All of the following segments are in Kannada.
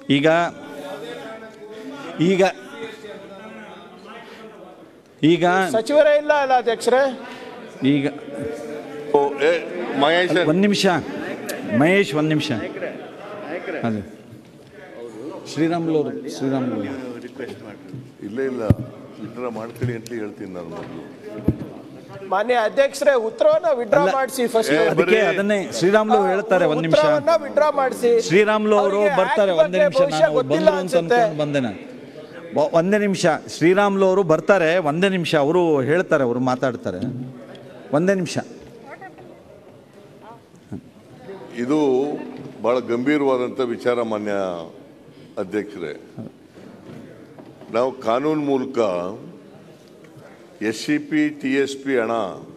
ಈಗ ಈಗ ಈಗ ಸಚಿವರೇ ಇಲ್ಲ ಅಲ್ಲ ಅಧ್ಯಕ್ಷರೇ ಈಗ ಓ, ಏ, ಮಹೇಶ್ ಒಂದು ನಿಮಿಷ ಮಹೇಶ್ ಒಂದು ನಿಮಿಷ ಅದೇ ಶ್ರೀರಾಮುಲು ಅವರು ಶ್ರೀರಾಮುಲು ಅವರು. ಇಲ್ಲ ಇಲ್ಲ ವಿಡ್ರಾ ಮಾಡ್ಕೊಳ್ಳಿ ಅಂತ ಹೇಳ್ತೀನಿ ನಾನು ಮೊದಲು ಮಾನ್ಯ ಅಧ್ಯಕ್ಷರೇ ಉತ್ತರವನ್ನ ವಿಡ್ರಾ ಅಲ್ಲ. ಮಾಡಿಸಿ ಫಸ್ಟ್ ಏ, ಅದಕ್ಕೆ ಅದನ್ನೇ ಶ್ರೀರಾಮುಲು ಹೇಳ್ತಾರೆ ಒಂದು ನಿಮಿಷ ಉತ್ತರವನ್ನ ವಿಡ್ರಾ ಮಾಡಿಸಿ ಶ್ರೀರಾಮುಲು ಅವರು ಅವ್ರಿಗೆ ಬರ್ತಾರೆ act ಒಂದೇ ಬಗ್ಗೆ ನಿಮಿಷ ಬಹುಶಃ ನಾನು ಅವ್ರು ಗೊತ್ತಿಲ್ಲ ಬಂದ್ರು ಅಂತ ಅನ್ಸುತ್ತೆ. ಅನ್ಕೊಂಡು ಬಂದೆ ನಾನು ಬ- ಒಂದೇ ನಿಮಿಷ ಶ್ರೀರಾಮುಲು ಅವರು ಬರ್ತಾರೆ ಒಂದೇ ನಿಮಿಷ ಅವರು ಹೇಳ್ತಾರೆ ಅವರು ಮಾತಾಡ್ತಾರೆ ಒಂದೇ ನಿಮಿಷ ಇದು ಬಹಳ ಗಂಭೀರವಾದಂಥ ವಿಚಾರ ಮಾನ್ಯ ಅಧ್ಯಕ್ಷರೇ ನಾವು ಕಾನೂನು ಮೂಲಕ S C P T S P ಹಣ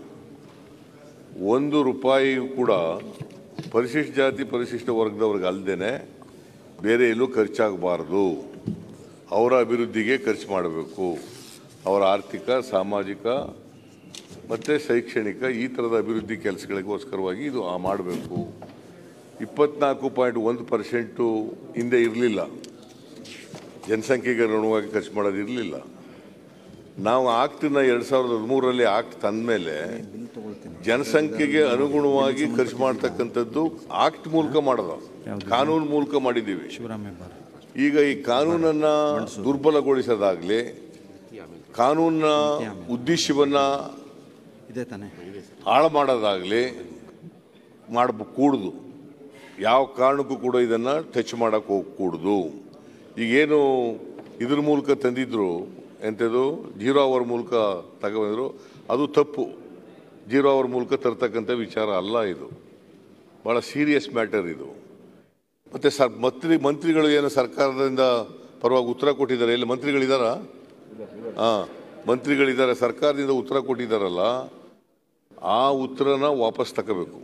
ಒಂದು ರೂಪಾಯಿ ಕೂಡ ಪರಿಶಿಷ್ಟ ಜಾತಿ ಪರಿಶಿಷ್ಟ ವರ್ಗದವ್ರಿಗೆ ಅಲ್ಲದೇನೆ ಬೇರೆ ಎಲ್ಲೂ ಖರ್ಚಾಗಬಾರ್ದು ಅವರ ಅಭಿವೃದ್ಧಿಗೆ ಖರ್ಚು ಮಾಡಬೇಕು ಅವರ ಆರ್ಥಿಕ ಸಾಮಾಜಿಕ ಮತ್ತು ಶೈಕ್ಷಣಿಕ ಈ ಥರದ ಅಭಿವೃದ್ಧಿ ಕೆಲಸಗಳಿಗೋಸ್ಕರವಾಗಿ ಇದು ಮಾಡಬೇಕು ಇಪ್ಪತ್ನಾಲ್ಕು ಪಾಯಿಂಟ್ ಒಂದು ಪರ್ಸೆಂಟು ಹಿಂದೆ ಇರಲಿಲ್ಲ ಜನಸಂಖ್ಯೆಗೆ ಅನುಗುಣವಾಗಿ ಖರ್ಚು ಮಾಡೋದು ಇರಲಿಲ್ಲ ನಾವು ಆಕ್ಟನ್ನ ಎರಡು ಸಾವಿರದ ಹದಿಮೂರರಲ್ಲಿ ಆಕ್ಟ್ ತಂದಮೇಲೆ ಜನಸಂಖ್ಯೆಗೆ ಅನುಗುಣವಾಗಿ ಖರ್ಚು ಮಾಡ್ತಕ್ಕಂಥದ್ದು ಆಕ್ಟ್ ಮೂಲಕ ಮಾಡೋದು ಕಾನೂನು ಮೂಲಕ ಮಾಡಿದ್ದೀವಿ ಶಿವರಾಮ್ ಹೆಬ್ಬಾರ್ ಈಗ ಈ ಕಾನೂನನ್ನ ದುರ್ಬಲಗೊಳಿಸೋದಾಗ್ಲಿ ಕಾನೂನಿನ ಉದ್ದೇಶವನ್ನ ಇದೆ ತಾನೆ ಹಾಳು ಮಾಡೋದಾಗಲಿ ಮಾಡಕೂಡ್ದು ಯಾವ ಕಾರಣಕ್ಕೂ ಕೂಡ ಇದನ್ನು ಟಚ್ ಮಾಡೋಕ್ಕೆ ಹೋಗಕೂಡ್ದು ಈಗೇನು ಇದ್ರ ಮೂಲಕ ತಂದಿದ್ರು ಎಂಥದ್ದು ಜೀರೋ ಅವರ್ ಮೂಲಕ ತಗೊಬಂದರು ಅದು ತಪ್ಪು ಜೀರೋ ಅವರ್ ಮೂಲಕ ತರ್ತಕ್ಕಂಥ ವಿಚಾರ ಅಲ್ಲ ಇದು ಭಾಳ ಸೀರಿಯಸ್ ಮ್ಯಾಟರ್ ಇದು ಮತ್ತು ಸರ್ ಮಂತ್ರಿ ಮಂತ್ರಿಗಳು ಏನು ಸರ್ಕಾರದಿಂದ ಪರವಾಗಿ ಉತ್ತರ ಕೊಟ್ಟಿದ್ದಾರೆ ಎಲ್ಲಿ ಮಂತ್ರಿಗಳಿದ್ದಾರಾ ಹಾಂ ಮಂತ್ರಿಗಳಿದ್ದಾರೆ ಸರ್ಕಾರದಿಂದ ಉತ್ತರ ಕೊಟ್ಟಿದ್ದಾರಲ್ಲ ಆ ಉತ್ತರನ ವಾಪಸ್ ತಗೋಬೇಕು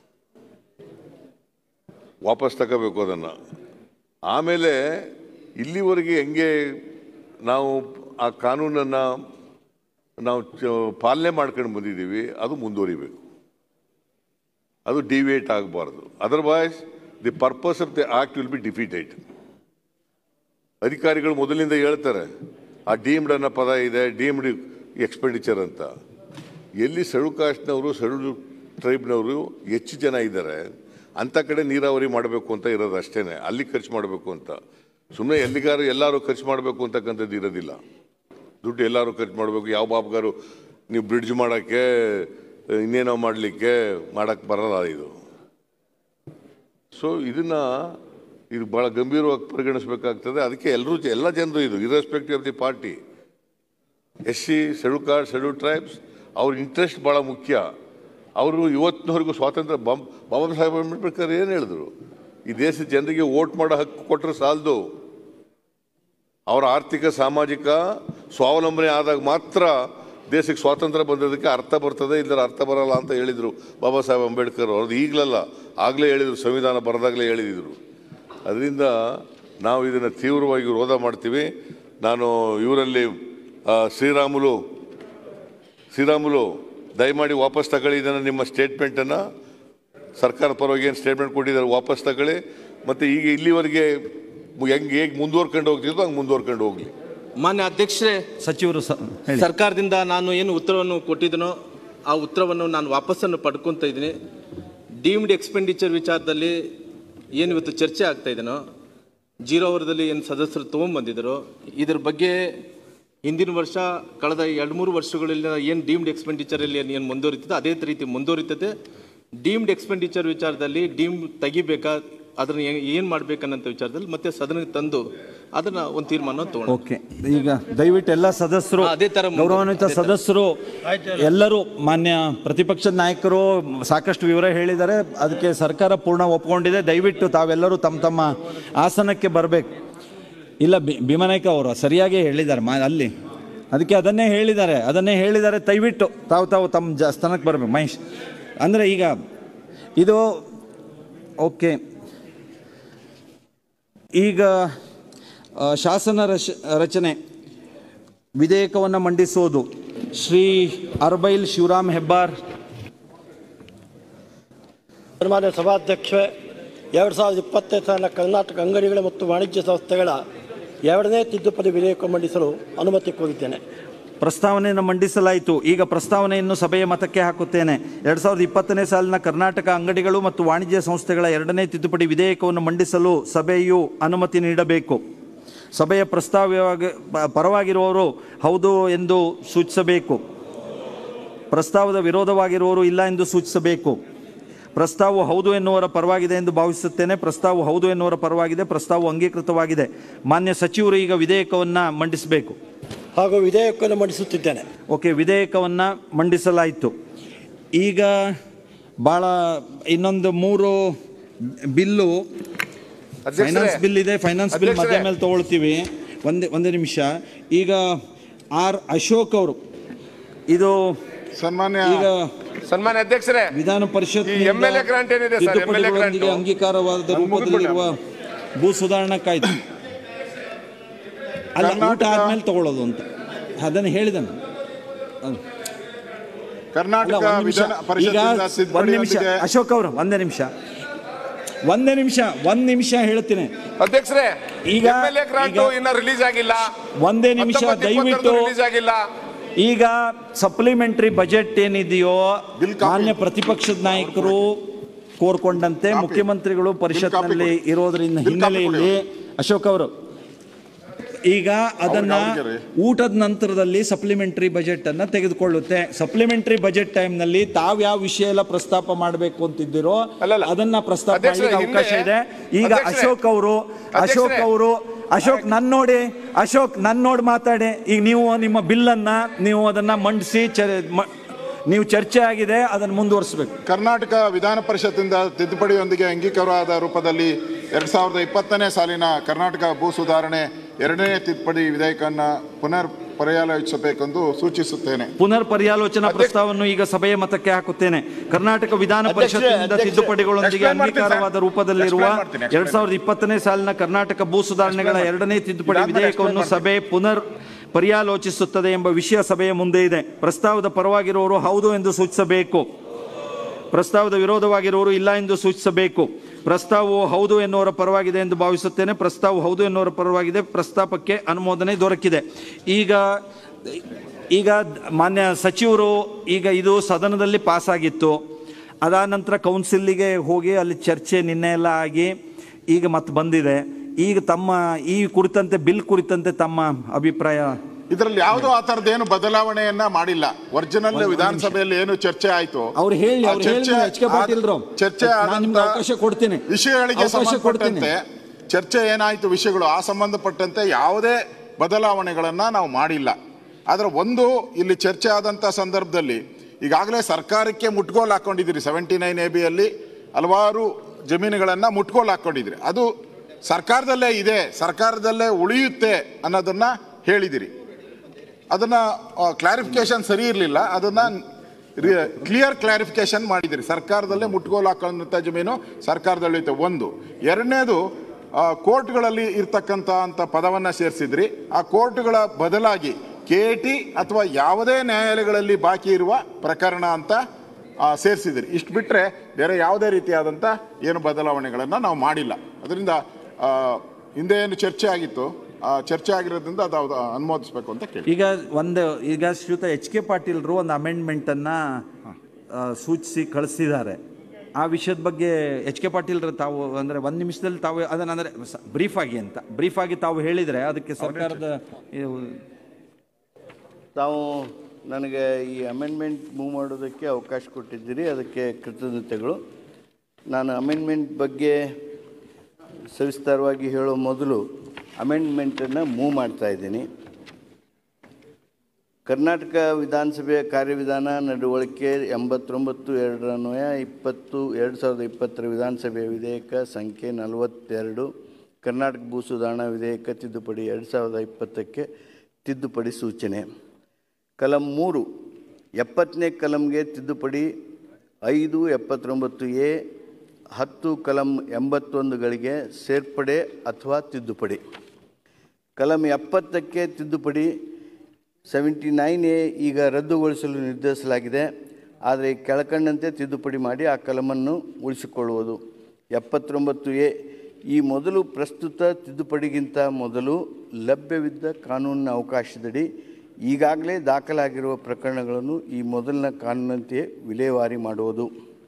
ವಾಪಸ್ ತಗೋಬೇಕು ಅದನ್ನು ಆಮೇಲೆ ಇಲ್ಲಿವರೆಗೆ ಹೆಂಗೆ ನಾವು ಆ ಕಾನೂನನ್ನು ನಾವು ಚ- ಪಾಲನೆ ಮಾಡ್ಕೊಂಡು ಬಂದಿದ್ದೀವಿ ಅದು ಮುಂದುವರಿಬೇಕು ಅದು ಡಿವಿಯೇಟ್ ಆಗಬಾರ್ದು otherwise the purpose of the act will be defeated ಅಧಿಕಾರಿಗಳು ಮೊದಲಿಂದ ಹೇಳ್ತಾರೆ ಆ ಡೀಮ್ಡ್ ಅನ್ನೋ ಪದ ಇದೆ ಡೀಮ್ಡ್ ಎಕ್ಸ್ಪೆಂಡಿಚರ್ ಅಂತ ಎಲ್ಲಿ ಸೆಳು ಕಾಸ್ಟ್ನವರು ಸೆಳು ಟ್ರೈಬ್ನವರು ಹೆಚ್ಚು ಜನ ಇದ್ದಾರೆ ಅಂಥ ಕಡೆ ನೀರಾವರಿ ಮಾಡಬೇಕು ಅಂತ ಇರೋದು ಅಷ್ಟೇ ಅಲ್ಲಿ ಖರ್ಚು ಮಾಡಬೇಕು ಅಂತ ಸುಮ್ಮನೆ ಎಲ್ಲಿಗಾರು ಎಲ್ಲರೂ ಖರ್ಚು ಮಾಡಬೇಕು ಅಂತಕ್ಕಂಥದ್ದು ಇರೋದಿಲ್ಲ ದುಡ್ಡು ಎಲ್ಲರೂ ಖರ್ಚು ಮಾಡಬೇಕು ಯಾವ ಬಾಬ್ಗಾರು ನೀವು ಬ್ರಿಡ್ಜ್ ಮಾಡೋಕ್ಕೆ ಇನ್ನೇನೋ ಮಾಡಲಿಕ್ಕೆ ಮಾಡೋಕ್ಕೆ ಬರಲ್ಲ ಇದು ಸೊ ಇದನ್ನ ಇದು ಭಾಳ ಗಂಭೀರವಾಗಿ ಪರಿಗಣಿಸಬೇಕಾಗ್ತದೆ ಅದಕ್ಕೆ ಎಲ್ಲರೂ ಎಲ್ಲ ಜನರು ಇದು irrespective of the party S C schedule caste schedule tribes ಅವ್ರ ಇಂಟ್ರೆಸ್ಟ್ ಭಾಳ ಮುಖ್ಯ ಅವರು ಇವತ್ತಿನವರೆಗೂ ಸ್ವಾತಂತ್ರ್ಯ ಬಾಬ್ ಬಾಬಾ ಸಾಹೇಬ್ ಅಂಬೇಡ್ಕರ್ ಏನು ಹೇಳಿದ್ರು ಈ ದೇಶದ ಜನರಿಗೆ ವೋಟ್ ಮಾಡೋ ಹಕ್ಕು ಕೊಟ್ಟರೆ ಸಾಲದು ಅವರ ಆರ್ಥಿಕ ಸಾಮಾಜಿಕ ಸ್ವಾವಲಂಬನೆ ಆದಾಗ ಮಾತ್ರ ದೇಶಕ್ಕೆ ಸ್ವಾತಂತ್ರ್ಯ ಬಂದದಕ್ಕೆ ಅರ್ಥ ಬರ್ತದೆ ಇಲ್ಲರ ಅರ್ಥ ಬರಲ್ಲ ಅಂತ ಹೇಳಿದರು ಬಾಬಾ ಸಾಹೇಬ್ ಅಂಬೇಡ್ಕರ್ ಅವ್ರದ್ದು ಈಗಲಲ್ಲ ಆಗಲೇ ಹೇಳಿದರು ಸಂವಿಧಾನ ಬರೆದಾಗಲೇ ಹೇಳಿದರು ಅದರಿಂದ ನಾವು ಇದನ್ನು ತೀವ್ರವಾಗಿ ವಿರೋಧ ಮಾಡ್ತೀವಿ ನಾನು ಇವರಲ್ಲಿ ಆ, ಶ್ರೀರಾಮುಲು ಶ್ರೀರಾಮುಲು ದಯಮಾಡಿ ವಾಪಸ್ ತಗೊಳ್ಳಿ ಇದನ್ನು ನಿಮ್ಮ ಸ್ಟೇಟ್ಮೆಂಟನ್ನು ಸರ್ಕಾರ ಪರವಾಗಿ ಏನು ಸ್ಟೇಟ್ಮೆಂಟ್ ಕೊಟ್ಟಿದ್ದಾರೆ ವಾಪಸ್ ತಗೊಳ್ಳಿ ಮತ್ತು ಈಗ ಇಲ್ಲಿವರೆಗೆ ಹೆಂಗೆ ಹೇಗೆ ಮುಂದುವರ್ಕೊಂಡು ಹೋಗ್ತಿದ್ದೋ ಹಂಗೆ ಮುಂದುವರ್ಕೊಂಡು ಹೋಗಲಿ ಮಾನ್ಯ ಅಧ್ಯಕ್ಷರೇ ಸಚಿವರು ಸ ಹೇಳಿ ಸರ್ಕಾರದಿಂದ ನಾನು ಏನು ಉತ್ತರವನ್ನು ಕೊಟ್ಟಿದ್ದೀನೋ ಆ ಉತ್ತರವನ್ನು ನಾನು ವಾಪಸ್ಸನ್ನು ಪಡ್ಕೊತಾ ಇದ್ದೀನಿ ಡೀಮ್ಡ್ ಎಕ್ಸ್ಪೆಂಡಿಚರ್ ವಿಚಾರದಲ್ಲಿ ಏನು ಇವತ್ತು ಚರ್ಚೆ ಆಗ್ತಾ ಇದೆನೋ ಜೀರೋ ಅವರ್ದಲ್ಲಿ ಏನು ಸದಸ್ಯರು ತೊಗೊಂಬಂದಿದ್ದಾರೋ ಇದ್ರ ಬಗ್ಗೆ ಹಿಂದಿನ ವರ್ಷ ಕಳೆದ ಎರಡು ಮೂರು ವರ್ಷಗಳಲ್ಲಿ ಏನು ಡೀಮ್ಡ್ ಎಕ್ಸ್ಪೆಂಡಿಚರಲ್ಲಿ ಏನು ಏನು ಮುಂದುವರಿತದೆ ಅದೇ ರೀತಿ ಮುಂದುವರಿತದೆ ಡೀಮ್ಡ್ ಎಕ್ಸ್ಪೆಂಡಿಚರ್ ವಿಚಾರದಲ್ಲಿ ಡೀಮ್ ತೆಗಿಬೇಕಾ ಅದನ್ನು ಏನು ಮಾಡ್ಬೇಕನ್ನಂಥ ವಿಚಾರದಲ್ಲಿ ಮತ್ತೆ ಸದನಕ್ಕೆ ತಂದು ಅದನ್ನು ಒಂದು ತೀರ್ಮಾನ ತೊಗೊಂಡು ಓಕೆ ಈಗ ದಯವಿಟ್ಟು ಎಲ್ಲ ಸದಸ್ಯರು ಅದೇ ತರ ಮುಂದೆ- ಗೌರವಾನ್ವಿತ ಅದೇ ತರ. ಸದಸ್ಯರು ಎಲ್ಲರೂ ಮಾನ್ಯ ಪ್ರತಿಪಕ್ಷದ ನಾಯಕರು ಸಾಕಷ್ಟು ವಿವರ ಹೇಳಿದ್ದಾರೆ ಅದಕ್ಕೆ ಸರ್ಕಾರ ಪೂರ್ಣ ಒಪ್ಕೊಂಡಿದೆ ದಯವಿಟ್ಟು ತಾವೆಲ್ಲರೂ ತಮ್ಮ ತಮ್ಮ ಆಸನಕ್ಕೆ ಬರಬೇಕು ಇಲ್ಲ ಬಿ ಭೀಮನಾಯ್ಕ ಅವರು ಸರಿಯಾಗಿ ಹೇಳಿದ್ದಾರೆ ಮಾ ಅಲ್ಲಿ ಅದಕ್ಕೆ ಅದನ್ನೇ ಹೇಳಿದ್ದಾರೆ ಅದನ್ನೇ ಹೇಳಿದ್ದಾರೆ ದಯವಿಟ್ಟು ತಾವು ತಾವು ತಮ್ಮ ಜ ಸ್ಥಾನಕ್ಕೆ ಬರಬೇಕು ಮಹೇಶ್ ಅಂದರೆ ಈಗ ಇದು ಓಕೆ ಈಗ ಆ, ಶಾಸನ ರಚ ರಚನೆ ವಿಧೇಯಕವನ್ನು ಮಂಡಿಸುವುದು ಶ್ರೀ ಅರ್ಬೈಲ್ ಶಿವರಾಮ್ ಹೆಬ್ಬಾರ್ ಸನ್ಮಾನ್ಯ ಸಭಾಧ್ಯಕ್ಷ ಎರಡು ಸಾವಿರದ ಇಪ್ಪತ್ತೈದು ಸಾಲಿನ ಕರ್ನಾಟಕ ಅಂಗಡಿಗಳ ಮತ್ತು ವಾಣಿಜ್ಯ ಸಂಸ್ಥೆಗಳ ಎರಡನೇ ತಿದ್ದುಪಡಿ ವಿಧೇಯಕ ಮಂಡಿಸಲು ಅನುಮತಿ ಕೋರಿದ್ದೇನೆ ಪ್ರಸ್ತಾವನೆಯನ್ನು ಮಂಡಿಸಲಾಯಿತು ಈಗ ಪ್ರಸ್ತಾವನೆಯನ್ನು ಸಭೆಯ ಮತಕ್ಕೆ ಹಾಕುತ್ತೇನೆ ಎರಡ್ ಸಾವಿರದ ಇಪ್ಪತ್ತನೇ ಸಾಲಿನ ಕರ್ನಾಟಕ ಅಂಗಡಿಗಳು ಮತ್ತು ವಾಣಿಜ್ಯ ಸಂಸ್ಥೆಗಳ ಎರಡನೇ ತಿದ್ದುಪಡಿ ವಿಧೇಯಕವನ್ನು ಮಂಡಿಸಲು ಸಭೆಯು ಅನುಮತಿ ನೀಡಬೇಕು ಸಭೆಯ ಪ್ರಸ್ತಾವವಾಗಿ ಪ- ಪರವಾಗಿರುವವರು ಹೌದು ಎಂದು ಸೂಚಿಸಬೇಕು ಪ್ರಸ್ತಾವದ ವಿರೋಧವಾಗಿರುವವರು ಇಲ್ಲ ಎಂದು ಸೂಚಿಸಬೇಕು ಪ್ರಸ್ತಾವವು ಹೌದು ಎನ್ನುವರ ಪರವಾಗಿದೆ ಎಂದು ಭಾವಿಸುತ್ತೇನೆ ಪ್ರಸ್ತಾವವು ಹೌದು ಎನ್ನುವರ ಪರವಾಗಿದೆ ಪ್ರಸ್ತಾವವು ಅಂಗೀಕೃತವಾಗಿದೆ ಮಾನ್ಯ ಸಚಿವರು ಈಗ ವಿಧೇಯಕವನ್ನು ಮಂಡಿಸಬೇಕು ಹಾಗೂ ವಿಧೇಯಕವನ್ನು ಮಂಡಿಸುತ್ತಿದ್ದೇನೆ ಓಕೆ ವಿಧೇಯಕವನ್ನು ಮಂಡಿಸಲಾಯಿತು ಈಗ ಭಾಳ ಇನ್ನೊಂದು ಮೂರು ಬಿಲ್ಲು ಫೈನಾನ್ಸ್ ಬಿಲ್ ಇದೆ ಫೈನಾನ್ಸ್ ಬಿಲ್ ಮಧ್ಯ ಮೇಲೆ ತಗೊಳ್ತೀವಿ ಒಂದೇ ಒಂದೇ ನಿಮಿಷ ಈಗ ಆರ್ ಅಶೋಕ್ ಅವರು ಇದು ಸನ್ಮಾನ್ಯ ಈಗ ಸನ್ಮಾನ್ಯ ಅಧ್ಯಕ್ಷರೇ ವಿಧಾನ ಪರಿಷತ್ ಈ MLA grant ಏನಿದೆ ಸರ್, MLA ತಿದ್ದುಪಡಿಗಳೊಂದಿಗೆ grant? ಅಂಗೀಕಾರವಾದ ರೂಪದಲ್ಲಿರುವ ಭೂ ಸುಧಾರಣಾ ಕಾಯ್ದೆ ಅಲ್ಲ ಊಟ ಕರ್ನಾಟಕ- ಆದ್ಮೇಲೆ ತಗೊಳ್ಳೋದು ಅಂತ ಅದನ್ನು ಹೇಳಿದನು ಅಲ್ಲ, ಕರ್ನಾಟಕ ಒಂದ್ ನಿಮಿಷ. ವಿಧಾನ ಈಗ ಪರಿಷತ್ತಿನಿಂದ ಒಂದ್ ನಿಮಿಷ ತಿದ್ದುಪಡಿಯೊಂದಿಗೆ ಅಶೋಕ್ ಅವರು ಒಂದೇ ನಿಮಿಷ ಒಂದೇ ನಿಮಿಷ ಒಂದ್ ನಿಮಿಷ ಹೇಳ್ತೀನಿ ಅಧ್ಯಕ್ಷರೇ ಈಗ ಎಂ ಎಲ್ ಎ ಗ್ರಾಂಟ್ ಈಗ- ಇನ್ನ ರಿಲೀಸ್ ಆಗಿಲ್ಲ ಒಂದೇ ನಿಮಿಷ ದಯವಿಟ್ಟು ರಿಲೀಸ್ ಆಗಿಲ್ಲ ಈಗ ಸಪ್ಲಿಮೆಂಟರಿ ಬಜೆಟ್ ಏನಿದೆಯೋ ಬಿಲ್ ಕಾಪಿ. ಮಾನ್ಯ ಪ್ರತಿಪಕ್ಷದ ನಾಯಕರು ಕೋರ್ಕೊಂಡಂತೆ ಕಾಪಿ. ಮುಖ್ಯಮಂತ್ರಿಗಳು ಪರಿಷತ್ನಲ್ಲಿ ಬಿಲ್ ಕಾಪಿ ಕೊಡಿ. ಇರೋದ್ರಿಂದ ಬಿಲ್ ಕಾಪಿ ಹಿನ್ನೆಲೆಯಲ್ಲಿ ಅಶೋಕ್ ಅವರು ಈಗ ಅದನ್ನ ಅವ್ರಿಗೆ ರೀ. ಊಟದ ನಂತರದಲ್ಲಿ ಸಪ್ಲಿಮೆಂಟರಿ ಬಜೆಟ್ ಅನ್ನ ತೆಗೆದುಕೊಳ್ಳುತ್ತೆ ಸಪ್ಲಿಮೆಂಟರಿ ಬಜೆಟ್ ಟೈಮ್ ನಲ್ಲಿ ತಾವ್ ಯಾವ ವಿಷಯ ಎಲ್ಲ ಪ್ರಸ್ತಾಪ ಮಾಡಬೇಕು ಅಂತಿದ್ದೀರೋ ಅಲ್ಲಲ್ಲ. ಅದನ್ನ ಪ್ರಸ್ತಾಪ ಅಧ್ಯಕ್ಷರೇ, ಮಾಡ್ಲಿಕ್ಕೆ ಅವಕಾಶ ಹಿಂದೆ- ಇದೆ ಈಗ ಅಧ್ಯಕ್ಷರೇ, ಅಶೋಕ್ ಅವರು ಅಶೋಕ್ ಅಧ್ಯಕ್ಷರೇ. ಅವರು ಅಶೋಕ್ ನನ್ ನೋಡಿ ಅಶೋಕ್ ನನ್ ನೋಡಿ ಮಾತಾಡಿ ಈಗ ನೀವು ನಿಮ್ಮ ಬಿಲ್ಲನ್ನ ನೀವು ಅದನ್ನ ಮಂಡಿಸಿ ಚ- ಮ- ನೀವು ಚರ್ಚೆ ಆಗಿದೆ ಅದನ್ನು ಮುಂದುವರಿಸಬೇಕು ಕರ್ನಾಟಕ ವಿಧಾನ ಪರಿಷತ್ತಿನಿಂದ ತಿದ್ದುಪಡಿಯೊಂದಿಗೆ ಅಂಗೀಕಾರವಾದ ರೂಪದಲ್ಲಿ ಎರಡ್ ಸಾವಿರದ ಇಪ್ಪತ್ತನೇ ಸಾಲಿನ ಕರ್ನಾಟಕ ಭೂ ಸುಧಾರಣೆ ಎರಡನೇ ತಿದ್ದುಪಡಿ ವಿಧೇಯಕವನ್ನು ಪುನರ್ ಪರ್ಯಾಲೋಚಿಸಬೇಕೆಂದು ಸೂಚಿಸುತ್ತೇನೆ ಪುನರ್ ಪರ್ಯಾಲೋಚನಾ ಪ್ರಸ್ತಾವವನ್ನು ಈಗ ಸಭೆಯ ಮತಕ್ಕೆ ಹಾಕುತ್ತೇನೆ ಕರ್ನಾಟಕ ವಿಧಾನ ಪರಿಷತ್ತಿನಿಂದ ಅಧ್ಯಕ್ಷರೇ, ತಿದ್ದುಪಡಿಗಳೊಂದಿಗೆ explain ಮಾಡ್ತೀನಿ ಸರ್. ಅಂಗೀಕಾರವಾದ ರೂಪದಲ್ಲಿರುವ explain ಮಾಡ್ತೀನಿ, explain ಎರಡ್ ಸಾವಿರದ ಇಪ್ಪತ್ತನೇ ಸಾಲಿನ ಕರ್ನಾಟಕ ಭೂ ಸುಧಾರಣೆಗಳ ಎರಡನೇ ತಿದ್ದುಪಡಿ ಇದಾದ್ಮೇಲೆ ವಿಧೇಯಕವನ್ನು explain ಸಭೆ ಪುನರ್ ಪರ್ಯಾಲೋಚಿಸುತ್ತದೆ ಎಂಬ ವಿಷಯ ಸಭೆಯ ಮುಂದೆ ಇದೆ ಪ್ರಸ್ತಾವದ ಪರವಾಗಿರುವವರು ಹೌದು ಎಂದು ಸೂಚಿಸಬೇಕು ಪ್ರಸ್ತಾವದ ವಿರೋಧವಾಗಿರುವವರು ಇಲ್ಲ ಎಂದು ಸೂಚಿಸಬೇಕು ಪ್ರಸ್ತಾವವು ಹೌದು ಎನ್ನುವರ ಪರವಾಗಿದೆ ಎಂದು ಭಾವಿಸುತ್ತೇನೆ ಪ್ರಸ್ತಾವ ಹೌದು ಎನ್ನುವರ ಪರವಾಗಿದೆ ಪ್ರಸ್ತಾಪಕ್ಕೆ ಅನುಮೋದನೆ ದೊರಕಿದೆ ಈಗ ಈಗ ಮಾನ್ಯ ಸಚಿವರು ಈಗ ಇದು ಸದನದಲ್ಲಿ ಪಾಸ್ ಆಗಿತ್ತು ಅದಾದ ನಂತರ ಕೌನ್ಸಿಲ್ಲಿಗೆ ಹೋಗಿ ಅಲ್ಲಿ ಚರ್ಚೆ ನಿನ್ನೆ ಎಲ್ಲ ಆಗಿ ಈಗ ಮತ್ತೆ ಬಂದಿದೆ ಈಗ ತಮ್ಮ ಈ ಕುರಿತಂತೆ ಬಿಲ್ ಕುರಿತಂತೆ ತಮ್ಮ ಅಭಿಪ್ರಾಯ ಇದರಲ್ಲಿ ಯಾವುದೋ ಆ ಥರದ್ದೇನು ಬದಲಾವಣೆಯನ್ನ ಮಾಡಿಲ್ಲ ಒರಿಜಿನಲ್ ವಿಧಾನಸಭೆಯಲ್ಲಿ ಏನು ಚರ್ಚೆ ಆಯ್ತು ಅವ್ರು ಹೇಳಿ ಆ ಅವ್ರು ಹೇಳಿ ಚರ್ಚೆ ಎಚ್ ಕೆ ಪಾಟೀಲ್ರು ಆದ- ಚರ್ಚೆ ನಾನು ನಿಮ್ಗೆ ಆದಂತ ಅವಕಾಶ ಕೊಡ್ತೀನಿ ವಿಷಯಗಳಿಗೆ ಅವಕಾಶ ಕೊಡ್ತೀನಿ ಸಂಬಂಧಪಟ್ಟಂತೆ ಚರ್ಚೆ ಏನಾಯ್ತು ವಿಷಯಗಳು ಆ ಸಂಬಂಧಪಟ್ಟಂತೆ ಯಾವುದೇ ಬದಲಾವಣೆಗಳನ್ನ ನಾವು ಮಾಡಿಲ್ಲ ಆದ್ರೆ ಒಂದು ಇಲ್ಲಿ ಚರ್ಚೆ ಆದಂತ ಸಂದರ್ಭದಲ್ಲಿ ಈಗಾಗಲೇ ಸರ್ಕಾರಕ್ಕೆ ಮುಟ್ಗೋಲ್ ಹಾಕೊಂಡಿದ್ದೀರಿ ಸೆವೆಂಟಿ ನೈನ್ ಎ ಬಿಯಲ್ಲಿ ಹಲವಾರು ಜಮೀನುಗಳನ್ನ ಮುಟ್ಗೋಲ್ ಹಾಕೊಂಡಿದ್ರಿ ಅದು ಸರ್ಕಾರದಲ್ಲೇ ಇದೆ ಸರ್ಕಾರದಲ್ಲೇ ಉಳಿಯುತ್ತೆ ಅನ್ನೋದನ್ನ ಹೇಳಿದಿರಿ ಅದನ್ನ ಕ್ಲಾರಿಫಿಕೇಶನ್ ಸರಿ ಇರಲಿಲ್ಲ ಅದನ್ನ ಕ್ಲಿಯರ್ ಕ್ಲಾರಿಫಿಕೇಶನ್ ಮಾಡಿದಿರಿ ಸರ್ಕಾರದಲ್ಲೇ ಮುಟ್ಗೋಲು ಹಾಕೊಂಡಂಥ ಜಮೀನು ಸರ್ಕಾರದಲ್ಲಿ ಐತೆ ಒಂದು ಎರಡನೇದು ಕೋರ್ಟ್ಗಳಲ್ಲಿ ಇರ್ತಕ್ಕಂಥ ಅಂತ ಪದವನ್ನ ಸೇರಿಸಿದ್ರಿ ಆ ಕೋರ್ಟ್ಗಳ ಬದಲಾಗಿ ಕೆ ಟಿ ಅಥವಾ ಯಾವುದೇ ನ್ಯಾಯಾಲಯಗಳಲ್ಲಿ ಬಾಕಿ ಇರುವ ಪ್ರಕರಣ ಅಂತ ಸೇರಿಸಿದ್ರಿ ಇಷ್ಟು ಬಿಟ್ಟರೆ ಬೇರೆ ಯಾವುದೇ ರೀತಿಯಾದಂಥ ಏನು ಬದಲಾವಣೆಗಳನ್ನು ನಾವು ಮಾಡಿಲ್ಲ ಅದರಿಂದ ಆ, ಹಿಂದೆ ಏನು ಚರ್ಚೆ ಆಗಿತ್ತು ಆ ಚರ್ಚೆ ಆಗಿರೋದ್ರಿಂದ ಅದು ಅದು ಅನುಮೋದಿಸಬೇಕು ಅಂತ ಕೇಳಿ ಈಗ ಒಂದು ಈಗ ಶ್ರೀಯುತ ಎಚ್ ಕೆ ಪಾಟೀಲ್ರು ಒಂದು ಅಮೆಂಡ್ಮೆಂಟನ್ನು ಸೂಚಿಸಿ ಕಳಿಸಿದ್ದಾರೆ ಆ ವಿಷಯದ ಬಗ್ಗೆ ಎಚ್ ಕೆ ಪಾಟೀಲ್ರು ತಾವು ಅಂದರೆ ಒಂದು ನಿಮಿಷದಲ್ಲಿ ತಾವು ಅದನ್ನ ಅಂದರೆ ಬ್ರೀಫ್ ಆಗಿ ಅಂತ ಬ್ರೀಫ್ ಆಗಿ ತಾವು ಹೇಳಿದರೆ ಅದಕ್ಕೆ ಸರ್ಕಾರದ ಇದು- ತಾವು ನನಗೆ ಈ ಅಮೆಂಡ್ಮೆಂಟ್ ಮೂವ್ ಮಾಡೋದಕ್ಕೆ ಅವಕಾಶ ಕೊಟ್ಟಿದ್ದೀರಿ ಅದಕ್ಕೆ ಕೃತಜ್ಞತೆಗಳು ನಾನು ಅಮೆಂಡ್ಮೆಂಟ್ ಬಗ್ಗೆ ಸವಿಸ್ತಾರವಾಗಿ ಹೇಳೋ ಮೊದಲು ಅಮೆಂಡ್ಮೆಂಟನ್ನು ಮೂವ್ ಮಾಡ್ತಾ ಇದ್ದೀನಿ ಕರ್ನಾಟಕ ವಿಧಾನಸಭೆಯ ಕಾರ್ಯವಿಧಾನ ನಡವಳಿಕೆ ಎಂಬತ್ತೊಂಬತ್ತು ಎರಡರನ್ವಯ ಇಪ್ಪತ್ತು ಎರಡು ಸಾವಿರದ ಇಪ್ಪತ್ತರ ವಿಧಾನಸಭೆಯ ವಿಧೇಯಕ ಸಂಖ್ಯೆ ನಲವತ್ತೆರಡು ಕರ್ನಾಟಕ ಭೂ ಸುಧಾರಣಾ ವಿಧೇಯಕ ತಿದ್ದುಪಡಿ ಎರಡು ಸಾವಿರದ ಇಪ್ಪತ್ತಕ್ಕೆ ತಿದ್ದುಪಡಿ ಸೂಚನೆ ಕಲಂ ಮೂರು ಎಪ್ಪತ್ತನೇ ಕಲಂಗೆ ತಿದ್ದುಪಡಿ ಐದು ಎಪ್ಪತ್ತೊಂಬತ್ತು ಎ ಹತ್ತು ಕಲಂ ಎಂಬತ್ತೊಂದುಗಳಿಗೆ ಸೇರ್ಪಡೆ ಅಥವಾ ತಿದ್ದುಪಡಿ ಕಲಂ ಎಪ್ಪತ್ತಕ್ಕೆ ತಿದ್ದುಪಡಿ ಸೆವೆಂಟಿ ನೈನ್ ಎ ಈಗ ರದ್ದುಗೊಳಿಸಲು ನಿರ್ಧರಿಸಲಾಗಿದೆ ಆದರೆ ಕೆಳಕಂಡಂತೆ ತಿದ್ದುಪಡಿ ಮಾಡಿ ಆ ಕಲಮನ್ನು ಉಳಿಸಿಕೊಳ್ಳುವುದು ಎಪ್ಪತ್ತೊಂಬತ್ತು ಎ ಈ ಮೊದಲು ಪ್ರಸ್ತುತ ತಿದ್ದುಪಡಿಗಿಂತ ಮೊದಲು ಲಭ್ಯವಿದ್ದ ಕಾನೂನಿನ ಅವಕಾಶದಡಿ ಈಗಾಗಲೇ ದಾಖಲಾಗಿರುವ ಪ್ರಕರಣಗಳನ್ನು ಈ ಮೊದಲಿನ ಕಾನೂನಂತೆಯೇ ವಿಲೇವಾರಿ ಮಾಡುವುದು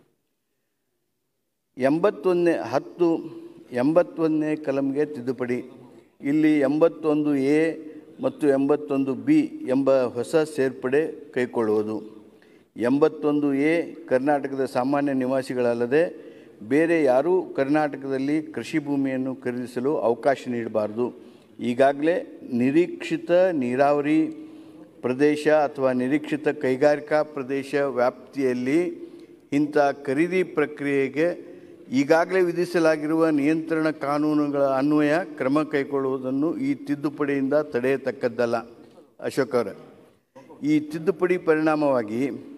ಎಂಬತ್ತೊಂದನೇ ಹತ್ತು ಎಂಬತ್ತೊಂದನೇ ಕಲಂಗೆ ತಿದ್ದುಪಡಿ ಇಲ್ಲಿ ಎಂಬತ್ತೊಂದು ಎ ಮತ್ತು ಎಂಬತ್ತೊಂದು ಬಿ ಎಂಬ ಹೊಸ ಸೇರ್ಪಡೆ ಕೈಗೊಳ್ಳುವುದು ಎಂಬತ್ತೊಂದು ಎ ಕರ್ನಾಟಕದ ಸಾಮಾನ್ಯ ನಿವಾಸಿಗಳಲ್ಲದೆ ಬೇರೆ ಯಾರೂ ಕರ್ನಾಟಕದಲ್ಲಿ ಕೃಷಿ ಭೂಮಿಯನ್ನು ಖರೀದಿಸಲು ಅವಕಾಶ ನೀಡಬಾರದು ಈಗಾಗಲೇ ನಿರೀಕ್ಷಿತ ನೀರಾವರಿ ಪ್ರದೇಶ ಅಥವಾ ನಿರೀಕ್ಷಿತ ಕೈಗಾರಿಕಾ ಪ್ರದೇಶ ವ್ಯಾಪ್ತಿಯಲ್ಲಿ ಇಂಥ ಖರೀದಿ ಪ್ರಕ್ರಿಯೆಗೆ ಈಗಾಗಲೇ ವಿಧಿಸಲಾಗಿರುವ ನಿಯಂತ್ರಣ ಕಾನೂನುಗಳ ಅನ್ವಯ ಕ್ರಮ ಕೈಗೊಳ್ಳುವುದನ್ನು ಈ ತಿದ್ದುಪಡಿಯಿಂದ ತಡೆಯತಕ್ಕದ್ದಲ್ಲ ಅಶೋಕ್ ಅವರೇ ಈ ತಿದ್ದುಪಡಿ ಪರಿಣಾಮವಾಗಿ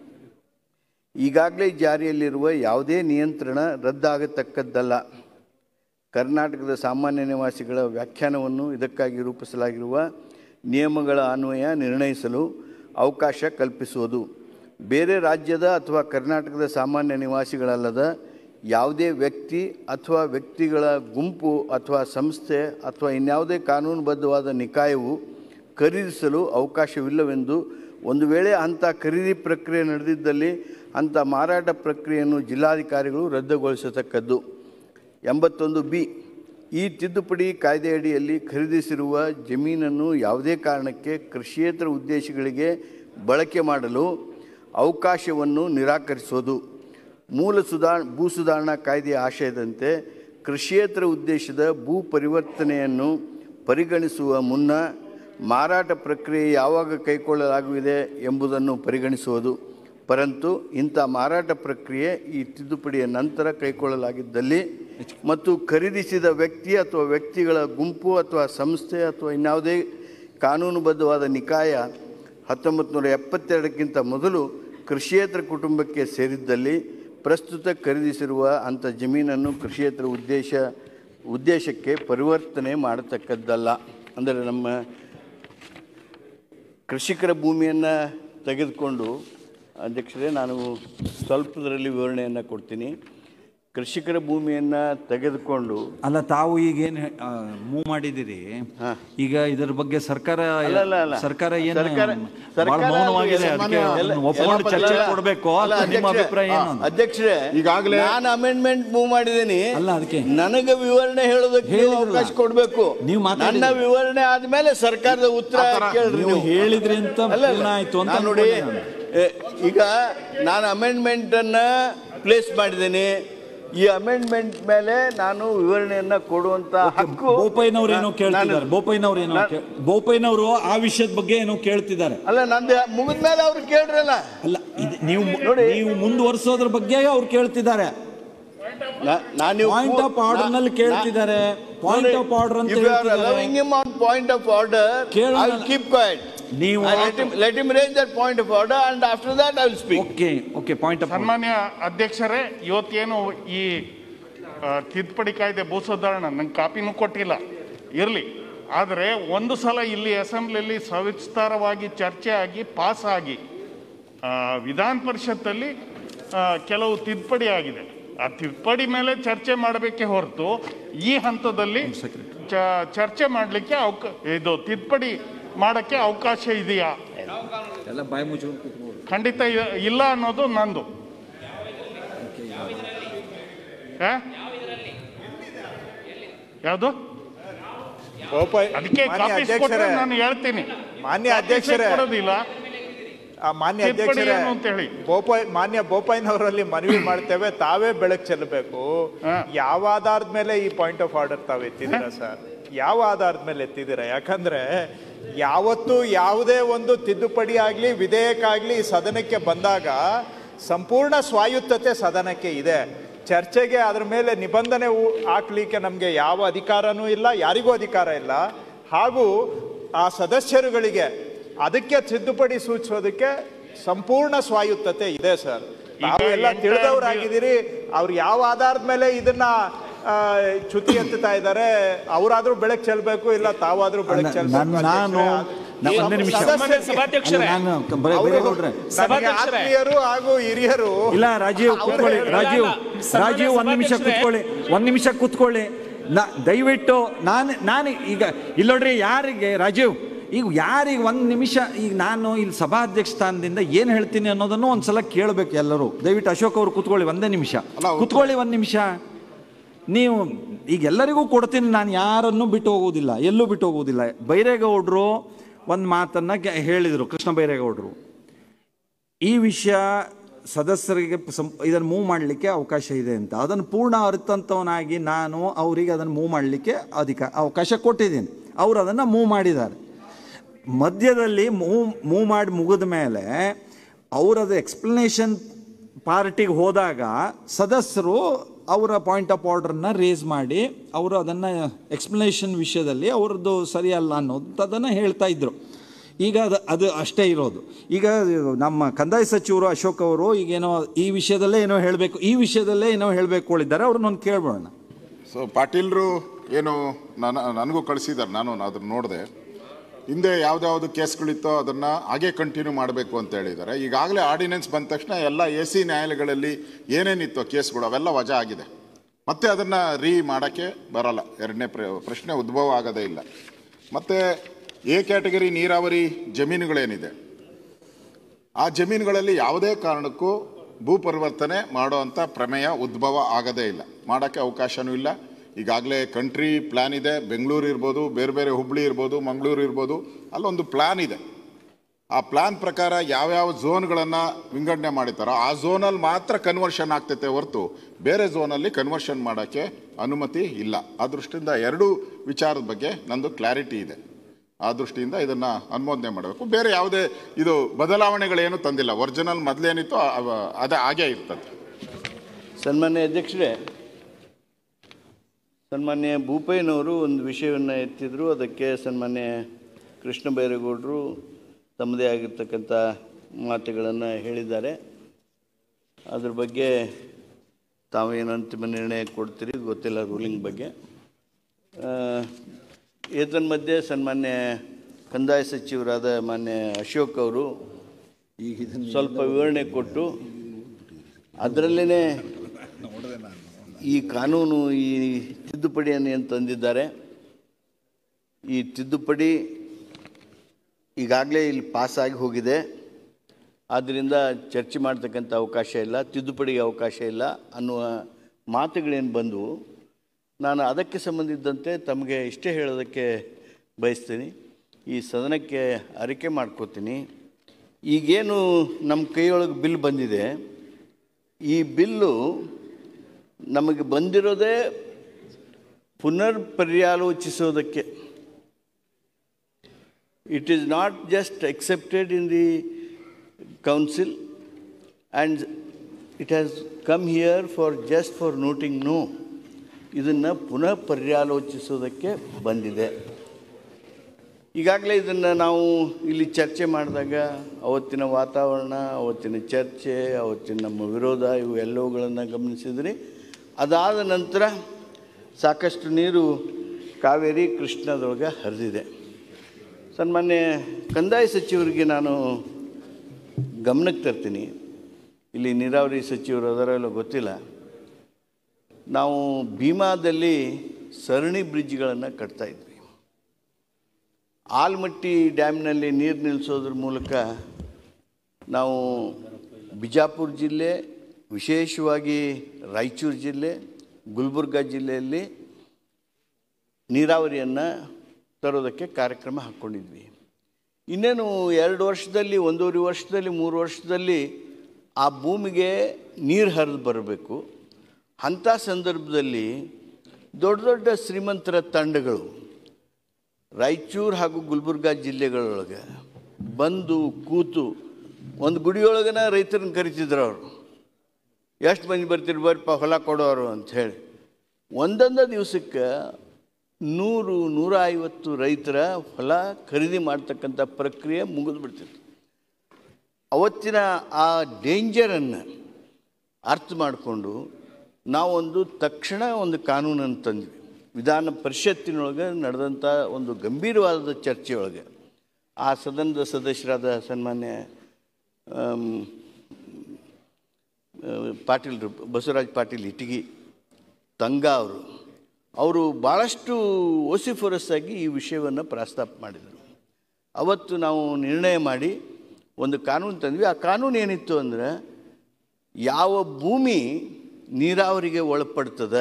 ಈಗಾಗಲೇ ಜಾರಿಯಲ್ಲಿರುವ ಯಾವುದೇ ನಿಯಂತ್ರಣ ರದ್ದಾಗತಕ್ಕದ್ದಲ್ಲ ಕರ್ನಾಟಕದ ಸಾಮಾನ್ಯ ನಿವಾಸಿಗಳ ವ್ಯಾಖ್ಯಾನವನ್ನು ಇದಕ್ಕಾಗಿ ರೂಪಿಸಲಾಗಿರುವ ನಿಯಮಗಳ ಅನ್ವಯ ನಿರ್ಣಯಿಸಲು ಅವಕಾಶ ಕಲ್ಪಿಸುವುದು ಬೇರೆ ರಾಜ್ಯದ ಅಥವಾ ಕರ್ನಾಟಕದ ಸಾಮಾನ್ಯ ನಿವಾಸಿಗಳಲ್ಲದ ಯಾವುದೇ ವ್ಯಕ್ತಿ ಅಥವಾ ವ್ಯಕ್ತಿಗಳ ಗುಂಪು ಅಥವಾ ಸಂಸ್ಥೆ ಅಥವಾ ಇನ್ಯಾವುದೇ ಕಾನೂನುಬದ್ಧವಾದ ನಿಕಾಯವು ಖರೀದಿಸಲು ಅವಕಾಶವಿಲ್ಲವೆಂದು ಒಂದು ವೇಳೆ ಅಂಥ ಖರೀದಿ ಪ್ರಕ್ರಿಯೆ ನಡೆದಿದ್ದಲ್ಲಿ ಅಂಥ ಮಾರಾಟ ಪ್ರಕ್ರಿಯೆಯನ್ನು ಜಿಲ್ಲಾಧಿಕಾರಿಗಳು ರದ್ದುಗೊಳಿಸತಕ್ಕದ್ದು ಎಂಬತ್ತೊಂದು ಬಿ ಈ ತಿದ್ದುಪಡಿ ಕಾಯ್ದೆಯಡಿಯಲ್ಲಿ ಖರೀದಿಸಿರುವ ಜಮೀನನ್ನು ಯಾವುದೇ ಕಾರಣಕ್ಕೆ ಕೃಷಿಯೇತರ ಉದ್ದೇಶಗಳಿಗೆ ಬಳಕೆ ಮಾಡಲು ಅವಕಾಶವನ್ನು ನಿರಾಕರಿಸೋದು ಮೂಲ ಸುಧಾ ಭೂ ಸುಧಾರಣಾ ಕಾಯ್ದೆಯ ಆಶಯದಂತೆ ಕೃಷಿಯೇತರ ಉದ್ದೇಶದ ಭೂ ಪರಿವರ್ತನೆಯನ್ನು ಪರಿಗಣಿಸುವ ಮುನ್ನ ಮಾರಾಟ ಪ್ರಕ್ರಿಯೆ ಯಾವಾಗ ಕೈಗೊಳ್ಳಲಾಗುತ್ತದೆ ಎಂಬುದನ್ನು ಪರಿಗಣಿಸುವುದು ಪರಂತು ಇಂಥ ಮಾರಾಟ ಪ್ರಕ್ರಿಯೆ ಈ ತಿದ್ದುಪಡಿಯ ನಂತರ ಕೈಗೊಳ್ಳಲಾಗಿದ್ದಲ್ಲಿ ಮತ್ತು ಖರೀದಿಸಿದ ವ್ಯಕ್ತಿ ಅಥವಾ ವ್ಯಕ್ತಿಗಳ ಗುಂಪು ಅಥವಾ ಸಂಸ್ಥೆ ಅಥವಾ ಇನ್ಯಾವುದೇ ಕಾನೂನುಬದ್ಧವಾದ ನಿಕಾಯ ಹತ್ತೊಂಬತ್ತು ನೂರ ಎಪ್ಪತ್ತೆರಡಕ್ಕಿಂತ ಮೊದಲು ಕೃಷಿಯೇತರ ಕುಟುಂಬಕ್ಕೆ ಸೇರಿದ್ದಲ್ಲಿ ಪ್ರಸ್ತುತ ಖರೀದಿಸಿರುವ ಅಂಥ ಜಮೀನನ್ನು ಕೃಷಿಯೇತರ ಉದ್ದೇಶ ಉದ್ದೇಶಕ್ಕೆ ಪರಿವರ್ತನೆ ಮಾಡತಕ್ಕದ್ದಲ್ಲ ಅಂದರೆ ನಮ್ಮ ಕೃಷಿಕರ ಭೂಮಿಯನ್ನು ತೆಗೆದುಕೊಂಡು ಅಧ್ಯಕ್ಷರೇ ನಾನು ಸ್ವಲ್ಪದರಲ್ಲಿ ವಿವರಣೆಯನ್ನು ಕೊಡ್ತೀನಿ ಕೃಷಿಕರ ಭೂಮಿಯನ್ನು ತೆಗೆದುಕೊಂಡು ಅಲ್ಲ ತಾವು ಈಗೇನು ಮೂವ್ ಮಾಡಿದಿರಿ ಈಗ ಇದರ ಬಗ್ಗೆ ಸರ್ಕಾರ ಅಲ್ಲ, ಅಲ್ಲ, ಅಲ್ಲ. ಸರ್ಕಾರ ಏನು ಸರ್ಕಾರ- ಬಹಳ ಸರ್ಕಾರ ಮೌನವಾಗಿದೆ ಎಲ್ಲ- ಅದಕ್ಕೆ ಎಲ್ಲ- ಅದನ್ನ ಒಪ್ಕೊಂಡು ಎಲ್ಲ ಚರ್ಚೆ ಪದ- ಕೊಡಬೇಕು ಅಲ್ಲ, ಅಂತ ನಿಮ್ಮ ಅಧ್ಯಕ್ಷರೇ, ಅಭಿಪ್ರಾಯ ಏನು ಅಂತ? ಅಧ್ಯಕ್ಷರೇ ಈಗಾಗ್ಲೇ- ನಾನು ಅಮೆಂಡ್ಮೆಂಟ್ ಮೂವ್ ಮಾಡಿದ್ದೀನಿ ಅಲ್ಲ, ಅದಕ್ಕೆ. ನನಗೆ ವಿವರಣೆ ಹೇಳೋದಕ್ಕೆ ನೀವು ಹೇಳಿದ್ರಲ್ಲ. ಅವಕಾಶ ಕೊಡಬೇಕು ನೀವು ಮಾತಾಡಿದ್ರಿ. ನನ್ನ ವಿವರಣೆ ಆದ್ಮೇಲೆ ಸರ್ಕಾರದ ಉತ್ತರ ಕೇಳ್ರಿ ನೀವು ಹೇಳಿದ್ರಿ ಅಂತ ಅಲ್ಲ, ಅಲ್ಲ. ಪೂರ್ಣ ಆಯ್ತು ಅಂತ ನಾನು ನೋಡಿ ಅನ್ಕೊಂಡೆ ನಾನು. ಎ, ಈಗ ನಾನು ಅಮೆಂಡ್ಮೆಂಟ್ ಅನ್ನ ಪ್ಲೇಸ್ ಮಾಡಿದ್ದೀನಿ ಈ ಅಮೆಂಡ್ಮೆಂಟ್ ಮೇಲೆ ನಾನು ವಿವರಣೆಯನ್ನ ಕೊಡುವಂತ ಹಕ್ಕು ಬೋಪಯ್ಯನವ್ರು ಏನೋ ನಾನು- ಕೇಳ್ತಿದ್ದಾರೆ ಬೋಪಯ್ಯನವ್ರು ಏನೋ ನಾನು- ಕೇ- ಬೋಪಯ್ಯನವರು ಆ ವಿಷಯದ ಬಗ್ಗೆ ಏನೋ ಕೇಳ್ತಿದ್ದಾರೆ ಅಲ್ಲ ನಂದು ಮುಗಿದ್ಮೇಲೆ ಅವ್ರು ಕೇಳ್ರಲ್ಲ ಅಲ್ಲ ಇದು ನೀವು ಮು- ನೋಡಿ. ನೀವು ಮುಂದುವರಿಸೋದ್ರ ಬಗ್ಗೆ ಅವ್ರು ಕೇಳ್ತಿದ್ದಾರೆ ನಾ- ನಾನು ನೀವು ಪಾಯಿಂಟ್ ಆಫ್ ಆರ್ಡರ್ ನಲ್ಲಿ ಕೇಳ್ತಿದ್ದಾರೆ ಪಾಯಿಂಟ್ ಆಫ್ ಆರ್ಡರ್ ಅಂತ ಹೇಳ್ತಿದ್ದಾರೆ ಪಾಯಿಂಟ್ ಆಫ್ ಆರ್ಡರ್ ಕೇಳೋಣ. ಐ ವಿಲ್ ಕೀಪ್ ಕ್ವೈಟ್ ನೀವು let him range that point of order and after that I will speak okay okay point of ಸನ್ಮಾನ್ಯ ಅಧ್ಯಕ್ಷರೇ ಇವತ್ತೇನು ಈ ಆ, ತಿದ್ದುಪಡಿ ಕಾಯ್ದೆ ಭೂ ಸುಧಾರಣೆ ನಂಗೆ ಕಾಪಿನೂ ಕೊಟ್ಟಿಲ್ಲ ಇರಲಿ ಆದರೆ ಒಂದು ಸಲ ಇಲ್ಲಿ ಅಸೆಂಬ್ಲಿಯಲ್ಲಿ ಸವಿಸ್ತಾರವಾಗಿ ಚರ್ಚೆ ಆಗಿ ಪಾಸ್ ಆಗಿ ಆ, ವಿಧಾನ ಪರಿಷತ್ತಲ್ಲಿ ಆ, ಕೆಲವು ತಿದ್ದುಪಡಿ ಆಗಿದೆ ಆ ತಿದ್ದುಪಡಿ ಮೇಲೆ ಚರ್ಚೆ ಮಾಡಬೇಕೇ ಹೊರತು ಈ ಹಂತದಲ್ಲಿ ಚ- ಚರ್ಚೆ ಮಾಡಲಿಕ್ಕೆ ಅವಕ ಇದು ತಿದ್ದುಪಡಿ ಮಾಡೋಕ್ಕೆ ಅವಕಾಶ ಇದೆಯಾ ಎಲ್ಲ ಬಾಯಿ ಮುಚ್ಕೊಂಡು ಕೂತ್ಕೊಳ್ಳಿ. ಖಂಡಿತ ಇ- ಇಲ್ಲ ಅನ್ನೋದು ನಂದು ಆ? ಯಾವುದು ಬೋಪಾಯ್ ಅದಕ್ಕೆ ಮಾನ್ಯ ಕಾಪೀಸ್ ಕೊಟ್ರೆ ಅಧ್ಯಕ್ಷರೇ ನಾನು ಹೇಳ್ತೀನಿ ಮಾನ್ಯ ಕಾಪೀಸೇ ಅಧ್ಯಕ್ಷರೇ ಕೊಡೋದಿಲ್ಲ ಆ, ಮಾನ್ಯ ತಿದ್ದುಪಡಿ ಅಧ್ಯಕ್ಷರೇ ಏನು ಅಂತ ಹೇಳಿ? ಬೋಪಾಯ್ ಮಾನ್ಯ ಬೋಪಾಯ್ನವರಲ್ಲಿ ಮನವಿ ಮಾಡ್ತೇವೆ ತಾವೇ ಬೆಳಕು ಚೆಲ್ಲಬೇಕು ಹಾ. ಯಾವ ಆಧಾರದ ಮೇಲೆ ಈ ಪಾಯಿಂಟ್ ಆಫ್ ಆರ್ಡರ್ ತಾವು ಎತ್ತಿದ್ದೀರಾ ಸರ್ ಯಾವ ಆಧಾರದ ಮೇಲೆ ಎತ್ತಿದ್ದೀರಾ ಯಾಕಂದ್ರೆ ಯಾವತ್ತು ಯಾವುದೇ ಒಂದು ತಿದ್ದುಪಡಿ ಆಗಲಿ ವಿಧೇಯಕ ಆಗಲಿ ಸದನಕ್ಕೆ ಬಂದಾಗ ಸಂಪೂರ್ಣ ಸ್ವಾಯುತ್ತತೆ ಸದನಕ್ಕೆ ಇದೆ ಚರ್ಚೆಗೆ ಅದ್ರ ಮೇಲೆ ನಿಬಂಧನೆ ಉ- ಹಾಕ್ಲಿಕ್ಕೆ ನಮಗೆ ಯಾವ ಅಧಿಕಾರನೂ ಇಲ್ಲ ಯಾರಿಗೂ ಅಧಿಕಾರ ಇಲ್ಲ ಹಾಗೂ ಆ ಸದಸ್ಯರುಗಳಿಗೆ ಅದಕ್ಕೆ ತಿದ್ದುಪಡಿ ಸೂಚಿಸೋದಕ್ಕೆ ಸಂಪೂರ್ಣ ಸ್ವಾಯುತ್ತತೆ ಇದೆ ಸರ್ ತಾವು ಎಲ್ಲ ಎಂಟು ತಿಳಿದವರಾಗಿದ್ದೀರಿ ಅವ್ರು ಯಾವ ಆಧಾರದ ಮೇಲೆ ಇದನ್ನ ಆ, ಚ್ಯುತಿ ಎತ್ತುತ್ತಾ ಇದ್ದಾರೆ ಅವರಾದ್ರೂ ಬೆಳಕು ಚೆಲ್ಬೇಕು ಇಲ್ಲ ತಾವಾದ್ರೂ ಬೆಳಕು ಅಲ್ಲ, ಚೆಲ್ಬೇಕು ನಾನು- ನಾನು ಅಧ್ಯಕ್ಷರೇ. ನಾ ಒಂದೇ ನಿಮಿಷ ಸದಸ್ಯ- ಸಭಾಧ್ಯಕ್ಷರೇ. ಅಲ್ಲ, ನಾನು ಕ- ಬರೇ- ಅವರು ಬೈರೇಗೌಡ್ರೆ ನಮಗೆ ಸಭಾಧ್ಯಕ್ಷರೇ. ಆತ್ಮೀಯರು ಹಾಗೂ ಹಿರಿಯರು ಇಲ್ಲ ರಾಜೀವ್ ಕೂತ್ಕೊಳ್ಳಿ ಇಲ್ಲ, ರಾಜೀವ್ ಇಲ್ಲ. ರಾಜೀವ್ ಒಂದ್ ನಿಮಿಷ ಸಭಾಧ್ಯಕ್ಷರೇ. ಕೂತ್ಕೊಳ್ಳಿ ಒಂದ್ ನಿಮಿಷ ಕೂತ್ಕೊಳ್ಳಿ ನಾ ದಯವಿಟ್ಟು ನಾನು ನಾನು ಈಗ ಇಲ್ಲ ನೋಡ್ರಿ ಯಾರಿಗೆ ರಾಜೀವ್ ಈಗ ಯಾರಿಗೆ ಒಂದ್ ನಿಮಿಷ ಈಗ ನಾನು ಇಲ್ಲಿ ಸಭಾಧ್ಯಕ್ಷ ಸ್ಥಾನದಿಂದ ಏನು ಹೇಳ್ತೀನಿ ಅನ್ನೋದನ್ನು ಒಂದ್ಸಲ ಕೇಳಬೇಕು ಎಲ್ಲರೂ ದಯವಿಟ್ಟು ಅಶೋಕ್ ಅವರು ಕೂತ್ಕೊಳ್ಳಿ ಒಂದೇ ನಿಮಿಷ ಅಲ್ಲ, ಕೂತ್ಕೊಳ್ಳಿ ಒಂದ್ ನಿಮಿಷ ನೀವು ಈಗ ಎಲ್ಲರಿಗೂ ಕೊಡ್ತೀನಿ ನಾನು ಯಾರನ್ನು ಬಿಟ್ಟು ಹೋಗುವುದಿಲ್ಲ ಎಲ್ಲೂ ಬಿಟ್ಟು ಹೋಗುವುದಿಲ್ಲ ಬೈರೇಗೌಡರು ಒಂದು ಮಾತನ್ನ ಗೆ- ಹೇಳಿದರು ಕೃಷ್ಣ ಬೈರೇಗೌಡರು ಈ ವಿಷಯ ಸದಸ್ಯರಿಗೆ ಸಂ ಇದನ್ನು ಮೂವ್ ಮಾಡಲಿಕ್ಕೆ ಅವಕಾಶ ಇದೆ ಅಂತ ಅದನ್ನು ಪೂರ್ಣ ಅರ್ಥಂತವನಾಗಿ ನಾನು ಅವರಿಗೆ ಅದನ್ನು ಮೂವ್ ಮಾಡಲಿಕ್ಕೆ ಅಧಿಕ ಅವಕಾಶ ಕೊಟ್ಟಿದ್ದೀನಿ ಅವರು ಅದನ್ನು ಮೂವ್ ಮಾಡಿದ್ದಾರೆ ಮಧ್ಯದಲ್ಲಿ ಮೂವ್ ಮೂವ್ ಮಾಡಿ ಮುಗಿದ ಮೇಲೆ ಅವರದು ಎಕ್ಸ್ಪ್ಲನೇಷನ್ ಪಾರ್ಟಿಗೆ ಹೋದಾಗ ಸದಸ್ಯರು ಅವರ ಪಾಯಿಂಟ್ ಆಫ್ ಆರ್ಡರ್ನ ರೇಸ್ ಮಾಡಿ ಅವರು ಅದನ್ನು ಎಕ್ಸ್ಪ್ಲನೇಷನ್ ವಿಷಯದಲ್ಲಿ ಅವ್ರದ್ದು ಸರಿಯಲ್ಲ ಅನ್ನೋದನ್ನು ಹೇಳ್ತಾ ಇದ್ರು ಈಗ ಅದು ಅದು ಅಷ್ಟೇ ಇರೋದು ಈಗ ನಮ್ಮ ಕಂದಾಯ ಸಚಿವರು ಅಶೋಕ್ ಅವರು ಈಗೇನೋ ಈ ವಿಷಯದಲ್ಲೇ ಏನೋ ಹೇಳಬೇಕು ಈ ವಿಷಯದಲ್ಲೇ ಏನೋ ಹೇಳಬೇಕು ಹೇಳಿದ್ದಾರೆ ಅವ್ರನ್ನೊಂದು ಕೇಳ್ಬೋಣ ಸೊ ಪಾಟೀಲ್ರು ಏನು ನನ್ನ ನನಗೂ ಕಳಿಸಿದ್ದಾರೆ ನಾನು ಅದನ್ನ ನೋಡಿದೆ ಹಿಂದೆ ಯಾವ್ದಾವ್ದು ಕೇಸ್ಗಳಿತ್ತೋ ಅದನ್ನು ಹಾಗೆ ಕಂಟಿನ್ಯೂ ಮಾಡಬೇಕು ಅಂತ ಹೇಳಿದ್ದಾರೆ ಈಗಾಗಲೇ ಆರ್ಡಿನೆನ್ಸ್ ಬಂದ ತಕ್ಷಣ ಎಲ್ಲ ಎ ಸಿ ನ್ಯಾಯಾಲಯಗಳಲ್ಲಿ ಏನೇನಿತ್ತು ಕೇಸ್ಗಳು ಅವೆಲ್ಲ ವಜಾ ಆಗಿದೆ ಮತ್ತೆ ಅದನ್ನು ರೀ ಮಾಡೋಕ್ಕೆ ಬರಲ್ಲ ಎರಡನೇ ಪ್ರ ಪ್ರಶ್ನೆ ಉದ್ಭವ ಆಗೋದೇ ಇಲ್ಲ ಮತ್ತು ಎ ಕ್ಯಾಟಗರಿ ನೀರಾವರಿ ಜಮೀನುಗಳೇನಿದೆ ಆ ಜಮೀನುಗಳಲ್ಲಿ ಯಾವುದೇ ಕಾರಣಕ್ಕೂ ಭೂ ಪರಿವರ್ತನೆ ಮಾಡೋ ಅಂಥ ಪ್ರಮೇಯ ಉದ್ಭವ ಆಗದೇ ಇಲ್ಲ ಮಾಡೋಕ್ಕೆ ಅವಕಾಶನೂ ಇಲ್ಲ ಈಗಾಗಲೇ ಕಂಟ್ರಿ ಪ್ಲ್ಯಾನ್ ಇದೆ ಬೆಂಗಳೂರು ಇರ್ಬೋದು ಬೇರೆ ಬೇರೆ ಹುಬ್ಳಿ ಇರ್ಬೋದು ಮಂಗಳೂರು ಇರ್ಬೋದು ಅಲ್ಲೊಂದು ಪ್ಲ್ಯಾನ್ ಇದೆ ಆ ಪ್ಲ್ಯಾನ್ ಪ್ರಕಾರ ಯಾವ್ಯಾವ ಝೋನ್ಗಳನ್ನು ವಿಂಗಡಣೆ ಮಾಡಿತಾರೋ ಆ ಝೋನಲ್ಲಿ ಮಾತ್ರ ಕನ್ವರ್ಷನ್ ಆಗ್ತೈತೆ ಹೊರತು ಬೇರೆ ಝೋನಲ್ಲಿ ಕನ್ವರ್ಷನ್ ಮಾಡೋಕ್ಕೆ ಅನುಮತಿ ಇಲ್ಲ ಆ ದೃಷ್ಟಿಯಿಂದ ಎರಡೂ ವಿಚಾರದ ಬಗ್ಗೆ ನಂದು ಕ್ಲಾರಿಟಿ ಇದೆ ಆ ದೃಷ್ಟಿಯಿಂದ ಇದನ್ನು ಅನುಮೋದನೆ ಮಾಡಬೇಕು ಬೇರೆ ಯಾವುದೇ ಇದು ಬದಲಾವಣೆಗಳೇನು ತಂದಿಲ್ಲ ಒರಿಜಿನಲ್ ಮೊದಲೇನಿತ್ತು ಅದೇ ಹಾಗೇ ಇರ್ತದೆ ಸನ್ಮಾನ್ಯ ಅಧ್ಯಕ್ಷರೇ ಸನ್ಮಾನ್ಯ ಭೂಪಯ್ಯನವರು ಒಂದು ವಿಷಯವನ್ನು ಎತ್ತಿದ್ರು ಅದಕ್ಕೆ ಸನ್ಮಾನ್ಯ ಕೃಷ್ಣ ಬೈರೇಗೌಡರು ತಮ್ಮದೇ ಆಗಿರ್ತಕ್ಕಂಥ ಮಾತುಗಳನ್ನು ಹೇಳಿದ್ದಾರೆ ಅದ್ರ ಬಗ್ಗೆ ತಾವೇನು ಅಂತಿಮ ನಿರ್ಣಯ ಕೊಡ್ತೀರಿ ಗೊತ್ತಿಲ್ಲ ರೂಲಿಂಗ್ ಬಗ್ಗೆ ಆ, ಏತನ್ಮಧ್ಯೆ ಸನ್ಮಾನ್ಯ ಕಂದಾಯ ಸಚಿವರಾದ ಮಾನ್ಯ ಅಶೋಕ್ ಅವರು ಸ್ವಲ್ಪ ವಿವರಣೆ ಕೊಟ್ಟು ಅದರಲ್ಲೇ ಈ ಕಾನೂನು ಈ ತಿದ್ದುಪಡಿಯನ್ನು ಏನು ತಂದಿದ್ದಾರೆ ಈ ತಿದ್ದುಪಡಿ ಈಗಾಗಲೇ ಇಲ್ಲಿ ಪಾಸಾಗಿ ಹೋಗಿದೆ ಆದ್ದರಿಂದ ಚರ್ಚೆ ಮಾಡ್ತಕ್ಕಂಥ ಅವಕಾಶ ಇಲ್ಲ ತಿದ್ದುಪಡಿಗೆ ಅವಕಾಶ ಇಲ್ಲ ಅನ್ನುವ ಮಾತುಗಳೇನು ಬಂದವು ನಾನು ಅದಕ್ಕೆ ಸಂಬಂಧಿಸಿದಂತೆ ತಮಗೆ ಇಷ್ಟೇ ಹೇಳೋದಕ್ಕೆ ಬಯಸ್ತೀನಿ ಈ ಸದನಕ್ಕೆ ಅರಿಕೆ ಮಾಡ್ಕೋತೀನಿ ಈಗೇನು ನಮ್ಮ ಕೈಯೊಳಗೆ ಬಿಲ್ ಬಂದಿದೆ ಈ ಬಿಲ್ಲು ನಮಗೆ ಬಂದಿರೋದೇ ಪುನರ್ ಪರ್ಯಾಲೋಚಿಸೋದಕ್ಕೆ it is not just accepted in the council and it has come here for just for noting no ಇದನ್ನು ಪುನಃ ಪರ್ಯಾಲೋಚಿಸೋದಕ್ಕೆ ಬಂದಿದೆ ಈಗಾಗಲೇ ಇದನ್ನು ನಾವು ಇಲ್ಲಿ ಚರ್ಚೆ ಮಾಡಿದಾಗ ಅವತ್ತಿನ ವಾತಾವರಣ ಅವತ್ತಿನ ಚರ್ಚೆ ಅವತ್ತಿನ ನಮ್ಮ ವಿರೋಧ ಇವು ಎಲ್ಲವುಗಳನ್ನು ಗಮನಿಸಿದ್ರಿ ಅದಾದ ನಂತರ ಸಾಕಷ್ಟು ನೀರು ಕಾವೇರಿ ಕೃಷ್ಣದೊಳಗೆ ಹರಿದಿದೆ ಸನ್ಮಾನ್ಯ ಕಂದಾಯ ಸಚಿವರಿಗೆ ನಾನು ಗಮನಕ್ಕೆ ತರ್ತೀನಿ ಇಲ್ಲಿ ನೀರಾವರಿ ಸಚಿವರು ಅದರಲ್ಲೂ ಗೊತ್ತಿಲ್ಲ ನಾವು ಭೀಮಾದಲ್ಲಿ ಸರಣಿ ಬ್ರಿಡ್ಜ್ಗಳನ್ನು ಕಟ್ತಾ ಇದ್ವಿ ಆಲ್ಮಟ್ಟಿ ಡ್ಯಾಮ್ನಲ್ಲಿ ನೀರು ನಿಲ್ಲಿಸೋದ್ರ ಮೂಲಕ ನಾವು ಬಿಜಾಪುರ ಜಿಲ್ಲೆ ವಿಶೇಷವಾಗಿ ರಾಯಚೂರು ಜಿಲ್ಲೆ ಗುಲ್ಬರ್ಗ ಜಿಲ್ಲೆಯಲ್ಲಿ ನೀರಾವರಿಯನ್ನು ತರೋದಕ್ಕೆ ಕಾರ್ಯಕ್ರಮ ಹಾಕ್ಕೊಂಡಿದ್ವಿ ಇನ್ನೇನು ಎರಡು ವರ್ಷದಲ್ಲಿ ಒಂದೂವರೆ ವರ್ಷದಲ್ಲಿ ಮೂರು ವರ್ಷದಲ್ಲಿ ಆ ಭೂಮಿಗೆ ನೀರು ಹರಿದು ಬರಬೇಕು ಅಂಥ ಸಂದರ್ಭದಲ್ಲಿ ದೊಡ್ಡ ದೊಡ್ಡ ಶ್ರೀಮಂತರ ತಂಡಗಳು ರಾಯಚೂರು ಹಾಗೂ ಗುಲ್ಬರ್ಗ ಜಿಲ್ಲೆಗಳೊಳಗೆ ಬಂದು ಕೂತು ಒಂದು ಗುಡಿಯೊಳಗನ ರೈತರನ್ನ ಕರಿತಿದ್ರು ಅವರು ಎಷ್ಟು ಮಂದಿ ಬರ್ತೀರಿ ಬರ್ರಿಪ್ಪ ಹೊಲ ಕೊಡೋರು ಅಂಥೇಳಿ ಒಂದೊಂದು ದಿವಸಕ್ಕೆ ನೂರು ನೂರ ಐವತ್ತು ರೈತರ ಹೊಲ ಖರೀದಿ ಮಾಡ್ತಕ್ಕಂಥ ಪ್ರಕ್ರಿಯೆ ಮುಗಿದು ಬಿಡ್ತಿತ್ತು ಅವತ್ತಿನ ಆ ಡೇಂಜರನ್ನು ಅರ್ಥ ಮಾಡಿಕೊಂಡು ನಾವೊಂದು ತಕ್ಷಣ ಒಂದು ಕಾನೂನನ್ನು ತಂದ್ವಿ ವಿಧಾನ ಪರಿಷತ್ತಿನೊಳಗೆ ನಡೆದಂಥ ಒಂದು ಗಂಭೀರವಾದ ಚರ್ಚೆಯೊಳಗೆ ಆ ಸದನದ ಸದಸ್ಯರಾದ ಸನ್ಮಾನ್ಯ ಆಮ್, ಆ, ಪಾಟೀಲ್ ಬಸವರಾಜ್ ಪಾಟೀಲ್ ಇಟಗಿ ತಂಗ ಅವರು ಅವರು ಭಾಳಷ್ಟು ಓಸಿಫೋರಸ್ ಆಗಿ ಈ ವಿಷಯವನ್ನು ಪ್ರಸ್ತಾಪ ಮಾಡಿದರು ಅವತ್ತು ನಾವು ನಿರ್ಣಯ ಮಾಡಿ ಒಂದು ಕಾನೂನು ತಂದ್ವಿ ಆ ಕಾನೂನು ಏನಿತ್ತು ಅಂದರೆ ಯಾವ ಭೂಮಿ ನೀರಾವರಿಗೆ ಒಳಪಡ್ತದೆ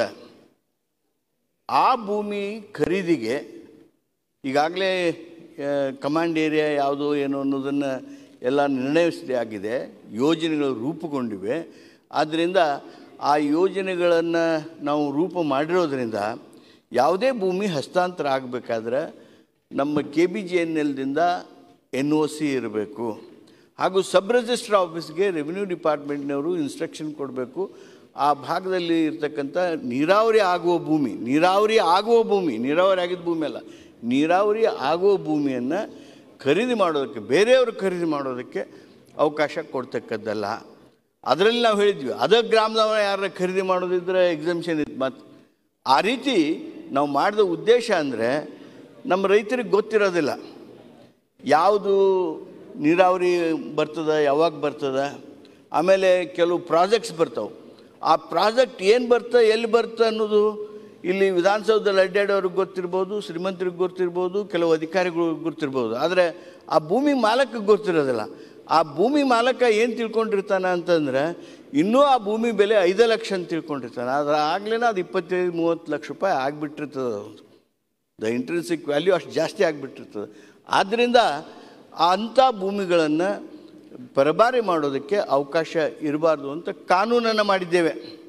ಆ ಭೂಮಿ ಖರೀದಿಗೆ ಈಗಾಗಲೇ ಕಮಾಂಡ್ ಏರಿಯಾ ಯಾವುದು ಏನು ಅನ್ನೋದನ್ನು ಎಲ್ಲ ನಿರ್ಣಯಿಸಿದೆ ಆಗಿದೆ ಯೋಜನೆಗಳು ರೂಪುಗೊಂಡಿವೆ ಆದ್ದರಿಂದ ಆ ಯೋಜನೆಗಳನ್ನು ನಾವು ರೂಪ ಮಾಡಿರೋದ್ರಿಂದ ಯಾವುದೇ ಭೂಮಿ ಹಸ್ತಾಂತರ ಆಗಬೇಕಾದ್ರೆ ನಮ್ಮ ಕೆ ಬಿ ಜಿ ಎನ್ ಎಲ್ದಿಂದ ಎನ್ ಒ ಸಿ ಇರಬೇಕು ಹಾಗೂ ಸಬ್ ರಿಜಿಸ್ಟ್ರ್ ಆಫೀಸ್ಗೆ ರೆವಿನ್ಯೂ ಡಿಪಾರ್ಟ್ಮೆಂಟ್ನವರು ಇನ್ಸ್ಟ್ರಕ್ಷನ್ ಕೊಡಬೇಕು ಆ ಭಾಗದಲ್ಲಿ ಇರ್ತಕ್ಕಂಥ ನೀರಾವರಿ ಆಗುವ ಭೂಮಿ ನೀರಾವರಿ ಆಗುವ ಭೂಮಿ ನೀರಾವರಿ ಆಗಿದ್ದ ಭೂಮಿ ಅಲ್ಲ ನೀರಾವರಿ ಆಗುವ ಭೂಮಿಯನ್ನು ಖರೀದಿ ಮಾಡೋದಕ್ಕೆ ಬೇರೆಯವರು ಖರೀದಿ ಮಾಡೋದಕ್ಕೆ ಅವಕಾಶ ಕೊಡ್ತಕ್ಕದ್ದಲ್ಲ ಅದರಲ್ಲಿ ನಾವು ಹೇಳಿದ್ವಿ ಅದ ಗ್ರಾಮದವ ಯಾರ ಖರೀದಿ ಮಾಡೋದಿದ್ರೆ ಎಕ್ಸಮ್ಷನ್ ಇತ್ತು ಮತ್ತು ಆ ರೀತಿ ನಾವು ಮಾಡಿದ ಉದ್ದೇಶ ಅಂದರೆ ನಮ್ಮ ರೈತರಿಗೆ ಗೊತ್ತಿರೋದಿಲ್ಲ ಯಾವುದು ನೀರಾವರಿ ಬರ್ತದೆ ಯಾವಾಗ ಬರ್ತದೆ ಆಮೇಲೆ ಕೆಲವು ಪ್ರಾಜೆಕ್ಟ್ಸ್ ಬರ್ತಾವೆ ಆ ಪ್ರಾಜೆಕ್ಟ್ ಏನು ಬರ್ತಾ ಎಲ್ಲಿ ಬರ್ತಾ ಅನ್ನೋದು ಇಲ್ಲಿ ವಿಧಾನಸೌಧದಲ್ಲಿ ಅಡ್ಡಾಡೋರಿಗೆ ಗೊತ್ತಿರ್ಬೋದು ಶ್ರೀಮಂತರಿಗೆ ಗೊತ್ತಿರ್ಬೋದು ಕೆಲವು ಅಧಿಕಾರಿಗಳಿಗೆ ಗೊತ್ತಿರ್ಬೋದು ಆದರೆ ಆ ಭೂಮಿ ಮಾಲಕಕ್ಕೆ ಗೊತ್ತಿರೋದಿಲ್ಲ ಆ ಭೂಮಿ ಮಾಲಕ ಏನು ತಿಳ್ಕೊಂಡಿರ್ತಾನೆ ಅಂತಂದ್ರೆ ಇನ್ನೂ ಆ ಭೂಮಿ ಬೆಲೆ ಐದು ಲಕ್ಷ ಅಂತ ತಿಳ್ಕೊಂಡಿರ್ತಾನೆ ಆದರೆ ಆಗ್ಲೇ ಅದು ಇಪ್ಪತ್ತೈದು ಮೂವತ್ತು ಲಕ್ಷ ರೂಪಾಯಿ ಆಗಿಬಿಟ್ಟಿರ್ತದೆ ಅದು ದ ಇಂಟ್ರೆನ್ಸಿಕ್ ವ್ಯಾಲ್ಯೂ ಅಷ್ಟು ಜಾಸ್ತಿ ಆಗಿಬಿಟ್ಟಿರ್ತದೆ ಆದ್ದರಿಂದ ಅಂಥ ಭೂಮಿಗಳನ್ನು ಪರಬಾರಿ ಮಾಡೋದಕ್ಕೆ ಅವಕಾಶ ಇರಬಾರ್ದು ಅಂತ ಕಾನೂನನ್ನು ಮಾಡಿದ್ದೇವೆ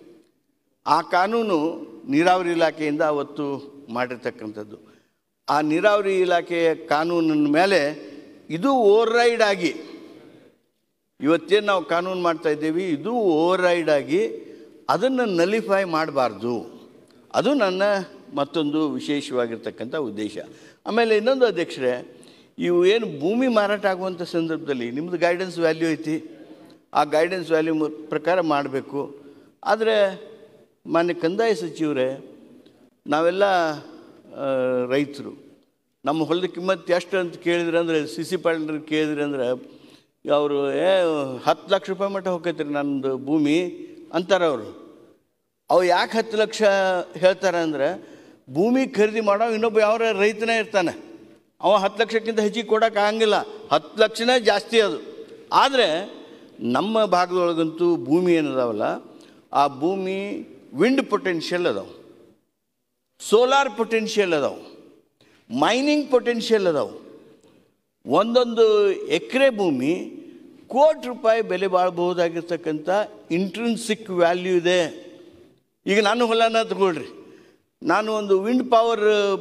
ಆ ಕಾನೂನು ನೀರಾವರಿ ಇಲಾಖೆಯಿಂದ ಅವತ್ತು ಮಾಡಿರ್ತಕ್ಕಂಥದ್ದು ಆ ನೀರಾವರಿ ಇಲಾಖೆಯ ಕಾನೂನಿನ ಮೇಲೆ ಇದು ಓವರ್ ರೈಡ್ ಆಗಿ ಇವತ್ತೇನು ನಾವು ಕಾನೂನು ಮಾಡ್ತಾ ಇದ್ದೀವಿ ಇದು ಓವರ್ ರೈಡ್ ಆಗಿ ಅದನ್ನು ನಲಿಫೈ ಮಾಡಬಾರ್ದು ಅದು ನನ್ನ ಮತ್ತೊಂದು ವಿಶೇಷವಾಗಿರ್ತಕ್ಕಂಥ ಉದ್ದೇಶ ಆಮೇಲೆ ಇನ್ನೊಂದು ಅಧ್ಯಕ್ಷರೇ ಇವು ಏನು ಭೂಮಿ ಮಾರಾಟ ಆಗುವಂಥ ಸಂದರ್ಭದಲ್ಲಿ ನಿಮ್ಮದು ಗೈಡೆನ್ಸ್ ವ್ಯಾಲ್ಯೂ ಐತಿ ಆ ಗೈಡೆನ್ಸ್ ವ್ಯಾಲ್ಯೂ ಪ್ರಕಾರ ಮಾಡಬೇಕು ಆದರೆ ಮಾನ್ಯ ಕಂದಾಯ ಸಚಿವರೇ ನಾವೆಲ್ಲ ರೈತರು ನಮ್ಮ ಹೊಲದ ಕಿಮ್ಮತ್ತು ಎಷ್ಟು ಅಂತ ಕೇಳಿದ್ರೆ ಅಂದರೆ ಸಿ ಸಿ ಪಾಟೀಲ್ರಿಗೆ ಕೇಳಿದ್ರೆ ಅಂದ್ರೆ ಅವರು ಏ ಹತ್ತು ಲಕ್ಷ ರೂಪಾಯಿ ಮಟ್ಟ ಹೋಗೈತ್ರಿ ನನ್ನದು ಭೂಮಿ ಅಂತಾರೆ ಅವರು ಅವು ಯಾಕೆ ಹತ್ತು ಲಕ್ಷ ಹೇಳ್ತಾರೆ ಅಂದ್ರೆ ಭೂಮಿ ಖರೀದಿ ಮಾಡೋ ಇನ್ನೊಬ್ಬ ಯಾವ ರೈತನೇ ಇರ್ತಾನೆ ಅವ ಹತ್ತು ಲಕ್ಷಕ್ಕಿಂತ ಹೆಚ್ಚಿಗೆ ಕೊಡೋಕೆ ಆಗಂಗಿಲ್ಲ ಹತ್ತು ಲಕ್ಷನೇ ಜಾಸ್ತಿ ಅದು ಆದರೆ ನಮ್ಮ ಭಾಗದೊಳಗಂತೂ ಭೂಮಿ ಏನದಾವಲ್ಲ ಆ ಭೂಮಿ ವಿಂಡ್ ಪೊಟೆನ್ಷಿಯಲ್ ಅದಾವೆ ಸೋಲಾರ್ ಪೊಟೆನ್ಷಿಯಲ್ ಅದಾವೆ ಮೈನಿಂಗ್ ಪೊಟೆನ್ಷಿಯಲ್ ಅದಾವೆ ಒಂದೊಂದು ಎಕರೆ ಭೂಮಿ ಕೋಟಿ ರೂಪಾಯಿ ಬೆಲೆ ಬಾಳ್ಬಹುದಾಗಿರ್ತಕ್ಕಂಥ ಇಂಟ್ರೆನ್ಸಿಕ್ ವ್ಯಾಲ್ಯೂ ಇದೆ ಈಗ ನಾನು ಹೊಲನ ತಗೊಳ್ರಿ ನಾನು ಒಂದು ವಿಂಡ್ ಪವರ್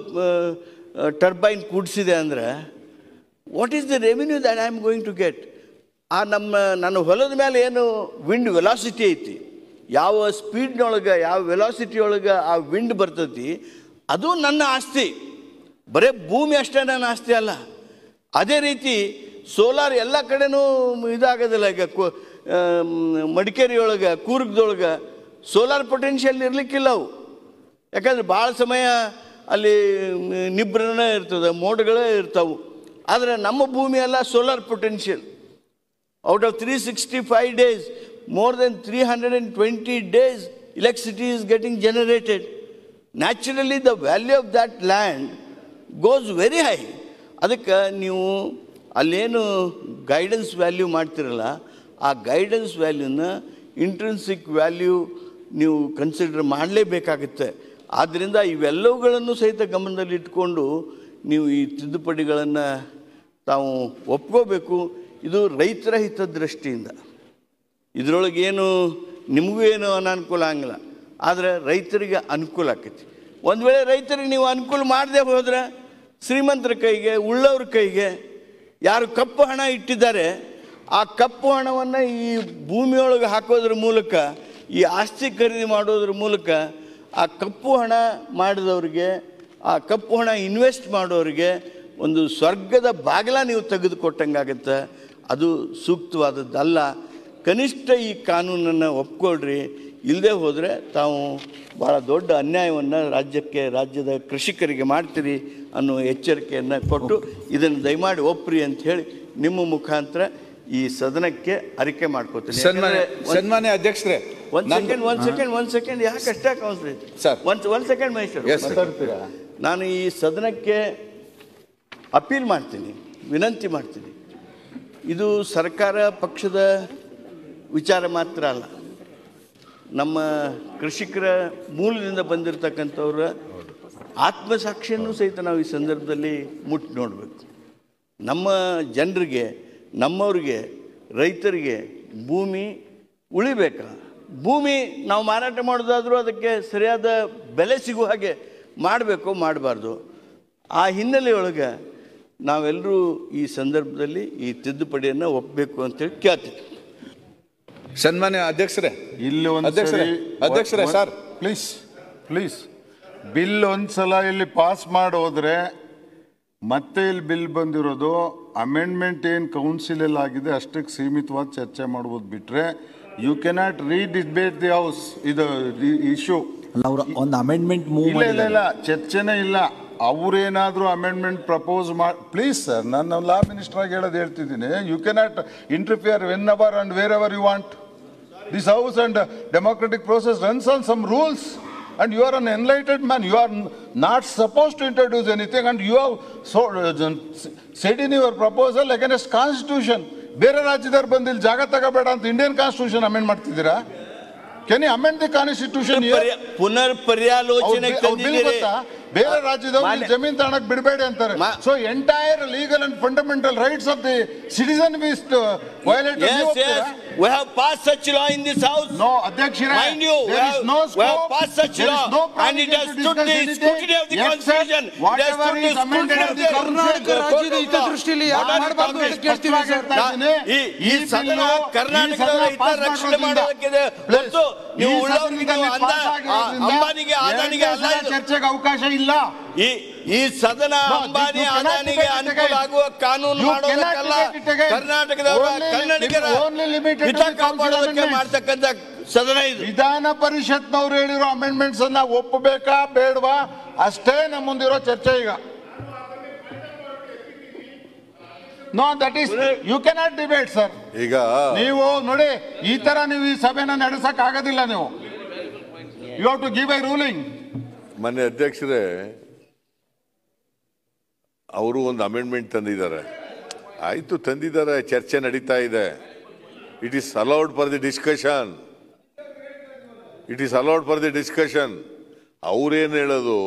ಟರ್ಬೈನ್ ಕೂಡಿಸಿದೆ ಅಂದರೆ what is the revenue that I am going to get ಆ ನಮ್ಮ ನನ್ನ ಹೊಲದ ಮೇಲೆ ಏನು ವಿಂಡ್ ವೆಲಾಸಿಟಿ ಐತಿ ಯಾವ ಸ್ಪೀಡ್ನೊಳಗೆ ಯಾವ ವೆಲಾಸಿಟಿ ಒಳಗೆ ಆ ವಿಂಡ್ ಬರ್ತೈತಿ ಅದು ನನ್ನ ಆಸ್ತಿ ಬರೀ ಭೂಮಿ ಅಷ್ಟೇ ನನ್ನ ಆಸ್ತಿ ಅಲ್ಲ ಅದೇ ರೀತಿ ಸೋಲಾರ್ ಎಲ್ಲ ಕಡೆನೂ ಇದಾಗೋದಿಲ್ಲ ಈಗ ಕು ಮಡಿಕೇರಿ ಒಳಗೆ ಕೂರ್ಗದೊಳಗೆ ಸೋಲಾರ್ ಪೊಟೆನ್ಷಿಯಲ್ ಇರಲಿಕ್ಕಿಲ್ಲ ಅವು ಯಾಕಂದ್ರೆ ಭಾಳ ಸಮಯ ಅಲ್ಲಿ ನಿಬ್ರನೇ ಇರ್ತದೆ ಮೋಡಗಳೇ ಇರ್ತಾವೆ ಆದರೆ ನಮ್ಮ ಭೂಮಿ ಎಲ್ಲ solar potential out of three sixty five days more than three hundred and twenty days electricity is getting generated. Naturally, the value of that land goes very high. ಅದಕ್ಕೆ ನೀವು ಅಲ್ಲೇನು ಗೈಡೆನ್ಸ್ ವ್ಯಾಲ್ಯೂ ಮಾಡ್ತಿರಲ್ಲ ಆ ಗೈಡೆನ್ಸ್ ವ್ಯಾಲ್ಯೂನ ಇಂಟ್ರೆನ್ಸಿಕ್ ವ್ಯಾಲ್ಯೂ ನೀವು ಕನ್ಸಿಡರ್ ಮಾಡಲೇಬೇಕಾಗುತ್ತೆ ಆದ್ದರಿಂದ ಇವೆಲ್ಲವುಗಳನ್ನು ಸಹಿತ ಗಮನದಲ್ಲಿ ಇಟ್ಕೊಂಡು ನೀವು ಈ ತಿದ್ದುಪಡಿಗಳನ್ನು ತಾವು ಒಪ್ಕೋಬೇಕು ಇದು ರೈತರ ಹಿತದೃಷ್ಟಿಯಿಂದ ಇದರೊಳಗೆ ಏನು ನಿಮಗೂ ಏನು ಅನಾನುಕೂಲ ಆಗಂಗಿಲ್ಲ ಆದರೆ ರೈತರಿಗೆ ಅನುಕೂಲ ಆಕೈತಿ ಒಂದು ವೇಳೆ ರೈತರಿಗೆ ನೀವು ಅನುಕೂಲ ಮಾಡದೆ ಹೋದ್ರೆ ಶ್ರೀಮಂತರ ಕೈಗೆ ಉಳ್ಳವ್ರ ಕೈಗೆ ಯಾರು ಕಪ್ಪು ಹಣ ಇಟ್ಟಿದ್ದಾರೆ ಆ ಕಪ್ಪು ಹಣವನ್ನು ಈ ಭೂಮಿಯೊಳಗೆ ಹಾಕೋದ್ರ ಮೂಲಕ ಈ ಆಸ್ತಿ ಖರೀದಿ ಮಾಡೋದ್ರ ಮೂಲಕ ಆ ಕಪ್ಪು ಹಣ ಮಾಡಿದವ್ರಿಗೆ ಆ ಕಪ್ಪು ಹಣ ಇನ್ವೆಸ್ಟ್ ಮಾಡೋರಿಗೆ ಒಂದು ಸ್ವರ್ಗದ ಬಾಗಿಲ ನೀವು ತೆಗೆದುಕೊಟ್ಟಂಗಾಗತ್ತೆ ಅದು ಸೂಕ್ತವಾದದ್ದಲ್ಲ ಕನಿಷ್ಠ ಈ ಕಾನೂನನ್ನು ಒಪ್ಕೊಳ್ರಿ ಇಲ್ಲದೆ ಹೋದರೆ ತಾವು ಭಾಳ ದೊಡ್ಡ ಅನ್ಯಾಯವನ್ನು ರಾಜ್ಯಕ್ಕೆ ರಾಜ್ಯದ ಕೃಷಿಕರಿಗೆ ಮಾಡ್ತೀರಿ ಅನ್ನೋ ಎಚ್ಚರಿಕೆಯನ್ನು ಕೊಟ್ಟು ಇದನ್ನು ದಯಮಾಡಿ ಒಪ್ಪ್ರಿ ಅಂತ ಹೇಳಿ ನಿಮ್ಮ ಮುಖಾಂತರ ಈ ಸದನಕ್ಕೆ ಅರಿಕೆ ಮಾಡ್ಕೋತೀನಿ ಸನ್ಮಾನ್ಯ ಸನ್ಮಾನ್ಯ ಅಧ್ಯಕ್ಷರೇ ಒಂದು ಸೆಕೆಂಡ್ ಒಂದು ಸೆಕೆಂಡ್ ಒಂದು ಸೆಕೆಂಡ್ ಯಾಕೆ ಅಷ್ಟೇ ಕೌನ್ಸಿಲ್ ಸರ್. ಒಂದು ಒಂದು ಸೆಕೆಂಡ್ ಮಹೇಶ್ವರ್ Yes, sir. ನಾನು ಈ ಸದನಕ್ಕೆ ಅಪೀಲ್ ಮಾಡ್ತೀನಿ ವಿನಂತಿ ಮಾಡ್ತೀನಿ ಇದು ಸರ್ಕಾರ ಪಕ್ಷದ ವಿಚಾರ ಮಾತ್ರ ಅಲ್ಲ ನಮ್ಮ ಕೃಷಿಕರ ಮೂಲದಿಂದ ಬಂದಿರತಕ್ಕಂಥವ್ರ ಆತ್ಮಸಾಕ್ಷಿಯನ್ನು ಸಹಿತ ನಾವು ಈ ಸಂದರ್ಭದಲ್ಲಿ ಮುಟ್ಟಿ ನೋಡಬೇಕು ನಮ್ಮ ಜನರಿಗೆ ನಮ್ಮವ್ರಿಗೆ ರೈತರಿಗೆ ಭೂಮಿ ಉಳಿಬೇಕಾ ಭೂಮಿ ನಾವು ಮಾರಾಟ ಮಾಡೋದಾದರೂ ಅದಕ್ಕೆ ಸರಿಯಾದ ಬೆಲೆ ಸಿಗುವ ಹಾಗೆ ಮಾಡಬೇಕು ಮಾಡಬಾರ್ದು ಆ ಹಿನ್ನೆಲೆಯೊಳಗೆ ನಾವೆಲ್ಲರೂ ಈ ಸಂದರ್ಭದಲ್ಲಿ ಈ ತಿದ್ದುಪಡಿಯನ್ನು ಒಪ್ಪಬೇಕು ಅಂತೇಳಿ ಕೇಳ್ತೀನಿ ಸನ್ಮಾನ್ಯ ಅಧ್ಯಕ್ಷರೇ ಇಲ್ಲಿ ಒಂದು ಅಧ್ಯಕ್ಷರೇ ಅಧ್ಯಕ್ಷರೇ ಸರ್ ಪ್ಲೀಸ್ ಪ್ಲೀಸ್ ಬಿಲ್ ಒಂದ್ಸಲ ಇಲ್ಲಿ ಪಾಸ್ ಮಾಡೋದ್ರೆ ಮತ್ತೆ ಇಲ್ಲಿ ಬಿಲ್ ಬಂದಿರೋದು ಅಮೆಂಡ್ಮೆಂಟ್ ಏನು ಕೌನ್ಸಿಲಲ್ಲಿ ಆಗಿದೆ ಅಷ್ಟಕ್ಕೆ ಸೀಮಿತವಾದ ಚರ್ಚೆ ಮಾಡ್ಬೋದು ಬಿಟ್ರೆ you cannot redebate the house ಇದು ಇಶ್ಯೂ ಅಲ್ಲ ಅವ್ರು ಒಂದು ಅಮೆಂಡ್ಮೆಂಟ್ ಮೂವ್ ಇಲ್ಲ ಇಲ್ಲ ಇಲ್ಲ ಚರ್ಚೆನೇ ಇಲ್ಲ ಅವ್ರೇನಾದ್ರೂ ಅಮೆಂಡ್ಮೆಂಟ್ ಪ್ರಪೋಸ್ ಮಾಡಿ ಪ್ಲೀಸ್ ಸರ್ ನಾನು ಲಾ ಮಿನಿಸ್ಟರ್ ಆಗಿ ಹೇಳೋದು ಹೇಳ್ತಿದ್ದೀನಿ you cannot interfere whenever and wherever you want this house and democratic process runs on some rules and you are an enlightened man you are not suppose to introduce anything and you have so said in your proposal against constitution ಬೇರೆ ರಾಜ್ಯದವ್ರು ಬಂದು ಇಲ್ಲಿ ಜಾಗ ತಗೋಬೇಡ ಅಂತ ಇಂಡಿಯನ್ ಕಾನ್ಸ್ಟಿಟ್ಯೂಷನ್ ಅಮೆಂಡ್ ಮಾಡ್ತಿದ್ದೀರಾ can you amend the constitution ಪರ್ಯ- ಪುನರ್ ಪರ್ಯಾಲೋಚನೆ ತಂದಿದ್ದೀರಿ ಬೇರೆ ರಾಜ್ಯದವ್ರು ಮಾನ್ಯ- ಜಮೀನ್ ತಗೊಳಕ್ ಬಿಡಬೇಡಿ ಅಂತಾರೆ ಮಾ- so entire legal and fundamental rights of the citizen is violate Yes, yes. We have passed such law in this house. No ಅಧ್ಯಕ್ಷರೇ Mind you, we there is have, no we have scope, passed such there is law no and it has provision to stood the discuss scrutiny of the anything constitution. except It has whatever stood the is amended scrutiny of of the the Karnataka court of ರಾಜ್ಯದ law. ಹಿತದೃಷ್ಟಿಯಲ್ಲಿ What ಯಾರು are you ಮಾಡಬಾರ್ದು talking? ಅಂತ ಕೇಳ್ತೀವಿ ಸರ್. ಈ ಈ ಸದನ ಕರ್ನಾಟಕದ ಹಿತ ರಕ್ಷಣೆ ಮಾಡೋದಕ್ಕಿದೆ ಹೊರತು ನೀವು ಉಳ್ಳವರಿಗೆ ನೀವು ಅಂದ ಆ, ಅಂಬಾನಿಗೆ ಅದಾನಿಗೆ ಅಲ್ಲ ಇದು. ಚರ್ಚೆಗೆ ಅವಕಾಶ ಇಲ್ಲ ಈ ಈ ಸದನ No, Ambani you cannot ಅದಾನಿಗೆ debate it ಅನುಕೂಲ again. ಆಗುವ ಕಾನೂನು You cannot ಮಾಡೋದಕ್ಕಲ್ಲ debate it again. ಕರ್ನಾಟಕದವರ Only- ಕನ್ನಡಿಗರ only limited to ಹಿತ the council ಕಾಪಾಡೋದಕ್ಕೆ amendments. ಮಾಡ್ತಕ್ಕಂಥ ಸದನ ಇದು ವಿಧಾನ ಪರಿಷತ್ನವ್ರು ಹೇಳಿರೋ ಅಮೆಂಡ್ಮೆಂಟ್ಸ್ ಅನ್ನ ಒಪ್ಪಬೇಕಾ ಬೇಡವಾ ಅಷ್ಟೇ ನಮ್ಮ ಮುಂದಿರೋ ಚರ್ಚೆ ಈಗ no that is you cannot debate sir ಈಗ ನೀವು ನೋಡಿ ಈ ತರ ನೀವು ಈ ಸಭೆನ ನಡೆಸಕ್ ಆಗೋದಿಲ್ಲ ನೀವು you have to give a ruling ಮೊನ್ನೆ ಅಧ್ಯಕ್ಷರೇ ಅವರು ಒಂದು ಅಮೆಂಡ್ಮೆಂಟ್ ತಂದಿದ್ದಾರೆ ಆಯ್ತು ತಂದಿದ್ದಾರೆ ಚರ್ಚೆ ನಡೀತಾ ಇದೆ it is allowed for the discussion it is allowed for the discussion ಅವ್ರೇನು ಹೇಳೋದು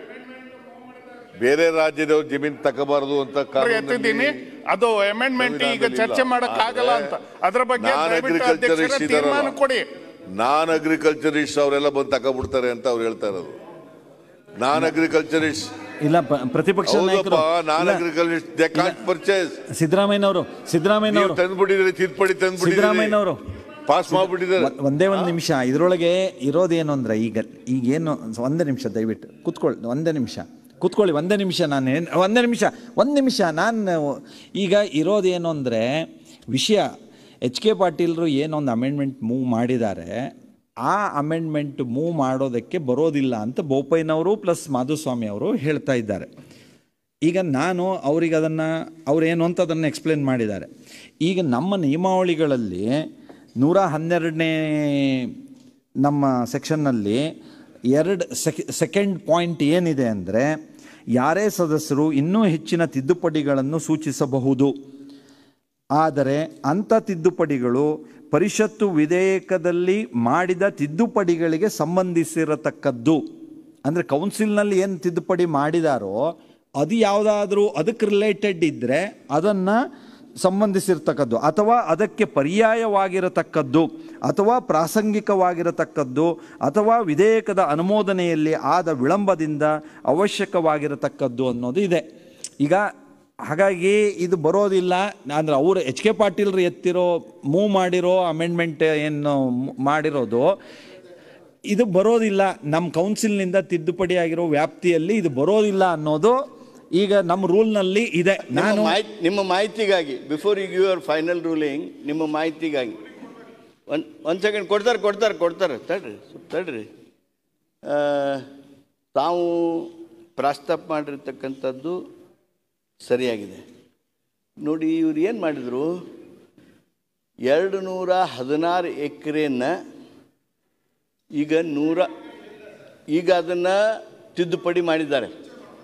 ಬೇರೆ ರಾಜ್ಯದವ್ರು ಜಮೀನ್ ತಗೋಬಾರದು ಅಂತ ಎತ್ತಿದ್ದೀನಿ ಕಾನೂನಲ್ಲಿ ಅದು ಅಮೆಂಡ್ಮೆಂಟ್ ಈಗ ಸಂವಿಧಾನದಲ್ಲಿ ಚರ್ಚೆ ಇಲ್ಲ. ಮಾಡಕ್ ಆಗಲ್ಲ ಅಂತ ಅದ್ರ ಬಗ್ಗೆ ನಾನ್ ದಯವಿಟ್ಟು ಅಗ್ರಿಕಲ್ಚರಿಸ್ಟ್ ಅಧ್ಯಕ್ಷರೇ ತೀರ್ಮಾನ ಕೊಡಿ ನಾನ್ ಅಗ್ರಿಕಲ್ಚರಿಸ್ಟ್ ಅವರೆಲ್ಲ ಬಂದು ತಗೊಬಿಡ್ತಾರೆ ಅಂತ ಅವ್ರು ಹೇಳ್ತಾ ಇರೋದು ನಾನ್ ಅಗ್ರಿಕಲ್ಚರಿಸ್ಟ್ ಇಲ್ಲ ಪ- ಪ್ರತಿಪಕ್ಷ ನಾಯಕರು ಹೌದಪ್ಪ ನಾನ್ ಇಲ್ಲ, ಅಗ್ರಿಕಲ್ಚರಿಸ್ಟ್ ದೇ ಕಾಂಟ್ ಪರ್ಚೇಸ್ ಸಿದ್ದರಾಮಯ್ಯನವರು ಸಿದ್ದರಾಮಯ್ಯನವರು ನೀವು ತಂದ್ಬಿಟ್ಟಿದ್ರೆ ತಿದ್ದುಪಡಿ ತಂದ್ಬಿಟ್ಟಿದ್ದೀರಿ ಸಿದ್ದರಾಮಯ್ಯನವರು ಪಾಸ್ ಮಾಡ್ಬಿಟ್ಟಿದ್ದಾರೆ ಒಂದ್- ಒಂದೇ ಒಂದು ನಿಮಿಷ ಇದರೊಳಗೆ ಇರೋದೇನು ಅಂದ್ರೆ ಈಗ ಈಗೇನು ಒಂದೇ ನಿಮಿಷ ದಯವಿಟ್ಟು ಕೂತ್ಕೊಳ್ಳಿ ಒಂದೇ ನಿಮಿಷ ಕೂತ್ಕೊಳ್ಳಿ ಒಂದೇ ನಿಮಿಷ ನಾನು ಏನ್- ಒಂದೇ ನಿಮಿಷ ಒಂದು ನಿಮಿಷ ನಾನು ಈಗ ಇರೋದೇನು ಅಂದರೆ ವಿಷಯ ಎಚ್ ಕೆ ಪಾಟೀಲ್ರು ಏನೊಂದು ಅಮೆಂಡ್ಮೆಂಟ್ ಮೂವ್ ಮಾಡಿದ್ದಾರೆ ಆ ಅಮೆಂಡ್ಮೆಂಟ್ ಮೂವ್ ಮಾಡೋದಕ್ಕೆ ಬರೋದಿಲ್ಲ ಅಂತ ಬೋಪಯ್ಯನವರು ಪ್ಲಸ್ ಮಾಧುಸ್ವಾಮಿ ಅವರು ಹೇಳ್ತಾ ಇದ್ದಾರೆ ಈಗ ನಾನು ಅವ್ರಿಗೆ ಅದನ್ನು ಅವ್ರೇನು ಅಂತ ಅದನ್ನು ಎಕ್ಸ್ಪ್ಲೇನ್ ಮಾಡಿದ್ದಾರೆ ಈಗ ನಮ್ಮ ನಿಯಮಾವಳಿಗಳಲ್ಲಿ ನೂರ ಹನ್ನೆರಡನೇ ನಮ್ಮ ಸೆಕ್ಷನ್ನಲ್ಲಿ ಎರಡು ಸೆಕ್ ಸೆಕೆಂಡ್ ಪಾಯಿಂಟ್ ಏನಿದೆ ಅಂದರೆ ಯಾರೇ ಸದಸ್ಯರು ಇನ್ನೂ ಹೆಚ್ಚಿನ ತಿದ್ದುಪಡಿಗಳನ್ನು ಸೂಚಿಸಬಹುದು ಆದರೆ ಅಂಥ ತಿದ್ದುಪಡಿಗಳು ಪರಿಷತ್ತು ವಿಧೇಯಕದಲ್ಲಿ ಮಾಡಿದ ತಿದ್ದುಪಡಿಗಳಿಗೆ ಸಂಬಂಧಿಸಿರತಕ್ಕದ್ದು ಅಂದರೆ ಕೌನ್ಸಿಲ್ನಲ್ಲಿ ಏನು ತಿದ್ದುಪಡಿ ಮಾಡಿದಾರೋ ಅದು ಯಾವುದಾದ್ರೂ ಅದಕ್ಕೆ ರಿಲೇಟೆಡ್ ಇದ್ದರೆ ಅದನ್ನು ಸಂಬಂಧಿಸಿರ್ತಕ್ಕದ್ದು ಅಥವಾ ಅದಕ್ಕೆ ಪರ್ಯಾಯವಾಗಿರತಕ್ಕದ್ದು ಅಥವಾ ಪ್ರಾಸಂಗಿಕವಾಗಿರತಕ್ಕದ್ದು ಅಥವಾ ವಿಧೇಯಕದ ಅನುಮೋದನೆಯಲ್ಲಿ ಆದ ವಿಳಂಬದಿಂದ ಅವಶ್ಯಕವಾಗಿರತಕ್ಕದ್ದು ಅನ್ನೋದು ಇದೆ ಈಗ ಹಾಗಾಗಿ ಇದು ಬರೋದಿಲ್ಲ ಅಂದರೆ ಅವರು ಎಚ್ ಕೆ ಪಾಟೀಲ್ರು ಎತ್ತಿರೋ ಮೂವ್ ಮಾಡಿರೋ ಅಮೆಂಡ್ಮೆಂಟ್ ಏನು ಮಾಡಿರೋದು ಇದು ಬರೋದಿಲ್ಲ ನಮ್ಮ ಕೌನ್ಸಿಲ್ನಿಂದ ತಿದ್ದುಪಡಿ ಆಗಿರೋ ವ್ಯಾಪ್ತಿಯಲ್ಲಿ ಇದು ಬರೋದಿಲ್ಲ ಅನ್ನೋದು ಈಗ ನಮ್ಮ ರೂಲ್ನಲ್ಲಿ ಇದೆ ನಿಮ್ಮ ನಾನು ಮಾಹಿತಿ ನಿಮ್ಮ ಮಾಹಿತಿಗಾಗಿ before you give your final ruling ನಿಮ್ಮ ಮಾಹಿತಿಗಾಗಿ ಒಂದು ಒಂದು ಸೆಕೆಂಡ್ ಕೊಡ್ತಾರೆ ಕೊಡ್ತಾರೆ ಕೊಡ್ತಾರೆ ತಡ್ರಿ ಸ್ವಲ್ಪ ತಡ್ರಿ ಆ, ತಾವು ಪ್ರಸ್ತಾಪ ಮಾಡಿರ್ತಕ್ಕಂಥದ್ದು ಸರಿಯಾಗಿದೆ ನೋಡಿ ಇವ್ರು ಏನು ಮಾಡಿದರು ಎರಡು ನೂರ ಹದಿನಾರು ಎಕರೆನ ಈಗ ನೂರ ಈಗ ಅದನ್ನು ತಿದ್ದುಪಡಿ ಮಾಡಿದ್ದಾರೆ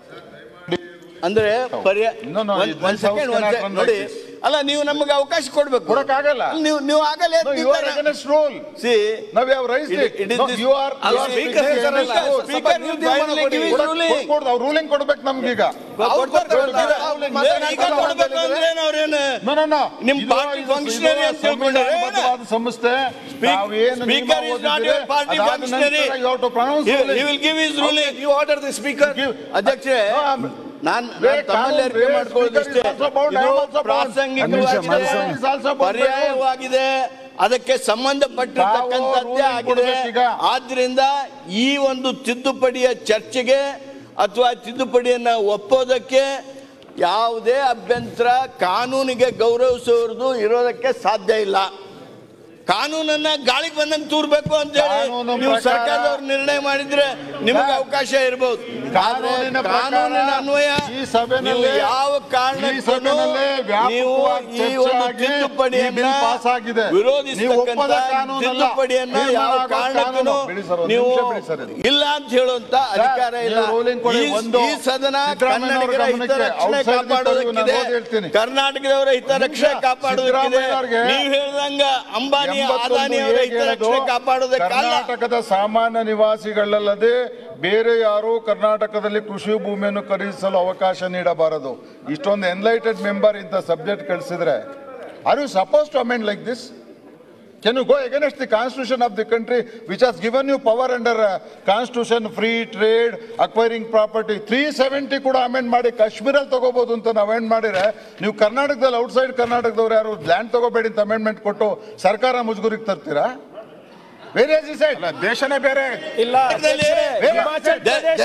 ಅಂದ್ರೆ ಪರ್ಯಾಯ No, no, ಒಂದ್- this ಒಂದ್ house second, ಒಂದ್ cannot sec- run ನೋಡಿ like this. ಅಲ್ಲ ನೀವು ನಮಗೆ ಅವಕಾಶ ಕೊಡ್ಬೇಕು ಕೊಡಕ್ಕಾಗಲ್ಲ. ನೀವು ನೀವು ಆಗಲೇ No, you are against rule. See, Now we have raised it- it. it is No, this- you are- ಅಲ್ಲ, you are speaker speaking ಹೇಳ್ತಾರಲ್ಲ, against rule. speaker ಸ್ವಲ್ಪ ನೀವು ನೀವು finally ಕೊಡಿ. give his ಕೊಡ- ruling. ಕೊಡ್- ಕೊಡ್- ಅವ್ರು ರೂಲಿಂಗ್ ಕೊಡ್ಬೇಕು ನಮ್ಗೀಗ ಕೊಡ್ತಾರೆ, ಕೊಡ್ತಾರೆ. ಈಗ ಕೊಡ್ಬೇಕು ಅಂದ್ರೆ ಅವ್ರೇನು No, no, no. ನಿಮ್ ಇದು- party ಇದು- functionary ಇದು ಅಂತ ತಿಳ್ಕೊಂಡ್ರೆ ಸಂವಿಧಾನಬದ್ಧವಾದ ಸಂಸ್ಥೆ ನಾವೇನು ನಿಯಮ Speaker is not ಓದಿದ್ದೀರಿ, your party ಅದಾದ functionary. ನಂತರ you have to pronounce He ruling. he will give his ruling. You order the speaker. ಅಧ್ಯಕ್ಷರೇ No, I'm- ನಾನು ರೇ, ತಮ್ಮಲ್ಲಿ ಕಾನೂನು ಅರಿಕೆ ರೇ, ಮಾಡ್ಕೊಳ್ಳೋದಿಷ್ಟೇ speaker is also bound, I am ಇದು also bound. ಪ್ರಾಸಂಗಿಕವಾಗಿದೆ Administration is also bound by law. ಪರ್ಯಾಯವಾಗಿದೆ ಅದಕ್ಕೆ ಸಂಬಂಧಪಟ್ಟಿರ್ತಕ್ಕಂಥದ್ದೇ ತಾವು ruling ಆಗಿದೆ ಕೊಡ್ಬೇಕೀಗ. ಆದ್ರಿಂದ ಈ ಒಂದು ತಿದ್ದುಪಡಿಯ ಚರ್ಚೆಗೆ ಅಥವಾ ತಿದ್ದುಪಡಿಯನ್ನ ಒಪ್ಪೋದಕ್ಕೆ ಯಾವುದೇ ಅಭ್ಯಂತರ ಕಾನೂನಿಗೆ ಗೌರವಿಸುವುದು ಇರೋದಕ್ಕೆ ಸಾಧ್ಯ ಇಲ್ಲ ಕಾನೂನನ್ನ ಗಾಳಿಗೆ ಬಂದಂಗೆ ತೂರ್ಬೇಕು ಅಂತ ಹೇಳಿ ಕಾನೂನು ನೀವು ಪ್ರಕಾರ- ಸರ್ಕಾರದವರು ನಿರ್ಣಯ ಮಾಡಿದ್ರೆ ನಿಮಗೆ ಅವಕಾಶ ಇರಬಹುದು ಕಾನೂನಿನ ಪ್ರಕಾರ ಕಾನೂನಿನ ಅನ್ವಯ ಈ ಸಭೆನಲ್ಲಿ- ನೀವು ಯಾವ ಈ ಕಾರಣಕ್ಕೂ ಸಭೆಯಲ್ಲಿ ನೀವು ವ್ಯಾಪಕವಾಗಿ ಈ ಚರ್ಚೆ ಒಂದು ಆಗಿ ತಿದ್ದುಪಡಿಯನ್ನ ಈ ಬಿಲ್ ಪಾಸ್ ಆಗಿದೆ. ನೀವು ವಿರೋಧಿಸತಕ್ಕಂಥ ಒಪ್ಪದ ಕಾನೂನಲ್ಲ. ತಿದ್ದುಪಡಿಯನ್ನ ತೀರ್ಮಾನ ಯಾವ ಆಗೋ ಕಾರಣಕ್ಕೂ ಕಾನೂನು. ಬಿಡಿ ಸರ್, ಒಂದು ನೀವು ನಿಮಿಷ ಬಿಡಿ ಸರ್ ಇದು. ಇಲ್ಲ ಅಂತ ಹೇಳುವಂತ ಅಧಿಕಾರ ಇಲ್ಲ ನೀವು ruling ಕೊಡಿ. ಈ- ಒಂದು ಈ ಸದನ ಸಿದ್ದರಾಮಯ್ಯನವರ ಕನ್ನಡಿಗರ ಗಮನಕ್ಕೆ ಹಿತರಕ್ಷಣೆ outside the ಕಾಪಾಡೋದಕ್ಕಿದೆ ನಾನು ಓದಿ ಹೇಳ್ತೀನಿ. ಕರ್ನಾಟಕದವರ ಹಿತರಕ್ಷಣೆ ನಿಮಿಷ. ಕಾಪಾಡೋದಕ್ಕಿದೆ ಸಿದ್ದರಾಮಯ್ಯನವರಿಗೆ ನೀವು ಹೇಳ್ದಂಗ ಅಂಬಾನಿ ಎಂಬತ್ತೊಂದು ಅದಾನಿ ಅವರ ಹೇಗೆ ಹೇಳೋದು, ಹಿತರಕ್ಷಣೆ ಕಾಪಾಡೋದಕ್ಕಲ್ಲ ಕರ್ನಾಟಕದ ಸಾಮಾನ್ಯ ನಿವಾಸಿಗಳಲ್ಲದೆ ಬೇರೆ ಯಾರು ಕರ್ನಾಟಕದಲ್ಲಿ ಕೃಷಿ ಭೂಮಿಯನ್ನು ಖರೀದಿಸಲು ಅವಕಾಶ ನೀಡಬಾರದು ಇಷ್ಟೊಂದು ಎನ್ಲೈಟೆಡ್ ಮೆಂಬರ್ ಇಂಥ ಸಬ್ಜೆಕ್ಟ್ ಕಳಿಸಿದ್ರೆ are you suppose to amend like this can you go against the constitution of the country which has given you power under constitution free trade acquiring property three seventy ಕೂಡ ಅಮೆಂಡ್ ಮಾಡಿ ಕಾಶ್ಮೀರಲ್ಲಿ ತಗೋಬಹುದು ಅಂತ ನಾವು ಅಮೆಂಡ್ ಮಾಡಿದ್ರೆ ನೀವು ಕರ್ನಾಟಕದಲ್ಲಿ ಔಟ್ಸೈಡ್ ಕರ್ನಾಟಕದವ್ರು ಯಾರು ಲ್ಯಾಂಡ್ ತಗೋಬೇಡಿ ಅಂತ ಅಮೆಂಡ್ಮೆಂಟ್ ಕೊಟ್ಟು ಸರ್ಕಾರ ಮುಜುಗುರಿಗೆ ತರ್ತೀರಾ ವೇರ್ ಇಸ್ ಈ ಸೈಡ್ ದೇಶನೇ ಬೇರೆ ಇಲ್ಲ ಹಿಮಾಚಲ್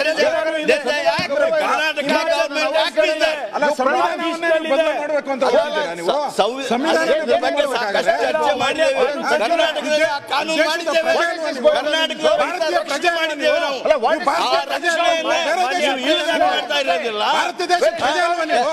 ಅಲ್ಲ ಸಂವಿಧಾನವನ್ನೇ ನೀವು ಬದಲು ಮಾಡಬೇಕು ಅಂತ ಹೊರಟಿದ್ದೀರಾ ನೀವು ಸಂವಿಧಾನದ ಬಗ್ಗೆ ಸಾಕಷ್ಟು ಚರ್ಚೆ ಮಾಡಿದ್ದೇವೆ. ಕರ್ನಾಟಕದಲ್ಲಿ ಆ ಕಾನೂನು ಮಾಡಿದ್ದೇವೆ ಕರ್ನಾಟಕದವರ ಹಿತರಕ್ಷಣೆ ಮಾಡಿದ್ದೇವೆ ನಾವು ಅಲ್ಲ, ನೀವು ಭಾರತೀಯ ಆ ರಕ್ಷಣೆಯನ್ನ ಬೇರೆ ದೇಶ ನೀವು ಇಲ್ಲದೆ ಮಾಡ್ತಾ ಇರೋದಿಲ್ಲ ಭಾರತ ದೇಶ ಪ್ರಜೆ ಅಲ್ವಾ ನೀವು?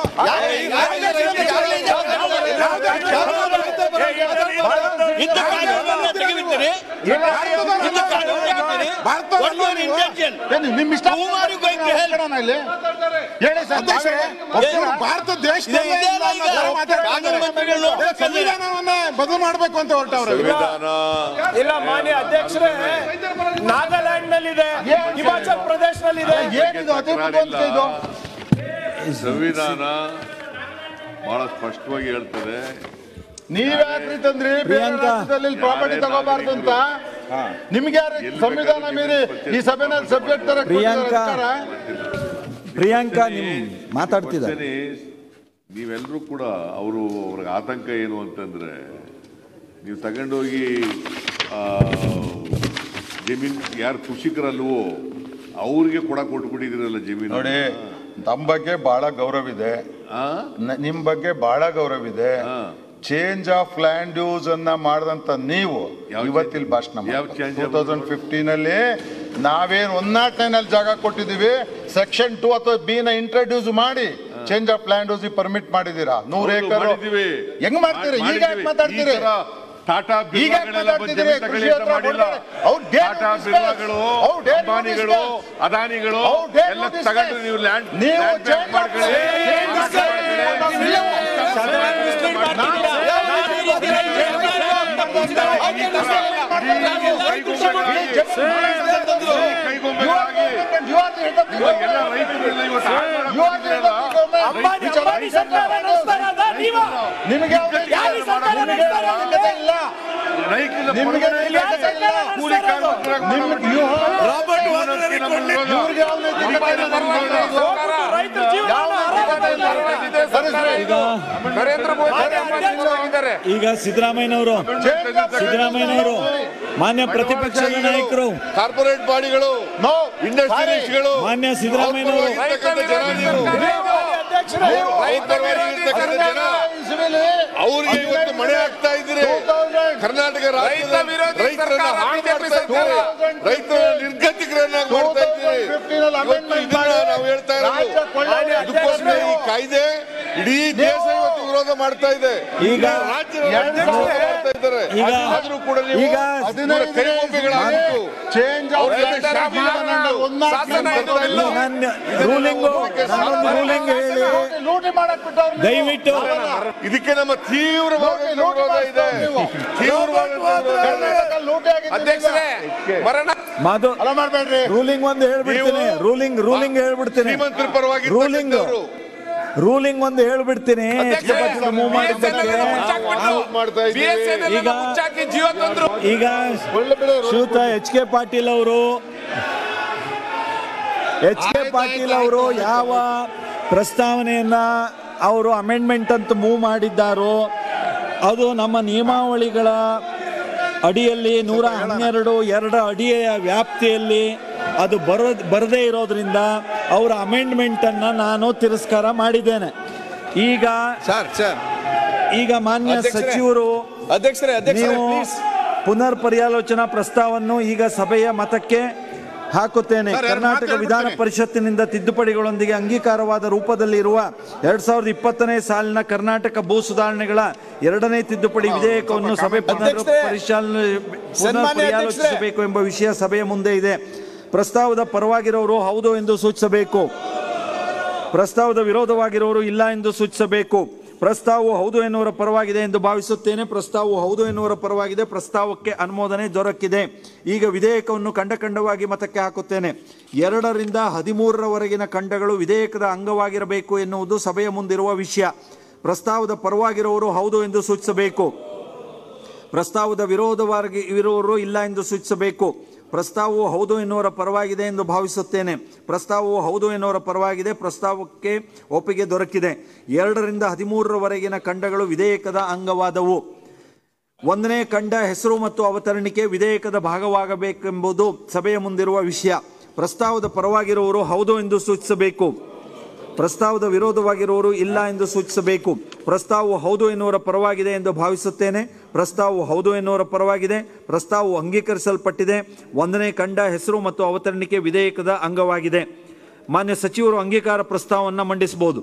ಇದ್ದ ಕಾನೂನನ್ನ ತೆಗೆದುಬಿಡ್ತೀರಿ ಇದ್ದ ಕಾನೂನನ್ನ ತೆಗೆದುಬಿಡ್ತೀರಿ What your intention? ಏನು ನಿಮ್ಮ ಇಷ್ಟ Whom are you going to help? Kannada ಇಲ್ಲಿ ಹೇಳಿ ಸರ್ ಅಧ್ಯಕ್ಷರೇ, ಒಬ್ಬರು ಭಾರತ ದೇಶದಲ್ಲೇ ಇದೆ ಇಲ್ಲ ಈಗ. ಅನ್ನೋ ಥರ ಮಾತಾಡ್ತಾ ಕಾನೂನು ಇದ್ದಾರೆ. ಮಂತ್ರಿಗಳು ನೋಡ್ಬೇಕಾದ್ರೆ. ಸಂವಿಧಾನವನ್ನೇ ಬದಲು ಮಾಡಬೇಕು ಅಂತ ಹೊರಟವ್ರೆ ಸಂವಿಧಾನ ಇಲ್ಲ ಮಾನ್ಯ ಅಧ್ಯಕ್ಷರೇ ನಾಗಾಲ್ಯಾಂಡ್ ನಲ್ಲಿದೆ ಹಿಮಾಚಲ್ ಪ್ರದೇಶ್ ನಲ್ಲಿದೆ ಏನಿದು ಅತಿ ಬುದ್ಧಿವಂತಿಕೆ ಇದು ಸಂವಿಧಾನ ಬಹಳ ಸ್ಪಷ್ಟವಾಗಿ ಹೇಳ್ತದೆ ನೀವ್ಯಾಕ್ರಿ ತಂದ್ರಿ ಬೇರೆ ಪ್ರಿಯಾಂಕಾ. ರಾಜ್ಯದಲ್ಲಿ ಪ್ರಾಪರ್ಟಿ ತಗೋಬಾರ್ದು ಅಂತ ನಿಮ್ಗೆ ಯಾರು ಎಲ್ಲಿ ಸಂವಿಧಾನ ಬೇಕಾದ್ರೂ ಮೀರಿ ಈ ಸಭೆನಲ್ಲಿ ಸಬ್ಜೆಕ್ಟ್ ತರ ಪ್ರಿಯಾಂಕಾ. ಪ್ರಿಯಾಂಕಾ ನಿಮ್ ಮಾತಾಡ್ತಿದ್ದಾರೆ ಕ್ವಶನ್ ಈಸ್ ನೀವೆಲ್ಲರೂ ಕೂಡ ಅವರು ಅವ್ರಿಗೆ ಆತಂಕ ಏನು ಅಂತಂದ್ರೆ ನೀವು ತಗೊಂಡೋಗಿ ಆ, ಜಮೀನ್ ಯಾರು ಕೃಷಿಕರಲ್ವೋ ಅವ್ರಿಗೆ ಕೂಡ ಕೊಟ್ಬಿಟ್ಟಿದ್ದೀರಲ್ಲ ಜಮೀನು ನೋಡಿ ತಮ್ಮ ಬಗ್ಗೆ ಬಹಳ ಗೌರವ ಇದೆ ಆ? ನ- ನಿಮ್ ಬಗ್ಗೆ ಬಹಳ ಗೌರವ ಇದೆ ಹಾ. ಚೇಂಜ್ ಆಫ್ ಲ್ಯಾಂಡ್ ಯೂಸ್ ಅನ್ನ ಮಾಡಿದಂತ ನೀವು ಯಾವ ಇವತ್ತಿಲ್ ಭಾಷಣ ಯಾವ change ಟೂ ತೌಸಂಡ್ ಫಿಫ್ಟೀನ್ ಅಲ್ಲಿ ನಾವೇನ್ ಒನ್ ನಾಟ್ ನೈನ್ ಅಲ್ಲಿ ಜಾಗ ಕೊಟ್ಟಿದೀವಿ ಸೆಕ್ಷನ್ ಟೂ ಅಥವಾ ಬಿ ನ ಇಂಟ್ರೊಡ್ಯೂಸ್ ಮಾಡಿ change of land use permit ಮಾಡಿದೀರಾ ನೂರ್ ಹೌದು, ಏಕರ್ ಮಾಡಿದ್ದೀವಿ. ಹೆಂಗ್ ಮಾಡ್ತೀರಿ ಈಗ ಮಾಡಿದ್ದೀವಿ. ಯಾಕೆ ಮಾತಾಡ್ತೀರಿ ಈ ತರ ಟಾಟಾ ಈಗ ಯಾಕೆ ಬಿರ್ಲಾಗಳೆಲ್ಲ ಬಂದು ಮಾತಾಡ್ತಿದ್ದೀರಿ? ಜಮೀನ್ ತಗೊಳ್ಳಿ ಕೃಷಿ ಅಂತ ಹತ್ರ ಮಾಡಿಲ್ಲ ಕೊಡ್ತಾರೆ. ಅವ್ರು dare you ಟಾಟಾ discuss. ಬಿರ್ಲಾಗಳು ಅವ್ರು dare you ಅಂಬಾನಿಗಳು discuss. ಅದಾನಿಗಳು How dare you ಎಲ್ಲ discuss? ತಗೊಂಡು ನೀವು ಲ್ಯಾಂಡ್ ನೀವು ಲ್ಯಾಂಡ್ ಬ್ಯಾಂಕ್ change ಮಾಡ್ಕೊಳ್ಳಿ ಕೈಗೊಂಬೆಗಳಾಗಿ ಎಲ್ಲ ರೈತರೆಲ್ಲ ಇವತ್ತು ಹಾಳು ಮಾಡಕ್ ನಿಮಗೆ ಇಲ್ಲ ರೈತರ ನಿಮ್ಗೆ ಪರವಾಗಿ ಇಲ್ಲ. ಕೂಲಿ ಕಾರ್ಮಿಕರಾಗಿ ನಿಮ್ಗೆ you have- ರಾಬರ್ಟ್ ವಾದ್ರಾಗೆ ನಮ್ಗೆ ವಿರೋಧ. ಇವ್ರಿಗೆ ಯಾವ ನೈತಿಕತೆ ಇದೆ? ಯಾವ ನೈತಿಕತೆ ಇದೆ? ಸರಿಸ್ರಿ. ಈಗ ನರೇಂದ್ರ ಮೋದಿ ಹೋಗಿದ್ದಾರೆ ಈಗ ಸಿದ್ದರಾಮಯ್ಯನವರು ಸಿದ್ದರಾಮಯ್ಯನವರು ಮಾನ್ಯ ಪ್ರತಿಪಕ್ಷದ ನಾಯಕರು ಕಾರ್ಪೊರೇಟ್ ಬಾಡಿಗಳು No. ಇಂಡಸ್ಟ್ರಿಯಲಿಸ್ಟ್ಗಳು ಮಾನ್ಯ ಸಿದ್ದರಾಮಯ್ಯನವರು ಇರ್ತಕ್ಕಂಥ ಜನ ನೀವು ರೈತರ ಪರವಾಗಿ ಇರ್ತಕ್ಕಂಥ ಜನ ಇಸ್ವಿಲಿ ಅವ್ರಿಗೆ ಇವತ್ತು ಮಳೆ ಆಗ್ತಾ ಇದ್ರೆ 2000 ಕರ್ನಾಟಕ ರೈತ ರಾಜ್ಯದ ವಿರೋಧಿ ರೈತರನ್ನ ಸರ್ಕಾರ ಹಾಳು BJP ಮಾಡ್ತಾ ಇದ್ದೀರಿ ಸರ್ಕಾರ. ರೈತರ ನಿರ್ಗತಿಕರನ್ನಾಗಿ ಮಾಡ್ತಾ ಇದ್ದೀರಿ ಇವತ್ತು ಇದನ್ನ ನಾವು ಹೇಳ್ತಾ ಇರೋದು ಇದಕ್ಕೋಸ್ಕರ ಈ ಕಾಯ್ದೆ ಇಡೀ ದೇಶ ಇವತ್ತು ವಿರೋಧ ಮಾಡ್ತಾ ಇದೆ ಈಗ ರಾಜ್ಯದ ಅಧ್ಯಕ್ಷರು ಮಾಡ್ತಾ ಇದ್ದಾರೆ ಈಗ ಆದ್ರೂ ಕೂಡ ನೀವು ಈಗ ಇವರ ಕೈಗೊಂಬೆಗಳಾಗಿತ್ತು ಅವ್ರ ಜೊತೆ ಶಾಮೀಲ್ ಆಗಿದ್ದು ಶಾಸನ ಇದು ಇಲ್ಲ. ನನ್ನ ರೂಲಿಂಗು ನಾನೊಂದು ರೂಲಿಂಗ್ ಹೇಳಿ ದಯವಿಟ್ಟು ಇದಕ್ಕೆ ನಮ್ಮ ತೀವ್ರವಾದ ವಿರೋಧ ಇದೆ ತೀವ್ರವಾದ ವಿರೋಧ ಇದೆ. ಅಧ್ಯಕ್ಷರೇ ಮರಣ ಮಾಧು ರೂಲಿಂಗ್ ಒಂದು ಹೇಳ್ಬಿಡ್ತೀನಿ ನೀವು- ರೂಲಿಂಗ್ ರೂಲಿಂಗ್ ಹೇಳ್ಬಿಡ್ತೀನಿ ಶ್ರೀಮಂತರ ಪರವಾಗಿ ರೂಲಿಂಗ್ ಇರ್ತಕ್ಕಂಥವ್ರು. ರೂಲಿಂಗ್ ಒಂದು ಹೇಳ್ಬಿಡ್ತೀನಿ ಅಧ್ಯಕ್ಷರೇ, ಮೂವ್ ಮಾಡಿದ್ದಕ್ಕೆ BSNL ಮುಚ್ಚಾಕ್ಬಿಟ್ಟು, ಮಾಡ್ತಾ ಇದ್ದೀವಿ. BSNL ಈಗ- ಮುಚ್ಚಾಕಿ ಜೀವ ತಂದ್ರು ಈಗ ಶ್ರೀಯುತ ಎಚ್ ಕೆ ಪಾಟೀಲ್ ಅವರು ಎಚ್ ಕೆ ಪಾಟೀಲ್ ಅವರು ಯಾವ ಪ್ರಸ್ತಾವನೆಯನ್ನ ಅವರು ಅಮೆಂಡ್ಮೆಂಟ್ ಅಂತ ಮೂವ್ ಮಾಡಿದ್ದಾರೋ ಅದು ನಮ್ಮ ನಿಯಮಾವಳಿಗಳ ಅಡಿಯಲ್ಲಿ ನೂರ ಹನ್ನೆರಡು ಎರಡು ಅಡಿಯ ವ್ಯಾಪ್ತಿಯಲ್ಲಿ ಅದು ಬರೋ ಬರದೇ ಇರೋದ್ರಿಂದ ಅವರ ಅಮೆಂಡ್ಮೆಂಟನ್ನು ನಾನು ತಿರಸ್ಕಾರ ಮಾಡಿದ್ದೇನೆ ಈಗ ಸರ್ ಸರ್ ಈಗ ಮಾನ್ಯ ಅಧ್ಯಕ್ಷರೇ, ಸಚಿವರು ಅಧ್ಯಕ್ಷರೇ ಅಧ್ಯಕ್ಷರೇ ನೀವು ಪ್ಲೀಸ್ ಪುನರ್ ಪರ್ಯಾಲೋಚನಾ ಪ್ರಸ್ತಾವವನ್ನು ಈಗ ಸಭೆಯ ಮತಕ್ಕೆ ಹಾಕುತ್ತೇನೆ ಸರ್, ಎರಡು ಕರ್ನಾಟಕ ಮಾತು ವಿಧಾನ ಹೇಳ್ಬಿಡ್ತೇನೆ. ಪರಿಷತ್ತಿನಿಂದ ತಿದ್ದುಪಡಿಗಳೊಂದಿಗೆ ಅಂಗೀಕಾರವಾದ ರೂಪದಲ್ಲಿರುವ ಎರಡ್ ಸಾವಿರದ ಇಪ್ಪತ್ತನೇ ಸಾಲಿನ ಕರ್ನಾಟಕ ಭೂ ಸುಧಾರಣೆಗಳ ಎರಡನೇ ತಿದ್ದುಪಡಿ ವಿಧೇಯಕವನ್ನು ಸಭೆ ಪುನರ್ ಅಧ್ಯಕ್ಷರೇ, ಪರಿಶೀಲನೆ ಪುನರ್ ಸನ್ಮಾನ್ಯ ಪರ್ಯಾಲೋಚಿಸಬೇಕು ಎಂಬ ವಿಷಯ ಸಭೆಯ ಮುಂದೆ ಇದೆ ಪ್ರಸ್ತಾವದ ಪರವಾಗಿರೋರು ಹೌದು ಎಂದು ಸೂಚಿಸಬೇಕು ಪ್ರಸ್ತಾವದ ವಿರೋಧವಾಗಿರೋರು ಇಲ್ಲ ಎಂದು ಸೂಚಿಸಬೇಕು ಪ್ರಸ್ತಾವವು ಹೌದು ಎನ್ನುವರ ಪರವಾಗಿದೆ ಎಂದು ಭಾವಿಸುತ್ತೇನೆ ಪ್ರಸ್ತಾವವು ಹೌದು ಎನ್ನುವರ ಪರವಾಗಿದೆ ಪ್ರಸ್ತಾವಕ್ಕೆ ಅನುಮೋದನೆ ದೊರಕಿದೆ ಈಗ ವಿಧೇಯಕವನ್ನು ಖಂಡ ಖಂಡವಾಗಿ ಮತಕ್ಕೆ ಹಾಕುತ್ತೇನೆ ಎರಡರಿಂದ ಹದಿಮೂರರವರೆಗಿನ ಖಂಡಗಳು ವಿಧೇಯಕದ ಅಂಗವಾಗಿರಬೇಕು ಎನ್ನುವುದು ಸಭೆಯ ಮುಂದಿರುವ ವಿಷಯ ಪ್ರಸ್ತಾವದ ಪರವಾಗಿರುವವರು ಹೌದು ಎಂದು ಸೂಚಿಸಬೇಕು ಪ್ರಸ್ತಾವದ ವಿರೋಧವಾಗಿ ಇರುವವರು ಇಲ್ಲ ಎಂದು ಸೂಚಿಸಬೇಕು ಪ್ರಸ್ತಾವವು ಹೌದು ಎನ್ನುವರ ಪರವಾಗಿದೆ ಎಂದು ಭಾವಿಸುತ್ತೇನೆ ಪ್ರಸ್ತಾವವು ಹೌದು ಎನ್ನುವರ ಪರವಾಗಿದೆ ಪ್ರಸ್ತಾವಕ್ಕೆ ಒಪ್ಪಿಗೆ ದೊರಕಿದೆ ಎರಡರಿಂದ ಹದಿಮೂರರವರೆಗಿನ ಖಂಡಗಳು ವಿಧೇಯಕದ ಅಂಗವಾದವು ಒಂದನೇ ಖಂಡ ಹೆಸರು ಮತ್ತು ಅವತರಣಿಕೆ ವಿಧೇಯಕದ ಭಾಗವಾಗಬೇಕೆಂಬುದು ಸಭೆಯ ಮುಂದಿರುವ ವಿಷಯ ಪ್ರಸ್ತಾವದ ಪರವಾಗಿರುವವರು ಹೌದು ಎಂದು ಸೂಚಿಸಬೇಕು ಪ್ರಸ್ತಾವದ ವಿರೋಧವಾಗಿರುವವರು ಇಲ್ಲ ಎಂದು ಸೂಚಿಸಬೇಕು ಪ್ರಸ್ತಾವವು ಹೌದು ಎನ್ನುವರ ಪರವಾಗಿದೆ ಎಂದು ಭಾವಿಸುತ್ತೇನೆ ಪ್ರಸ್ತಾವವು ಹೌದು ಎನ್ನುವರ ಪರವಾಗಿದೆ ಪ್ರಸ್ತಾವವು ಅಂಗೀಕರಿಸಲ್ಪಟ್ಟಿದೆ ಒಂದನೇ ಖಂಡ ಹೆಸರು ಮತ್ತು ಅವತರಣಿಕೆ ವಿಧೇಯಕದ ಅಂಗವಾಗಿದೆ ಮಾನ್ಯ ಸಚಿವರು ಅಂಗೀಕಾರ ಪ್ರಸ್ತಾವವನ್ನು ಮಂಡಿಸಬಹುದು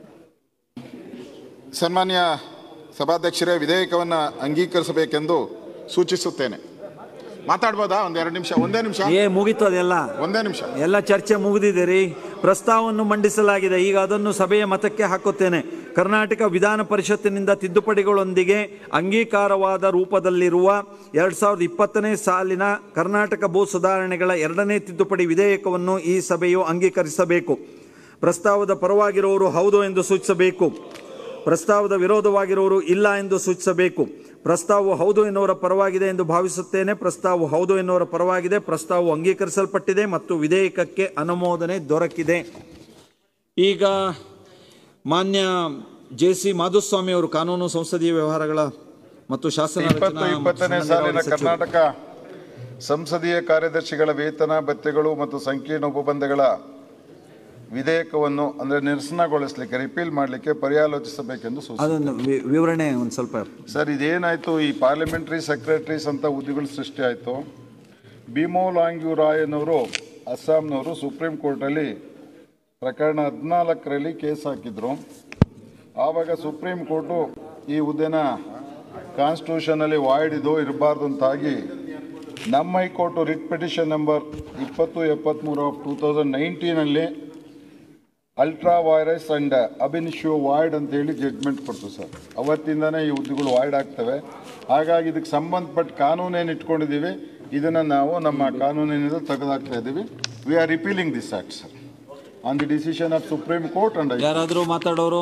ಸನ್ಮಾನ್ಯ ಸಭಾಧ್ಯಕ್ಷರೇ ವಿಧೇಯಕವನ್ನು ಅಂಗೀಕರಿಸಬೇಕೆಂದು ಸೂಚಿಸುತ್ತೇನೆ ಮಾತಾಡ್ಬೋದಾ ಒಂದೆರಡು ನಿಮಿಷ ಒಂದೇ ನಿಮಿಷ ಏ ಮುಗೀತು ಅದೆಲ್ಲ ಒಂದೇ ನಿಮಿಷ ಎಲ್ಲ ಚರ್ಚೆ ಮುಗಿದಿದೆ ರೀ ಪ್ರಸ್ತಾವವನ್ನು ಮಂಡಿಸಲಾಗಿದೆ ಈಗ ಅದನ್ನು ಸಭೆಯ ಮತಕ್ಕೆ ಹಾಕುತ್ತೇನೆ ಕರ್ನಾಟಕ ವಿಧಾನ ಪರಿಷತ್ತಿನಿಂದ ತಿದ್ದುಪಡಿಗಳೊಂದಿಗೆ ಅಂಗೀಕಾರವಾದ ರೂಪದಲ್ಲಿರುವ ಎರಡ್ ಸಾವಿರದ ಇಪ್ಪತ್ತನೇ ಸಾಲಿನ ಕರ್ನಾಟಕ ಭೂ ಸುಧಾರಣೆಗಳ ಎರಡನೇ ತಿದ್ದುಪಡಿ ವಿಧೇಯಕವನ್ನು ಈ ಸಭೆಯು ಅಂಗೀಕರಿಸಬೇಕು ಪ್ರಸ್ತಾವದ ಪರವಾಗಿರುವವರು ಹೌದು ಎಂದು ಸೂಚಿಸಬೇಕು ಪ್ರಸ್ತಾವದ ವಿರೋಧವಾಗಿರುವವರು ಇಲ್ಲ ಎಂದು ಸೂಚಿಸಬೇಕು ಪ್ರಸ್ತಾವವು ಹೌದು ಎನ್ನುವರ ಪರವಾಗಿದೆ ಎಂದು ಭಾವಿಸುತ್ತೇನೆ ಪ್ರಸ್ತಾವವು ಹೌದು ಎನ್ನುವರ ಪರವಾಗಿದೆ ಪ್ರಸ್ತಾವವು ಅಂಗೀಕರಿಸಲ್ಪಟ್ಟಿದೆ ಮತ್ತು ವಿಧೇಯಕಕ್ಕೆ ಅನುಮೋದನೆ ದೊರಕಿದೆ ಈಗ ಮಾನ್ಯ ಜೆ ಸಿ ಮಾಧುಸ್ವಾಮಿ ಅವರು ಕಾನೂನು ಸಂಸದೀಯ ವ್ಯವಹಾರಗಳ ಮತ್ತು ಶಾಸನ ಇಪ್ಪತ್ತು ರಚನಾ ಮತ್ತು ಇಪ್ಪತ್ತನೇ ಸಣ್ಣ ಸಾಲಿನ ನೀರಾವರಿ ಸಚಿವರು. ಕರ್ನಾಟಕ ಸಂಸದೀಯ ಕಾರ್ಯದರ್ಶಿಗಳ ವೇತನ ಭತ್ಯೆಗಳು ಮತ್ತು ಸಂಕೀರ್ಣ ಉಪಬಂಧಗಳ ವಿಧೇಯಕವನ್ನು ಅಂದರೆ ನಿರಸನಗೊಳಿಸಲಿಕ್ಕೆ ರಿಪೀಲ್ ಮಾಡಲಿಕ್ಕೆ ಪರ್ಯಾಲೋಚಿಸಬೇಕೆಂದು ಸೂಚಿಸಿದೆ ಅದನ್ನು ವಿ- ವಿವರಣೆ ಒಂದು ಸ್ವಲ್ಪ ಸರ್ ಇದೇನಾಯಿತು ಈ ಪಾರ್ಲಿಮೆಂಟ್ರಿ ಸೆಕ್ರೆಟರೀಸ್ ಅಂತ ಹುದ್ದೆಗಳು ಸೃಷ್ಟಿ ಆಯಿತು ಭೀಮೋ ಲಾಂಗ್ಯೂ ರಾಯ್ ಅನ್ನೋರು ಅಸ್ಸಾಂನವರು ಸುಪ್ರೀಂ ಕೋರ್ಟಲ್ಲಿ ಪ್ರಕರಣ ಹದಿನಾಲ್ಕರಲ್ಲಿ ಕೇಸ್ ಹಾಕಿದ್ರು ಆವಾಗ ಸುಪ್ರೀಂ ಕೋರ್ಟು ಈ ಹುದ್ದೆನ ಕಾನ್ಸ್ಟಿಟ್ಯೂಷನಲ್ಲಿ ವಾಯ್ಡ್ ಇದು ಇರಬಾರ್ದು ಅಂತಾಗಿ ನಮ್ಮ ಹೈಕೋರ್ಟು ರಿಟ್ ಪಿಟಿಷನ್ ನಂಬರ್ ಇಪ್ಪತ್ತು ಎಪ್ಪತ್ತ್ಮೂರು ಆಫ್ ಟೂ ತೌಸಂಡ್ ನೈನ್ಟೀನಲ್ಲಿ ultra vires and ab initio void ಅಂತ ಹೇಳಿ ಜಡ್ಜ್ಮೆಂಟ್ ಕೊಡ್ತು ಸರ್ ಅವತ್ತಿಂದನೇ ಈ ಹುದ್ದೆಗಳು ವಾಯ್ಡ್ ಆಗ್ತವೆ ಹಾಗಾಗಿ ಇದಕ್ಕೆ ಸಂಬಂಧಪಟ್ಟ ಕಾನೂನೇನು ಇಟ್ಕೊಂಡಿದ್ದೀವಿ ಇದನ್ನು ನಾವು ನಮ್ಮ ಕಾನೂನಿನಿಂದ ತೆಗೆದಾಕ್ತಾ ಇದ್ದೀವಿ we are repealing this act sir on the decision of Supreme Court and ಯಾರಾದರೂ ಮಾತಾಡೋರು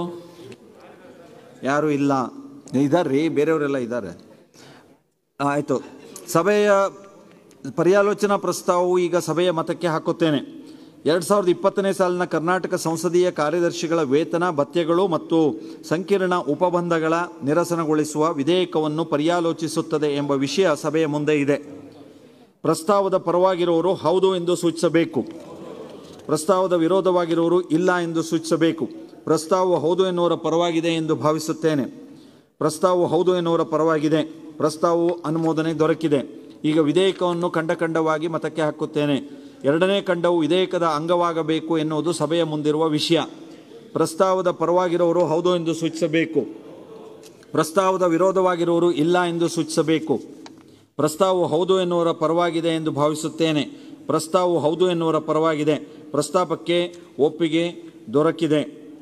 ಯಾರು ಇಲ್ಲ ಇದಾರ್ರಿ ಬೇರೆಯವರೆಲ್ಲ ಇದ್ದಾರೆ ಆಯಿತು ಸಭೆಯ ಪರ್ಯಾಲೋಚನಾ ಪ್ರಸ್ತಾವವು ಈಗ ಸಭೆಯ ಮತಕ್ಕೆ ಹಾಕುತ್ತೇನೆ ಎರಡು ಸಾವಿರದ ಇಪ್ಪತ್ತನೇ ಸಾಲಿನ ಕರ್ನಾಟಕ ಸಂಸದೀಯ ಕಾರ್ಯದರ್ಶಿಗಳ ವೇತನ ಭತ್ಯೆಗಳು ಮತ್ತು ಸಂಕೀರ್ಣ ಉಪಬಂಧಗಳ ನಿರಸನಗೊಳಿಸುವ ವಿಧೇಯಕವನ್ನು ಪರ್ಯಾಲೋಚಿಸುತ್ತದೆ ಎಂಬ ವಿಷಯ ಸಭೆಯ ಮುಂದೆ ಇದೆ ಪ್ರಸ್ತಾವದ ಪರವಾಗಿರುವವರು ಹೌದು ಎಂದು ಸೂಚಿಸಬೇಕು ಪ್ರಸ್ತಾವದ ವಿರೋಧವಾಗಿರುವವರು ಇಲ್ಲ ಎಂದು ಸೂಚಿಸಬೇಕು ಪ್ರಸ್ತಾವವು ಹೌದು ಎನ್ನುವರ ಪರವಾಗಿದೆ ಎಂದು ಭಾವಿಸುತ್ತೇನೆ ಪ್ರಸ್ತಾವವು ಹೌದು ಎನ್ನುವರ ಪರವಾಗಿದೆ ಪ್ರಸ್ತಾವವು ಅನುಮೋದನೆ ದೊರಕಿದೆ ಈಗ ವಿಧೇಯಕವನ್ನು ಖಂಡ ಖಂಡವಾಗಿ ಮತಕ್ಕೆ ಹಾಕುತ್ತೇನೆ ಎರಡನೇ ಖಂಡವು ವಿಧೇಯಕದ ಅಂಗವಾಗಬೇಕು ಎನ್ನುವುದು ಸಭೆಯ ಮುಂದಿರುವ ವಿಷಯ ಪ್ರಸ್ತಾವದ ಪರವಾಗಿರುವವರು ಹೌದು ಎಂದು ಸೂಚಿಸಬೇಕು ಪ್ರಸ್ತಾವದ ವಿರೋಧವಾಗಿರುವವರು ಇಲ್ಲ ಎಂದು ಸೂಚಿಸಬೇಕು ಪ್ರಸ್ತಾವವು ಹೌದು ಎನ್ನುವರ ಪರವಾಗಿದೆ ಎಂದು ಭಾವಿಸುತ್ತೇನೆ ಪ್ರಸ್ತಾವವು ಹೌದು ಎನ್ನುವರ ಪರವಾಗಿದೆ ಪ್ರಸ್ತಾಪಕ್ಕೆ ಒಪ್ಪಿಗೆ ದೊರಕಿದೆ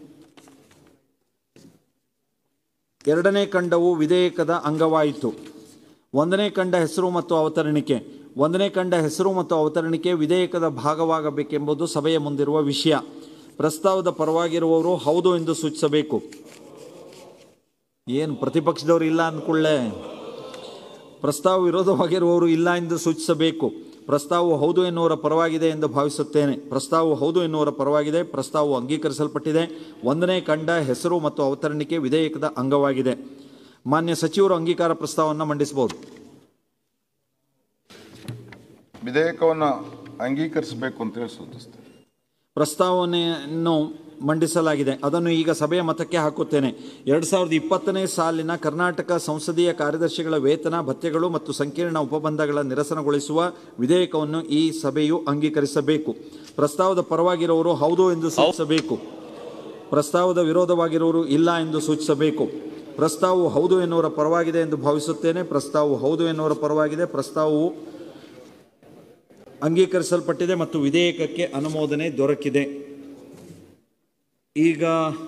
ಎರಡನೇ ಖಂಡವು ವಿಧೇಯಕದ ಅಂಗವಾಯಿತು ಒಂದನೇ ಖಂಡ ಹೆಸರು ಮತ್ತು ಅವತರಣಿಕೆ ಒಂದನೇ ಖಂಡ ಹೆಸರು ಮತ್ತು ಅವತರಣಿಕೆ ವಿಧೇಯಕದ ಭಾಗವಾಗಬೇಕೆಂಬುದು ಸಭೆಯ ಮುಂದಿರುವ ವಿಷಯ ಪ್ರಸ್ತಾವದ ಪರವಾಗಿರುವವರು ಹೌದು ಎಂದು ಸೂಚಿಸಬೇಕು ಏನು ಪ್ರತಿಪಕ್ಷದವರು ಇಲ್ಲ ಅಂದ್ಕೊಳ್ಳೆ ಪ್ರಸ್ತಾವ ವಿರೋಧವಾಗಿರುವವರು ಇಲ್ಲ ಎಂದು ಸೂಚಿಸಬೇಕು ಪ್ರಸ್ತಾವವು ಹೌದು ಎನ್ನುವರ ಪರವಾಗಿದೆ ಎಂದು ಭಾವಿಸುತ್ತೇನೆ ಪ್ರಸ್ತಾವವು ಹೌದು ಎನ್ನುವರ ಪರವಾಗಿದೆ ಪ್ರಸ್ತಾವವು ಅಂಗೀಕರಿಸಲ್ಪಟ್ಟಿದೆ ಒಂದನೇ ಖಂಡ ಹೆಸರು ಮತ್ತು ಅವತರಣಿಕೆ ವಿಧೇಯಕದ ಅಂಗವಾಗಿದೆ ಮಾನ್ಯ ಸಚಿವರು ಅಂಗೀಕಾರ ಪ್ರಸ್ತಾವವನ್ನು ಮಂಡಿಸಬಹುದು ವಿಧೇಯಕವನ್ನು ಅಂಗೀಕರಿಸಬೇಕು ಅಂತೇಳಿ ಸೂಚಿಸ್ತೇನೆ ಪ್ರಸ್ತಾವನೆಯನ್ನು ಮಂಡಿಸಲಾಗಿದೆ ಅದನ್ನು ಈಗ ಸಭೆಯ ಮತಕ್ಕೆ ಹಾಕುತ್ತೇನೆ ಎರಡು ಸಾವಿರದ ಇಪ್ಪತ್ತನೇ ಸಾಲಿನ ಕರ್ನಾಟಕ ಸಂಸದೀಯ ಕಾರ್ಯದರ್ಶಿಗಳ ವೇತನ ಭತ್ಯೆಗಳು ಮತ್ತು ಸಂಕೀರ್ಣ ಉಪಬಂಧಗಳ ನಿರಸನಗೊಳಿಸುವ ವಿಧೇಯಕವನ್ನು ಈ ಸಭೆಯು ಅಂಗೀಕರಿಸಬೇಕು ಪ್ರಸ್ತಾವದ ಪರವಾಗಿರುವವರು ಹೌದು ಎಂದು ಸೂಚಿಸಬೇಕು ಪ್ರಸ್ತಾವದ ವಿರೋಧವಾಗಿರುವವರು ಇಲ್ಲ ಎಂದು ಸೂಚಿಸಬೇಕು ಪ್ರಸ್ತಾವವು ಹೌದು ಎನ್ನುವರ ಪರವಾಗಿದೆ ಎಂದು ಭಾವಿಸುತ್ತೇನೆ ಪ್ರಸ್ತಾವವು ಹೌದು ಎನ್ನುವರ ಪರವಾಗಿದೆ ಪ್ರಸ್ತಾವವು ಅಂಗೀಕರಿಸಲ್ಪಟ್ಟಿದೆ ಮತ್ತು ವಿಧೇಯಕಕ್ಕೆ ಅನುಮೋದನೆ ದೊರಕಿದೆ ಈಗ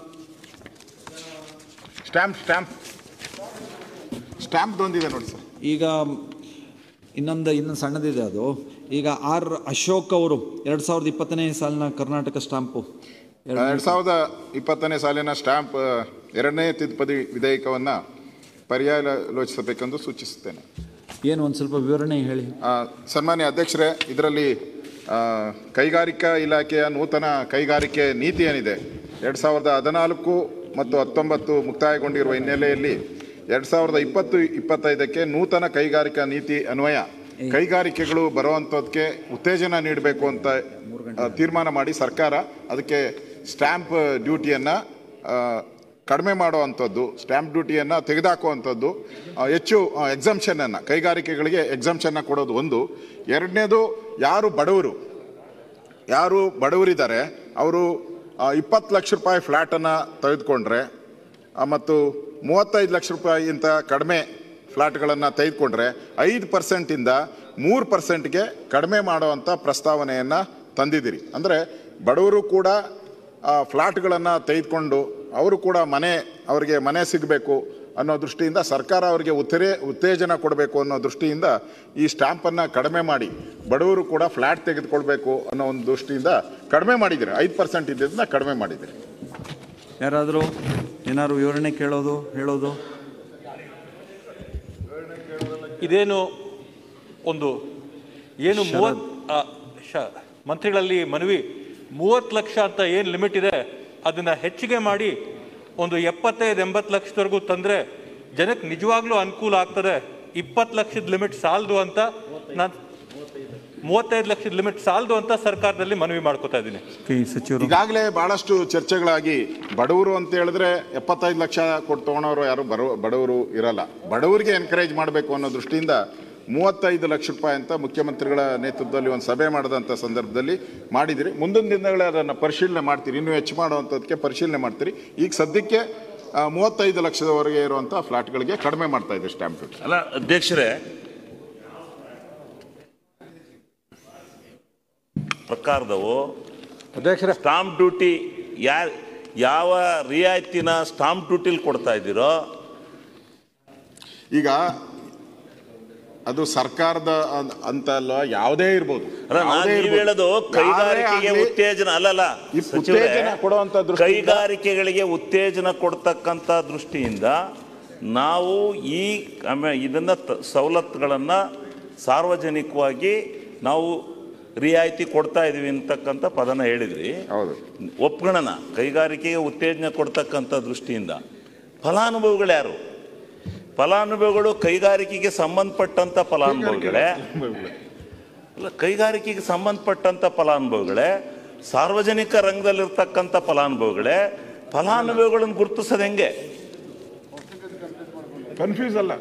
ಸ್ಟ್ಯಾಂಪ್ ಸ್ಟ್ಯಾಂಪ್ ಸ್ಟ್ಯಾಂಪ್ ಒಂದಿದೆ ನೋಡಿ ಸರ್ ಈಗ ಇನ್ನೊಂದು ಇನ್ನೊಂದು ಸಣ್ಣದಿದೆ ಅದು ಈಗ ಆರ್ ಅಶೋಕ್ ಅವರು ಎರಡು ಸಾವಿರದ ಇಪ್ಪತ್ತನೇ ಸಾಲಿನ ಕರ್ನಾಟಕ ಸ್ಟಾಂಪು ಎರಡ್ ಸಾವಿರದ ಇಪ್ಪತ್ತನೇ ಸಾಲಿನ ಸ್ಟ್ಯಾಂಪ್ ಆ, ಎರಡನೇ ತಿದ್ದುಪಡಿ ವಿಧೇಯಕವನ್ನು ಪರ್ಯಾಲೋಚಿಸಬೇಕೆಂದು ಸೂಚಿಸುತ್ತೇನೆ ಏನು ಒಂದು ಸ್ವಲ್ಪ ವಿವರಣೆ ಹೇಳಿ ಆ, ಸನ್ಮಾನ್ಯ ಅಧ್ಯಕ್ಷರೇ ಇದರಲ್ಲಿ ಆ, ಕೈಗಾರಿಕಾ ಇಲಾಖೆಯ ನೂತನ ಕೈಗಾರಿಕೆ ನೀತಿ ಏನಿದೆ ಎರಡು ಸಾವಿರದ ಹದಿನಾಲ್ಕು ಮತ್ತು ಹತ್ತೊಂಬತ್ತು ಮುಕ್ತಾಯಗೊಂಡಿರುವ ಹಿನ್ನೆಲೆಯಲ್ಲಿ ಎರಡು ಸಾವಿರದ ಇಪ್ಪತ್ತು ಇಪ್ಪತ್ತೈದಕ್ಕೆ ನೂತನ ಕೈಗಾರಿಕಾ ನೀತಿ ಅನ್ವಯ ಕೈಗಾರಿಕೆಗಳು ಬರುವಂಥದ್ದಕ್ಕೆ ಉತ್ತೇಜನ ನೀಡಬೇಕು ಅಂತ ಆ, ತೀರ್ಮಾನ ಮಾಡಿ ಸರ್ಕಾರ ಅದಕ್ಕೆ ಸ್ಟ್ಯಾಂಪ್ ಡ್ಯೂಟಿಯನ್ನು ಕಡಿಮೆ ಮಾಡುವಂಥದ್ದು ಸ್ಟ್ಯಾಂಪ್ ಡ್ಯೂಟಿಯನ್ನು ತೆಗೆದುಹಾಕುವಂಥದ್ದು ಆ, ಹೆಚ್ಚು ಎಕ್ಸಮ್ಷನನ್ನು ಕೈಗಾರಿಕೆಗಳಿಗೆ ಎಕ್ಸಮ್ಷನ್ನ ಕೊಡೋದು ಒಂದು ಎರಡನೇದು ಯಾರು ಬಡವರು ಯಾರು ಬಡವರಿದ್ದಾರೆ ಅವರು ಇಪ್ಪತ್ತು ಲಕ್ಷ ರೂಪಾಯಿ ಫ್ಲ್ಯಾಟನ್ನು ತೆಗೆದುಕೊಂಡ್ರೆ ಆ, ಮತ್ತು ಮೂವತ್ತೈದು ಲಕ್ಷ ರೂಪಾಯಿಗಿಂತ ಕಡಿಮೆ ಫ್ಲ್ಯಾಟ್ಗಳನ್ನು ತೆಗೆದುಕೊಂಡ್ರೆ ಐದು ಪರ್ಸೆಂಟಿಂದ ಮೂರು ಪರ್ಸೆಂಟ್ಗೆ ಕಡಿಮೆ ಮಾಡುವಂಥ ಪ್ರಸ್ತಾವನೆಯನ್ನು ತಂದಿದ್ದೀರಿ ಅಂದರೆ ಬಡವರು ಕೂಡ ಫ್ಲ್ಯಾಟ್ಗಳನ್ನು ತೆಗೆದುಕೊಂಡು ಅವರು ಕೂಡ ಮನೆ ಅವರಿಗೆ ಮನೆ ಸಿಗಬೇಕು ಅನ್ನೋ ದೃಷ್ಟಿಯಿಂದ ಸರ್ಕಾರ ಅವರಿಗೆ ಉತ್ತರೇ ಉತ್ತೇಜನ ಕೊಡಬೇಕು ಅನ್ನೋ ದೃಷ್ಟಿಯಿಂದ ಈ ಸ್ಟ್ಯಾಂಪನ್ನು ಕಡಿಮೆ ಮಾಡಿ ಬಡವರು ಕೂಡ ಫ್ಲ್ಯಾಟ್ ತೆಗೆದುಕೊಳ್ಬೇಕು ಅನ್ನೋ ಒಂದು ದೃಷ್ಟಿಯಿಂದ ಕಡಿಮೆ ಮಾಡಿದ್ದೀರಿ ಐದು ಪರ್ಸೆಂಟ್ ಇದ್ದಿದ್ದನ್ನ ಕಡಿಮೆ ಮಾಡಿದ್ದೀರಿ ಯಾರಾದರೂ ಏನಾದ್ರು ವಿವರಣೆ ಕೇಳೋದು ಹೇಳೋದು ಇದೇನು ಒಂದು ಏನು ಮೂವತ್ ಆ, ಶ- ಮಂತ್ರಿಗಳಲ್ಲಿ ಮನವಿ ಮೂವತ್ತು ಲಕ್ಷ ಅಂತ ಏನು ಲಿಮಿಟ್ ಇದೆ ಅದನ್ನ ಹೆಚ್ಚಿಗೆ ಮಾಡಿ ಒಂದು ಎಪ್ಪತ್ತೈದು ಎಂಬತ್ತು ಲಕ್ಷದವರೆಗೂ ತಂದ್ರೆ ಜನಕ್ಕೆ ನಿಜವಾಗ್ಲೂ ಅನುಕೂಲ ಆಗ್ತದೆ ಇಪ್ಪತ್ತು ಲಕ್ಷದ ಲಿಮಿಟ್ ಸಾಲದು ಅಂತ ನಾನು ಮೂವತ್ತೈದು ಲಕ್ಷದ ಲಿಮಿಟ್ ಸಾಲದು ಅಂತ ಸರ್ಕಾರದಲ್ಲಿ ಮನವಿ ಮಾಡ್ಕೋತಾ ಇದ್ದೀನಿ ಸಚಿವರು ಈಗಾಗಲೇ ಬಹಳಷ್ಟು ಚರ್ಚೆಗಳಾಗಿ ಬಡವರು ಅಂತ ಹೇಳಿದ್ರೆ ಎಪ್ಪತ್ತೈದು ಲಕ್ಷ ಕೊಟ್ಟು ತಗೊಳೋರು ಯಾರು ಬರೋ ಬಡವರು ಇರಲ್ಲ ಬಡವರಿಗೆ ಎನ್ಕರೇಜ್ ಮಾಡಬೇಕು ಅನ್ನೋ ದೃಷ್ಟಿಯಿಂದ ಮೂವತ್ತೈದು ಲಕ್ಷ ರೂಪಾಯಿ ಅಂತ ಮುಖ್ಯಮಂತ್ರಿಗಳ ನೇತೃತ್ವದಲ್ಲಿ ಒಂದು ಸಭೆ ಮಾಡಿದಂಥ ಸಂದರ್ಭದಲ್ಲಿ ಮಾಡಿದಿರಿ ಮುಂದಿನ ದಿನಗಳೇ ಅದನ್ನು ಪರಿಶೀಲನೆ ಮಾಡ್ತೀರಿ ಇನ್ನೂ ಹೆಚ್ಚು ಮಾಡುವಂಥದ್ದಕ್ಕೆ ಪರಿಶೀಲನೆ ಮಾಡ್ತೀರಿ ಈಗ ಸದ್ಯಕ್ಕೆ ಆ, ಮೂವತ್ತೈದು ಲಕ್ಷದವರೆಗೆ ಇರುವಂಥ ಫ್ಲಾಟ್ಗಳಿಗೆ ಕಡಿಮೆ ಮಾಡ್ತಾ ಇದೆ ಸ್ಟ್ಯಾಂಪ್ ಡ್ಯೂಟಿ ಅಲ್ಲ ಅಧ್ಯಕ್ಷರೇ ಪ್ರಕಾರದವು ಸ್ಟಾಂಪ್ ಡ್ಯೂಟಿ ಯಾ ಯಾವ ರಿಯಾಯಿತಿನ ಸ್ಟಾಂಪ್ ಡ್ಯೂಟಿಲಿ ಕೊಡ್ತಾ ಇದ್ದೀರೋ ಈಗ ಅದು ಸರ್ಕಾರದ ಅನ್- ಅಂತ ಅಲ್ಲ ಯಾವುದೇ ಇರ್ಬೋದು ಅಲ್ಲ ನಾನು ಯಾವುದೇ ನೀವು ಇರ್ಬೋದು. ಹೇಳೋದು ಯಾರೇ ಕೈಗಾರಿಕೆಗೆ ಆಗ್ಲಿ, ಉತ್ತೇಜನ ಅಲ್ಲಲ್ಲ ಈ ಸಚಿವರೇ, ಉತ್ತೇಜನ ಕೊಡುವಂತ ದೃಷ್ಟಿಯಿಂದ ಕೈಗಾರಿಕೆಗಳಿಗೆ ಉತ್ತೇಜನ ಕೊಡ್ತಕ್ಕಂಥ ದೃಷ್ಟಿಯಿಂದ ನಾವು ಈ ಆಮೇ- ಇದನ್ನ ತ- ಸವಲತ್ತುಗಳನ್ನ ಸಾರ್ವಜನಿಕವಾಗಿ ನಾವು ರಿಯಾಯಿತಿ ಕೊಡ್ತಾ ಇದೀವಿ ಅಂತಕ್ಕಂಥ ಪದನ ಹೇಳಿದ್ರಿ ಹೌದು ಒಪ್ಕೊಳ್ಳೋಣ ಕೈಗಾರಿಕೆಗೆ ಉತ್ತೇಜನ ಕೊಡ್ತಕ್ಕಂಥ ದೃಷ್ಟಿಯಿಂದ ಫಲಾನುಭವಿಗಳು ಯಾರು ಫಲಾನುಭವಿಗಳು ಕೈಗಾರಿಕೆಗೆ ಸಂಬಂಧಪಟ್ಟಂತ ಫಲಾನುಭವಿಗಳೇ ಅಲ್ಲ ಕೈಗಾರಿಕೆಗೆ ಸಂಬಂಧಪಟ್ಟಂತ ಫಲಾನುಭವಿಗಳೇ ಸಾರ್ವಜನಿಕ ರಂಗದಲ್ಲಿರ್ತಕ್ಕಂಥ ಫಲಾನುಭವಿಗಳೇ ಫಲಾನುಭವಿಗಳನ್ನು ಗುರುತಿಸೋದು ಹೆಂಗೆ ಕನ್ಫ್ಯೂಸ್ ಅಲ್ಲ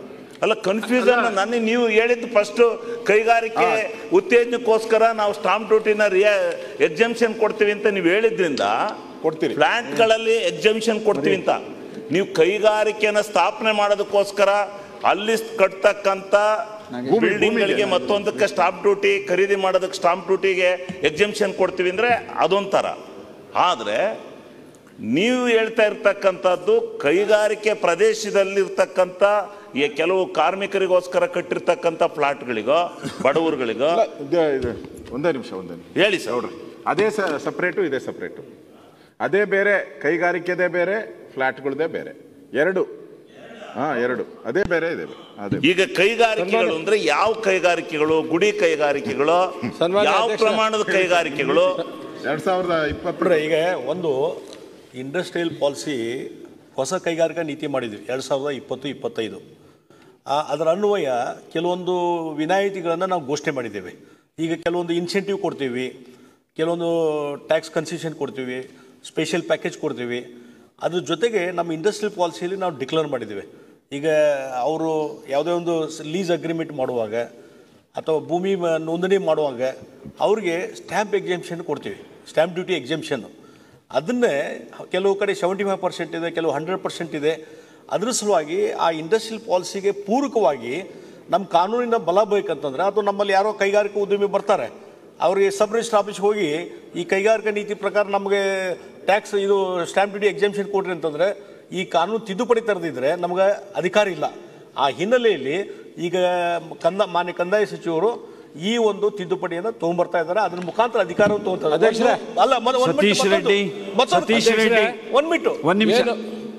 ಅಲ್ಲ ಕನ್ಫ್ಯೂಷನ್ ನನಗೆ ನೀವು ಹೇಳಿದ್ದು ಫಸ್ಟ್ ಕೈಗಾರಿಕೆ ಉತ್ತೇಜನಕ್ಕೋಸ್ಕರ ನಾವು ಸ್ಟಾಂಪ್ ಡ್ಯೂಟಿನ ರಿಯಾ ಎಕ್ಸಮ್ಷನ್ ಕೊಡ್ತೀವಿ ಅಂತ ನೀವು ಹೇಳಿದ್ರಿಂದ ಕೊಡ್ತೀರಿ ಪ್ಲಾಂಟ್ಗಳಲ್ಲಿ ಎಕ್ಸಮ್ಷನ್ ಕೊಡ್ತೀವಿ ಅಂತ ನೀವು ಕೈಗಾರಿಕೆನ ಸ್ಥಾಪನೆ ಮಾಡೋದಕ್ಕೋಸ್ಕರ ಅಲ್ಲಿ ಕಟ್ತಕ್ಕಂಥ ಭೂಮಿ- ಬಿಲ್ಡಿಂಗ್ಗಳಿಗೆ ಭೂಮಿಗೆ. ಮತ್ತೊಂದಕ್ಕೆ ಸ್ಟಾಂಪ್ ಡ್ಯೂಟಿ ಖರೀದಿ ಮಾಡೋದಕ್ಕೆ ಸ್ಟಾಂಪ್ ಡ್ಯೂಟಿಗೆ ಎಕ್ಸಮ್ಷನ್ ಕೊಡ್ತೀವಿ ಅಂದರೆ ಅದೊಂಥರ ಆದರೆ ನೀವು ಹೇಳ್ತಾ ಇರ್ತಕ್ಕಂಥದ್ದು ಕೈಗಾರಿಕೆ ಪ್ರದೇಶದಲ್ಲಿರ್ತಕ್ಕಂಥ ಈ ಕೆಲವು ಕಾರ್ಮಿಕರಿಗೋಸ್ಕರ ಕಟ್ಟಿರ್ತಕ್ಕಂಥ ಫ್ಲಾಟ್ಗಳಿಗೋ ಬಡವರುಗಳಿಗೋ ಇದು ಇದು ಒಂದೇ ನಿಮಿಷ ಒಂದೇ ನಿಮಿಷ ಹೇಳಿ ಸರ್ ನೋಡ್ರಿ ಅದೇ ಸಪ್ರೇಟು ಇದೇ ಸಪ್ರೇಟು ಅದೇ ಬೇರೆ ಕೈಗಾರಿಕೆದೇ ಬೇರೆ ಫ್ಲಾಟ್ಗಳದೇ ಬೇರೆ ಎರಡು ಹಾ ಎರಡು ಅದೇ ಬೇರೆ ಇದೆ ಬೇರೆ. ಅದೇ ಈಗ ಕೈಗಾರಿಕೆಗಳು ಅಂದ್ರೆ ಯಾವ ಕೈಗಾರಿಕೆಗಳು ಗುಡಿ ಕೈಗಾರಿಕೆಗಳು ಸನ್ಮಾನ್ಯ ಯಾವ ಅಧ್ಯಕ್ಷರೇ. ಪ್ರಮಾಣದ ಕೈಗಾರಿಕೆಗಳು ಎರಡ್ ಸಾವಿರದ ಇಪ್ಪತ್ತು ನೋಡ್ರಿ, ಈಗ ಒಂದು ಇಂಡಸ್ಟ್ರಿಯಲ್ ಪಾಲಿಸಿ ಹೊಸ ಕೈಗಾರಿಕಾ ನೀತಿ ಮಾಡಿದ್ವಿ ಎರಡು ಸಾವಿರದ ಇಪ್ಪತ್ತು ಇಪ್ಪತ್ತೈದು ಆ, ಅದರ ಅನ್ವಯ ಕೆಲವೊಂದು ವಿನಾಯಿತಿಗಳನ್ನು ನಾವು ಘೋಷಣೆ ಮಾಡಿದ್ದೇವೆ ಈಗ ಕೆಲವೊಂದು ಇನ್ಸೆಂಟಿವ್ ಕೊಡ್ತೀವಿ ಕೆಲವೊಂದು ಟ್ಯಾಕ್ಸ್ ಕನ್ಸೆಷನ್ ಕೊಡ್ತೀವಿ ಸ್ಪೆಷಲ್ ಪ್ಯಾಕೇಜ್ ಕೊಡ್ತೀವಿ ಅದ್ರ ಜೊತೆಗೆ ನಮ್ಮ ಇಂಡಸ್ಟ್ರಿಯಲ್ ಪಾಲಿಸಿಯಲ್ಲಿ ನಾವು ಡಿಕ್ಲೇರ್ ಮಾಡಿದ್ದೇವೆ ಈಗ ಅವರು ಯಾವುದೇ ಒಂದು ಲೀಸ್ ಅಗ್ರಿಮೆಂಟ್ ಮಾಡುವಾಗ ಅಥವಾ ಭೂಮಿ ಮ- ನೋಂದಣಿ ಮಾಡುವಾಗ ಅವ್ರಿಗೆ ಸ್ಟ್ಯಾಂಪ್ ಎಕ್ಸಾಮ್ಷನ್ ಕೊಡ್ತೀವಿ ಸ್ಟ್ಯಾಂಪ್ ಡ್ಯೂಟಿ ಎಕ್ಸಾಮ್ಷನ್ ಅದನ್ನೇ ಕೆಲವು ಕಡೆ ಸೆವೆಂಟಿ ಫೈವ್ ಪರ್ಸೆಂಟ್ ಇದೆ ಕೆಲವು ಹಂಡ್ರೆಡ್ ಪರ್ಸೆಂಟ್ ಇದೆ ಅದ್ರ ಸಲುವಾಗಿ ಆ ಇಂಡಸ್ಟ್ರಿಯಲ್ ಪಾಲಿಸಿಗೆ ಪೂರಕವಾಗಿ ನಮ್ಮ ಕಾನೂನಿನ ಬಲ ಬೇಕಂತಂದ್ರೆ ಅಥವಾ ನಮ್ಮಲ್ಲಿ ಯಾರೋ ಕೈಗಾರಿಕಾ ಉದ್ಯಮಿ ಬರ್ತಾರೆ ಅವರಿಗೆ ಸಬ್ ರಿಜಿಸ್ಟರ್ ಆಫೀಸ್ಗೆ ಹೋಗಿ ಈ ಕೈಗಾರಿಕಾ ನೀತಿ ಪ್ರಕಾರ ನಮಗೆ ಟ್ಯಾಕ್ಸ್ ಇದು ಸ್ಟ್ಯಾಂಪ್ ಡ್ಯೂಟಿ ಎಕ್ಸಾಮ್ಷನ್ ಕೊಡ್ರಿ ಅಂತಂದರೆ ಈ ಕಾನೂನು ತಿದ್ದುಪಡಿ ತರದಿದ್ರೆ ನಮಗೆ ಅಧಿಕಾರ ಇಲ್ಲ ಆ ಹಿನ್ನೆಲೆಯಲ್ಲಿ ಈಗ ಕಂದ ಮಾನ್ಯ ಕಂದಾಯ ಸಚಿವರು ಈ ಒಂದು ತಿದ್ದುಪಡಿಯನ್ನು ತಗೊಂಡ್ಬರ್ತಾ ಇದ್ದಾರೆ ಅದ್ರ ಮುಖಾಂತರ ಅಧಿಕಾರವನ್ನು ತಗೊಂತಾರೆ ಅಧ್ಯಕ್ಷರೇ, ಅಲ್ಲ ಮೊದ- ಒಂದ್ ಮಿನಿಟ್ ಸತೀಶ್ ರೆಡ್ಡಿ, ಮತ್ತೊಂದು- ಮತ್ತೊಂದು- ಸತೀಶ್ ರೆಡ್ಡಿ. ಒಂದ್ ಮಿನಿಟ್ ಒಂದ್ ನಿಮಿಷ ಏನು?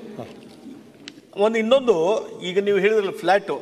ಒಂದು ಇನ್ನೊಂದು ಈಗ ನೀವು ಹೇಳಿದ್ರಲ್ಲ ಫ್ಲ್ಯಾಟು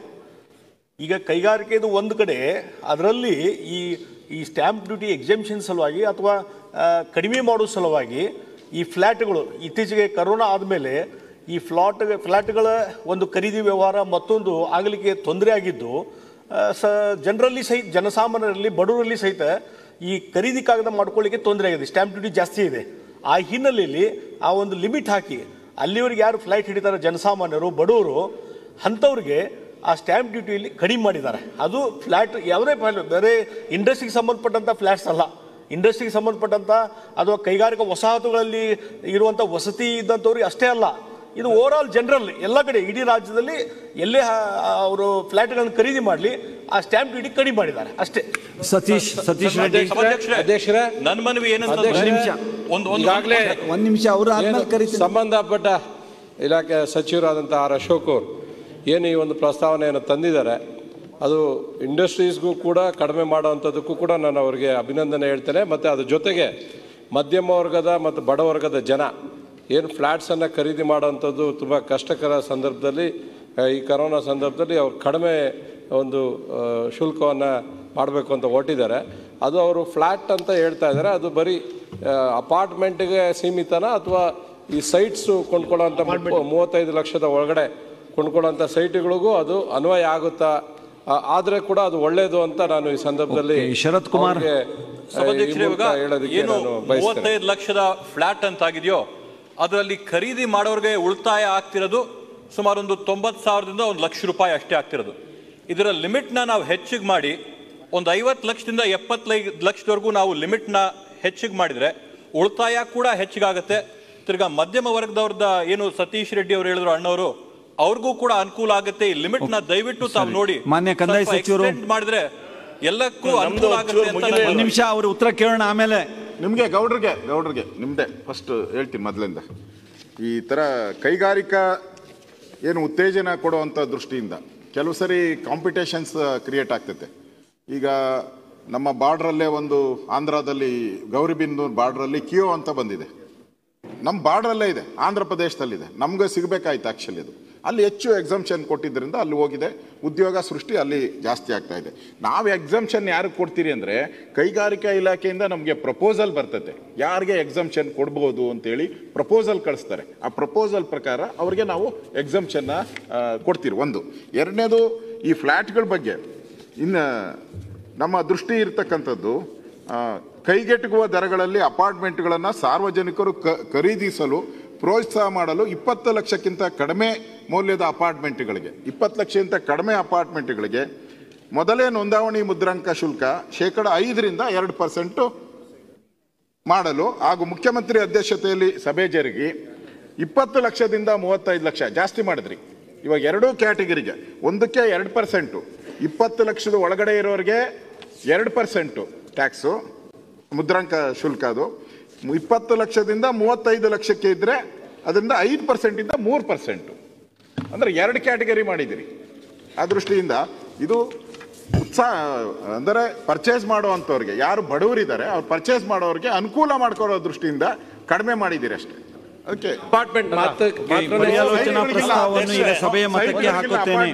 ಈಗ ಕೈಗಾರಿಕೆದು ಒಂದು ಕಡೆ ಅದರಲ್ಲಿ ಈ ಈ ಸ್ಟ್ಯಾಂಪ್ ಡ್ಯೂಟಿ ಎಕ್ಸಾಮ್ಷನ್ ಸಲುವಾಗಿ ಅಥವಾ ಆ, ಕಡಿಮೆ ಮಾಡೋ ಸಲುವಾಗಿ ಈ ಫ್ಲ್ಯಾಟ್ಗಳು ಇತ್ತೀಚೆಗೆ ಕರೋನಾ ಆದಮೇಲೆ ಈ ಫ್ಲಾಟ್ ಫ್ಲ್ಯಾಟ್ಗಳ ಒಂದು ಖರೀದಿ ವ್ಯವಹಾರ ಮತ್ತೊಂದು ಆಗಲಿಕ್ಕೆ ತೊಂದರೆ ಆಗಿದ್ದು ಆ, ಸ ಜನರಲ್ಲಿ ಸಹಿತ ಜನಸಾಮಾನ್ಯರಲ್ಲಿ ಬಡವರಲ್ಲಿ ಸಹಿತ ಈ ಖರೀದಿ ಕಾಗದ ಮಾಡ್ಕೊಳ್ಳಿಕ್ಕೆ ತೊಂದರೆ ಆಗಿದೆ ಸ್ಟ್ಯಾಂಪ್ ಡ್ಯೂಟಿ ಜಾಸ್ತಿ ಇದೆ ಆ ಹಿನ್ನೆಲೆಯಲ್ಲಿ ಆ ಒಂದು ಲಿಮಿಟ್ ಹಾಕಿ ಅಲ್ಲಿವರೆಗೆ ಯಾರು ಫ್ಲೈಟ್ ಹಿಡಿತಾರೆ ಜನಸಾಮಾನ್ಯರು ಬಡವರು ಅಂಥವ್ರಿಗೆ ಆ ಸ್ಟ್ಯಾಂಪ್ ಡ್ಯೂಟಿಯಲ್ಲಿ ಕಡಿಮೆ ಮಾಡಿದ್ದಾರೆ ಅದು ಫ್ಲ್ಯಾಟ್ ಯಾವುದೇ ಫ್ಲ್ಯಾಟ್ ಬೇರೆ ಇಂಡಸ್ಟ್ರಿಗೆ ಸಂಬಂಧಪಟ್ಟಂಥ ಫ್ಲ್ಯಾಟ್ಸ್ ಅಲ್ಲ ಇಂಡಸ್ಟ್ರಿಗೆ ಸಂಬಂಧಪಟ್ಟಂಥ ಅಥವಾ ಕೈಗಾರಿಕಾ ವಸಾಹತುಗಳಲ್ಲಿ ಇರುವಂಥ ವಸತಿ ಇದ್ದಂಥವ್ರಿಗೆ ಅಷ್ಟೇ ಅಲ್ಲ ಇದು ಓವರ್ ಆಲ್ ಜನರಲ್ ಎಲ್ಲ ಕಡೆ ಇಡೀ ರಾಜ್ಯದಲ್ಲಿ ಎಲ್ಲೇ ಅವರು ಫ್ಲ್ಯಾಟ್ಗಳನ್ನು ಖರೀದಿ ಮಾಡಲಿ ಆ ಸ್ಟ್ಯಾಂಪ್ ಡ್ಯೂಟಿ ಕಡಿಮೆ ಮಾಡಿದ್ದಾರೆ ಅಷ್ಟೇ ಸತೀಶ್ ಸತೀಶ್ ರೆಡ್ಡಿ ಸಭಾಧ್ಯಕ್ಷರೇ, ಅಧ್ಯಕ್ಷರೇ ನನ್ನ ಮನವಿ ಏನಂತ ಅಧ್ಯಕ್ಷರೇ, ನಿಮಿಷ. ಒಂದು ಒಂದು ಈಗಾಗಲೇ ಒಂದ್ ನಿಮಿಷ ಅವ್ರು ಆದ್ಮೇಲೆ ಏನು ಕರಿತೀನಿ ಸಂಬಂಧಪಟ್ಟ ಇಲಾಖೆ ಸಚಿವರಾದಂಥ ಆರ್ ಅಶೋಕ್ ಅವರು ಏನು ಈ ಒಂದು ಪ್ರಸ್ತಾವನೆಯನ್ನು ತಂದಿದ್ದಾರೆ ಅದು ಇಂಡಸ್ಟ್ರೀಸ್ಗೂ ಕೂಡ ಕಡಿಮೆ ಮಾಡೋವಂಥದ್ದಕ್ಕೂ ಕೂಡ ನಾನು ಅವರಿಗೆ ಅಭಿನಂದನೆ ಹೇಳ್ತೇನೆ ಮತ್ತು ಅದ್ರ ಜೊತೆಗೆ ಮಧ್ಯಮ ವರ್ಗದ ಮತ್ತು ಬಡವರ್ಗದ ಜನ ಏನು ಫ್ಲ್ಯಾಟ್ಸನ್ನು ಖರೀದಿ ಮಾಡೋವಂಥದ್ದು ತುಂಬ ಕಷ್ಟಕರ ಸಂದರ್ಭದಲ್ಲಿ ಆ, ಈ ಕರೋನಾ ಸಂದರ್ಭದಲ್ಲಿ ಅವ್ರು ಕಡಿಮೆ ಒಂದು ಶುಲ್ಕವನ್ನು ಮಾಡಬೇಕು ಅಂತ ಹೊರಟಿದ್ದಾರೆ ಅದು ಅವರು ಫ್ಲ್ಯಾಟ್ ಅಂತ ಹೇಳ್ತಾ ಇದ್ದಾರೆ ಅದು ಬರೀ ಅಪಾರ್ಟ್ಮೆಂಟ್ಗೆ ಸೀಮಿತನ ಅಥವಾ ಈ ಸೈಟ್ಸು ಕೊಂಡ್ಕೊಳ್ಳೋಂಥ ಮುಪ್ಪ- ಮೂವತ್ತೈದು ಲಕ್ಷದ ಒಳಗಡೆ ಕೊಂಡ್ಕೊಳ್ಳೋಂಥ ಸೈಟ್ಗಳಿಗೂ ಅದು ಅನ್ವಯ ಆಗುತ್ತಾ ಆ, ಆದ್ರೆ ಕೂಡ ಅದು ಒಳ್ಳೇದು ಅಂತ ನಾನು ಈ ಸಂದರ್ಭದಲ್ಲಿ Okay, ಶರತ್ ಕುಮಾರ್. ಅವ್ರಿಗೆ, ಆ, ಈ ಸಭಾಧ್ಯಕ್ಷರೇ ಮೂಲಕ ಇವಾಗ ಹೇಳೋದಕ್ಕೆ ಏನು ನಾನು ಬಯಸ್ತೇನೆ ಮೂವತ್ತೈದು ಲಕ್ಷದ ಫ್ಲಾಟ್ ಅಂತ ಆಗಿದೆಯೋ ಅದರಲ್ಲಿ ಖರೀದಿ ಮಾಡೋರಿಗೆ ಉಳಿತಾಯ ಆಗ್ತಿರೋದು ಸುಮಾರು ಒಂದು ತೊಂಬತ್ತು ಸಾವಿರದಿಂದ ಒಂದು ಲಕ್ಷ ರೂಪಾಯಿ ಅಷ್ಟೇ ಆಗ್ತಿರೋದು ಇದರ ಲಿಮಿಟ್ನ ನಾವು ಹೆಚ್ಚಿಗೆ ಮಾಡಿ ಒಂದು ಐವತ್ತು ಲಕ್ಷದಿಂದ ಎಪ್ಪತ್ತೈದು ಲಕ್ಷದವರೆಗೂ ನಾವು ಲಿಮಿಟ್ನ ಹೆಚ್ಚಿಗೆ ಮಾಡಿದರೆ ಉಳಿತಾಯ ಕೂಡ ಹೆಚ್ಚಿಗಾಗತ್ತೆ ತಿರ್ಗಾ ಮಧ್ಯಮ ವರ್ಗದವ್ರದ ಏನು ಸತೀಶ್ ರೆಡ್ಡಿ ಅವರು ಹೇಳಿದ್ರು ಅಣ್ಣವರು ಅವ್ರಿಗೂ ಕೂಡ ಅನುಕೂಲ ಆಗುತ್ತೆ ಈ ಲಿಮಿಟ್ನ ದಯವಿಟ್ಟು ತಾವು ನೋಡಿ ಮಾನ್ಯ ಕಂದಾಯ ಸ್ವಲ್ಪ ಸಚಿವರು- extend ಮಾಡಿದ್ರೆ ಎಲ್ಲಕ್ಕೂ ನಮ್ದು ಅನುಕೂಲ ಆಗುತ್ತೆ ಒಂಚೂರು ಅಂತ ಮುಗಿಲಿ. ನನ್ನ ಒಂದ್ ನಿಮಿಷ ಅವ್ರ ಉತ್ತರ ಕೇಳೋಣ ಆಮೇಲೆ ನಿಮಗೆ ಗೌಡ್ರಿಗೆ ಗೌಡ್ರಿಗೆ ನಿಮ್ಮದೇ ಫಸ್ಟ್ ಹೇಳ್ತೀನಿ ಮೊದಲಿಂದ ಈ ಥರ ಕೈಗಾರಿಕಾ ಏನು ಉತ್ತೇಜನ ಕೊಡುವಂಥ ದೃಷ್ಟಿಯಿಂದ ಕೆಲವು ಸರಿ ಕಾಂಪಿಟೇಷನ್ಸ್ ಕ್ರಿಯೇಟ್ ಆಗ್ತೈತೆ ಈಗ ನಮ್ಮ ಬಾರ್ಡ್ರಲ್ಲೇ ಒಂದು ಆಂಧ್ರದಲ್ಲಿ ಗೌರಿಬಿಂದೂರು ಬಾರ್ಡ್ರಲ್ಲಿ ಕಿಯೋ ಅಂತ ಬಂದಿದೆ ನಮ್ಮ ಬಾರ್ಡ್ರಲ್ಲೇ ಇದೆ ಆಂಧ್ರ ಪ್ರದೇಶದಲ್ಲಿದೆ ನಮ್ಗೆ ಸಿಗಬೇಕಾಯ್ತು ಆ್ಯಕ್ಚುಲಿ ಅದು ಅಲ್ಲಿ ಹೆಚ್ಚು ಎಕ್ಸಮ್ಷನ್ ಕೊಟ್ಟಿದ್ದರಿಂದ ಅಲ್ಲಿ ಹೋಗಿದೆ ಉದ್ಯೋಗ ಸೃಷ್ಟಿ ಅಲ್ಲಿ ಜಾಸ್ತಿ ಆಗ್ತಾ ಇದೆ ನಾವು ಎಕ್ಸಮ್ಷನ್ ಯಾರಿಗೆ ಕೊಡ್ತೀರಿ ಅಂದರೆ ಕೈಗಾರಿಕಾ ಇಲಾಖೆಯಿಂದ ನಮಗೆ ಪ್ರಪೋಸಲ್ ಬರ್ತದೆ ಯಾರಿಗೆ ಎಕ್ಸಮ್ಷನ್ ಕೊಡ್ಬೋದು ಅಂತೇಳಿ ಪ್ರಪೋಸಲ್ ಕಳಿಸ್ತಾರೆ ಆ ಪ್ರಪೋಸಲ್ ಪ್ರಕಾರ ಅವ್ರಿಗೆ ನಾವು ಎಕ್ಸಮ್ಷನ್ನ ಕೊಡ್ತೀರಿ ಒಂದು ಎರಡನೇದು ಈ ಫ್ಲ್ಯಾಟ್ಗಳ ಬಗ್ಗೆ ಇನ್ನು ನಮ್ಮ ದೃಷ್ಟಿ ಇರ್ತಕ್ಕಂಥದ್ದು ಆ, ಕೈಗೆಟುಕುವ ದರಗಳಲ್ಲಿ ಅಪಾರ್ಟ್ಮೆಂಟ್ಗಳನ್ನು ಸಾರ್ವಜನಿಕರು ಕ ಖರೀದಿಸಲು ಪ್ರೋತ್ಸಾಹ ಮಾಡಲು ಇಪ್ಪತ್ತು ಲಕ್ಷಕ್ಕಿಂತ ಕಡಿಮೆ ಮೌಲ್ಯದ ಅಪಾರ್ಟ್ಮೆಂಟ್ಗಳಿಗೆ ಇಪ್ಪತ್ತು ಲಕ್ಷಕ್ಕಿಂತ ಕಡಿಮೆ ಅಪಾರ್ಟ್ಮೆಂಟ್ಗಳಿಗೆ ಮೊದಲೇ ನೋಂದಾವಣಿ ಮುದ್ರಾಂಕ ಶುಲ್ಕ ಶೇಕಡ ಐದರಿಂದ ಎರಡು ಪರ್ಸೆಂಟು ಮಾಡಲು ಹಾಗೂ ಮುಖ್ಯಮಂತ್ರಿ ಅಧ್ಯಕ್ಷತೆಯಲ್ಲಿ ಸಭೆ ಜರುಗಿ ಇಪ್ಪತ್ತು ಲಕ್ಷದಿಂದ ಮೂವತ್ತೈದು ಲಕ್ಷ ಜಾಸ್ತಿ ಮಾಡಿದ್ರಿ ಇವಾಗ ಎರಡೂ ಕ್ಯಾಟಗರಿಗೆ ಒಂದಕ್ಕೆ ಎರಡು ಪರ್ಸೆಂಟು ಇಪ್ಪತ್ತು ಲಕ್ಷದ ಒಳಗಡೆ ಇರೋರಿಗೆ ಎರಡು ಪರ್ಸೆಂಟು ಟ್ಯಾಕ್ಸು ಮುದ್ರಾಂಕ ಶುಲ್ಕ ಅದು ಇಪ್ಪತ್ತು ಲಕ್ಷದಿಂದ ಮೂವತ್ತೈದು ಲಕ್ಷಕ್ಕೆ ಇದ್ದರೆ ಅದರಿಂದ ಐದು ಪರ್ಸೆಂಟಿಂದ ಮೂರು ಪರ್ಸೆಂಟು ಅಂದರೆ ಎರಡು ಕ್ಯಾಟಗರಿ ಮಾಡಿದಿರಿ ಆ ದೃಷ್ಟಿಯಿಂದ ಇದು ಉತ್ಸಾಹ ಅಂದರೆ ಪರ್ಚೇಸ್ ಮಾಡುವಂಥವ್ರಿಗೆ ಯಾರು ಬಡವರಿದ್ದಾರೆ ಅವ್ರು ಪರ್ಚೇಸ್ ಮಾಡೋರಿಗೆ ಅನುಕೂಲ ಮಾಡ್ಕೊಳ್ಳೋ ದೃಷ್ಟಿಯಿಂದ ಕಡಿಮೆ ಮಾಡಿದ್ದೀರಿ ಅಷ್ಟೇ ಅದಕ್ಕೆ ಅಪಾರ್ಟ್ಮೆಂಟ್ ಪರ್ಯಾಲೋಚನಾ ಪ್ರಸ್ತಾವವನ್ನು ಈಗ ಸಭೆಯ ಮತಕ್ಕೆ ಹಾಕುತ್ತೇನೆ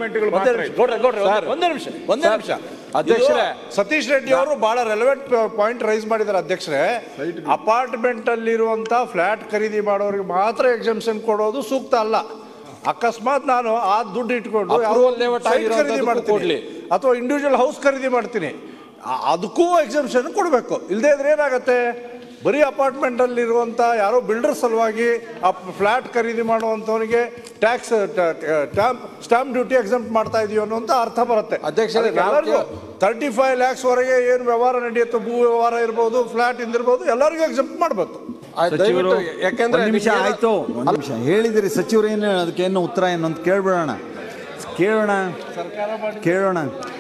ಒಂದೇ ನಿಮಿಷ ಒಂದೇ ನಿಮಿಷ ಅಧ್ಯಕ್ಷರೇ ಸತೀಶ್ ರೆಡ್ಡಿ ಅವರು ಬಹಳ ರೆಲೆವೆಂಟ್ ಪಾಯಿಂಟ್ ರೈಸ್ ಮಾಡಿದ್ದಾರೆ ಅಧ್ಯಕ್ಷರೇ ಅಪಾರ್ಟ್ಮೆಂಟ್ ಅಲ್ಲಿರುವಂತ ಫ್ಲಾಟ್ ಖರೀದಿ ಮಾಡೋರಿಗೆ ಮಾತ್ರ ಎಕ್ಸಮ್ಷನ್ ಕೊಡೋದು ಸೂಕ್ತ ಅಲ್ಲ ಅಕಸ್ಮಾತ್ ನಾನು ಆ ದುಡ್ಡು ಇಟ್ಕೊಂಡು Approval ಯಾವುದೋ layout site ಆಗಿರೋಂಥದ್ದಕ್ಕೂ ಖರೀದಿ ಮಾಡ್ತೀನಿ ಕೊಡ್ಲಿ. ಅಥವಾ ಇಂಡಿವಿಜುವಲ್ ಹೌಸ್ ಖರೀದಿ ಮಾಡ್ತೀನಿ ಆ- ಅದಕ್ಕೂ ಎಕ್ಸಮ್ಷನ್ ಕೊಡಬೇಕು ಇಲ್ಲದೇ ಇದ್ರೆ ಏನಾಗುತ್ತೆ ಬರೀ ಅಪಾರ್ಟ್ಮೆಂಟ್ ಅಲ್ಲಿ ಇರುವಂತ ಯಾರೋ ಬಿಲ್ಡರ್ ಸಲುವಾಗಿ ಆ ಫ್ಲಾಟ್ ಖರೀದಿ ಮಾಡುವಂತವನಿಗೆ ಟ್ಯಾಕ್ಸ್ ಸ್ಟಾಂಪ್ ಡ್ಯೂಟಿ ಎಕ್ಸಮ್ ಮಾಡ್ತಾ ಇದೀವಿ ಅನ್ನುವಂತ ಅರ್ಥ ಬರುತ್ತೆ ಅಧ್ಯಕ್ಷರೇ, ನಾವು ತರ್ಟಿ ಫೈವ್ ಲ್ಯಾಕ್ಸ್ ವರೆಗೆ ಏನು ವ್ಯವಹಾರ ನಡೆಯುತ್ತೆ ಭೂ ವ್ಯವಹಾರ ಇರ್ಬೋದು ಫ್ಲಾಟ್ ಇಂದಿರ್ಬೋದು ಎಲ್ಲರಿಗೂ ಎಕ್ಸಮ್ ಮಾಡಬೇಕು ಸಚಿವರು ಯಾಕೆಂದ್ರೆ ಒಂದ್ ನಿಮಿಷ ನಿಮ್ಗೆ- ಆಯ್ತು ಒಂದ್ ನಿಮಿಷ ಹೇಳಿದಿರಿ ಸಚಿವರು ಏನು ಅದಕ್ಕೆ ಏನು ಉತ್ತರ ಏನು ಅಂತ ಕೇಳ್ಬಿಡೋಣ ಕೇಳೋಣ ಕೇಳೋಣ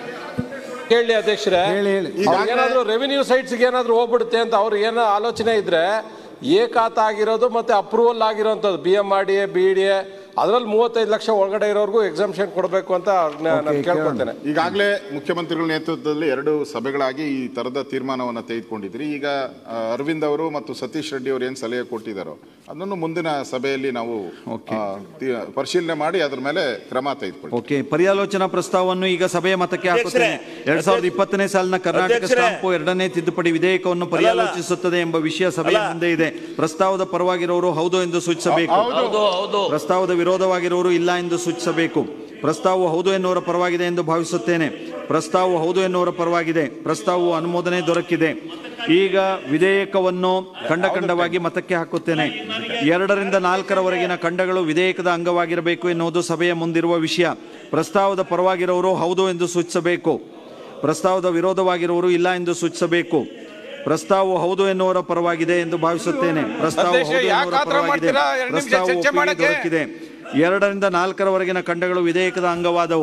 ಕೇಳಿ ಅಧ್ಯಕ್ಷರೇ ಹೇಳಿ, ಹೇಳಿ. ಅವ್ರಿಗೆ ಏನಾದ್ರು ರೆವಿನ್ಯೂ ಸೈಟ್ಸ್ಗೆ ಏನಾದ್ರು ಹೋಗ್ಬಿಡುತ್ತೆ ಅಂತ ಅವ್ರಿಗೆ ಏನೋ ಆಲೋಚನೆ ಇದ್ರೆ ಏಕಾತ ಆಗಿರೋದು ಮತ್ತೆ ಅಪ್ರೂವಲ್ ಆಗಿರೋಂಥದ್ದು B M R D A B D A ಅದರಲ್ಲಿ ಮೂವತ್ತೈದು ಲಕ್ಷ ಒಳಗಡೆ ಇರೋರ್ಗೂ ಎಕ್ಸಾಮ್ಷನ್ ಕೊಡಬೇಕು ಅಂತ ಅವ್ರನ್ನ ನಾನು ಕೇಳ್ಕೊಳ್ತೇನೆ ಈಗಾಗಲೇ ಮುಖ್ಯಮಂತ್ರಿಗಳ ನೇತೃತ್ವದಲ್ಲಿ ಎರಡು ಸಭೆಗಳಾಗಿ ಈ ತರದ ತೀರ್ಮಾನವನ್ನು ತೆಗೆದುಕೊಂಡಿದ್ರಿ ಈಗ ಆ, ಅರವಿಂದ್ ಅವರು ಮತ್ತು ಸತೀಶ್ ರೆಡ್ಡಿ ಅವರು ಏನು ಸಲಹೆ ಕೊಟ್ಟಿದ್ದಾರೋ ಅದನ್ನು ಮುಂದಿನ ಸಭೆಯಲ್ಲಿ ನಾವು ಆ, ತಿ- ಪರಿಶೀಲನೆ ಮಾಡಿ ಅದ್ರ ಮೇಲೆ ಕ್ರಮ ತೆಗೆದುಕೊಳ್ಳಿ ಓಕೆ ಪರ್ಯಾಲೋಚನಾ ಪ್ರಸ್ತಾವವನ್ನು ಈಗ ಸಭೆಯ ಮತಕ್ಕೆ ಹಾಕುತ್ತೇನೆ ಎರಡ್ ಸಾವಿರದ ಇಪ್ಪತ್ತನೇ ಸಾಲಿನ ಕರ್ನಾಟಕ ಅಧ್ಯಕ್ಷರೇ. ಸ್ಟಾಂಪು ಎರಡನೇ ತಿದ್ದುಪಡಿ ವಿಧೇಯಕವನ್ನು ಪರ್ಯಾಲೋಚಿಸುತ್ತದೆ ಎಂಬ ವಿಷಯ ಸಭೆಯ ಮುಂದೆ ಇದೆ ಪ್ರಸ್ತಾವದ ಪರವಾಗಿರುವವರು ಹೌದು ಎಂದು ಸೂಚಿಸಬೇಕು ಹೌದು ಹೌದು ಪ್ರಸ್ತಾವದ ವಿರೋಧವಾಗಿರುವವರು ಇಲ್ಲ ಎಂದು ಸೂಚಿಸಬೇಕು ಪ್ರಸ್ತಾವವು ಹೌದು ಎನ್ನುವರ ಪರವಾಗಿದೆ ಎಂದು ಭಾವಿಸುತ್ತೇನೆ ಪ್ರಸ್ತಾವವು ಹೌದು ಎನ್ನುವರ ಪರವಾಗಿದೆ ಪ್ರಸ್ತಾವವು ಅನುಮೋದನೆ ದೊರಕಿದೆ ಈಗ ವಿಧೇಯಕವನ್ನು ಖಂಡ ಖಂಡವಾಗಿ ಮತಕ್ಕೆ ಹಾಕುತ್ತೇನೆ ಎರಡರಿಂದ ನಾಲ್ಕರವರೆಗಿನ ಖಂಡಗಳು ವಿಧೇಯಕದ ಅಂಗವಾಗಿರಬೇಕು ಎನ್ನುವುದು ಸಭೆಯ ಮುಂದಿರುವ ವಿಷಯ ಪ್ರಸ್ತಾವದ ಪರವಾಗಿರುವವರು ಹೌದು ಎಂದು ಸೂಚಿಸಬೇಕು ಪ್ರಸ್ತಾವದ ವಿರೋಧವಾಗಿರುವವರು ಇಲ್ಲ ಎಂದು ಸೂಚಿಸಬೇಕು ಪ್ರಸ್ತಾವವು ಹೌದು ಎನ್ನುವರ ಪರವಾಗಿದೆ ಎಂದು ಭಾವಿಸುತ್ತೇನೆ ಪ್ರಸ್ತಾವ ಅಧ್ಯಕ್ಷ, ಹೌದು ಯಾಕ್ ಎನ್ನುವರ ಆತರ ಪರವಾಗಿದೆ ಮಾಡ್ತೀರಾ? ಎರಡು ನಿಮಿಷ ಪ್ರಸ್ತಾವ ಚರ್ಚೆ ಒಪ್ಪಿಗೆ ಮಾಡಕ್ಕೆ. ದೊರಕಿದೆ ಎರಡರಿಂದ ನಾಲ್ಕರವರೆಗಿನ ಖಂಡಗಳು ವಿಧೇಯಕದ ಅಂಗವಾದವು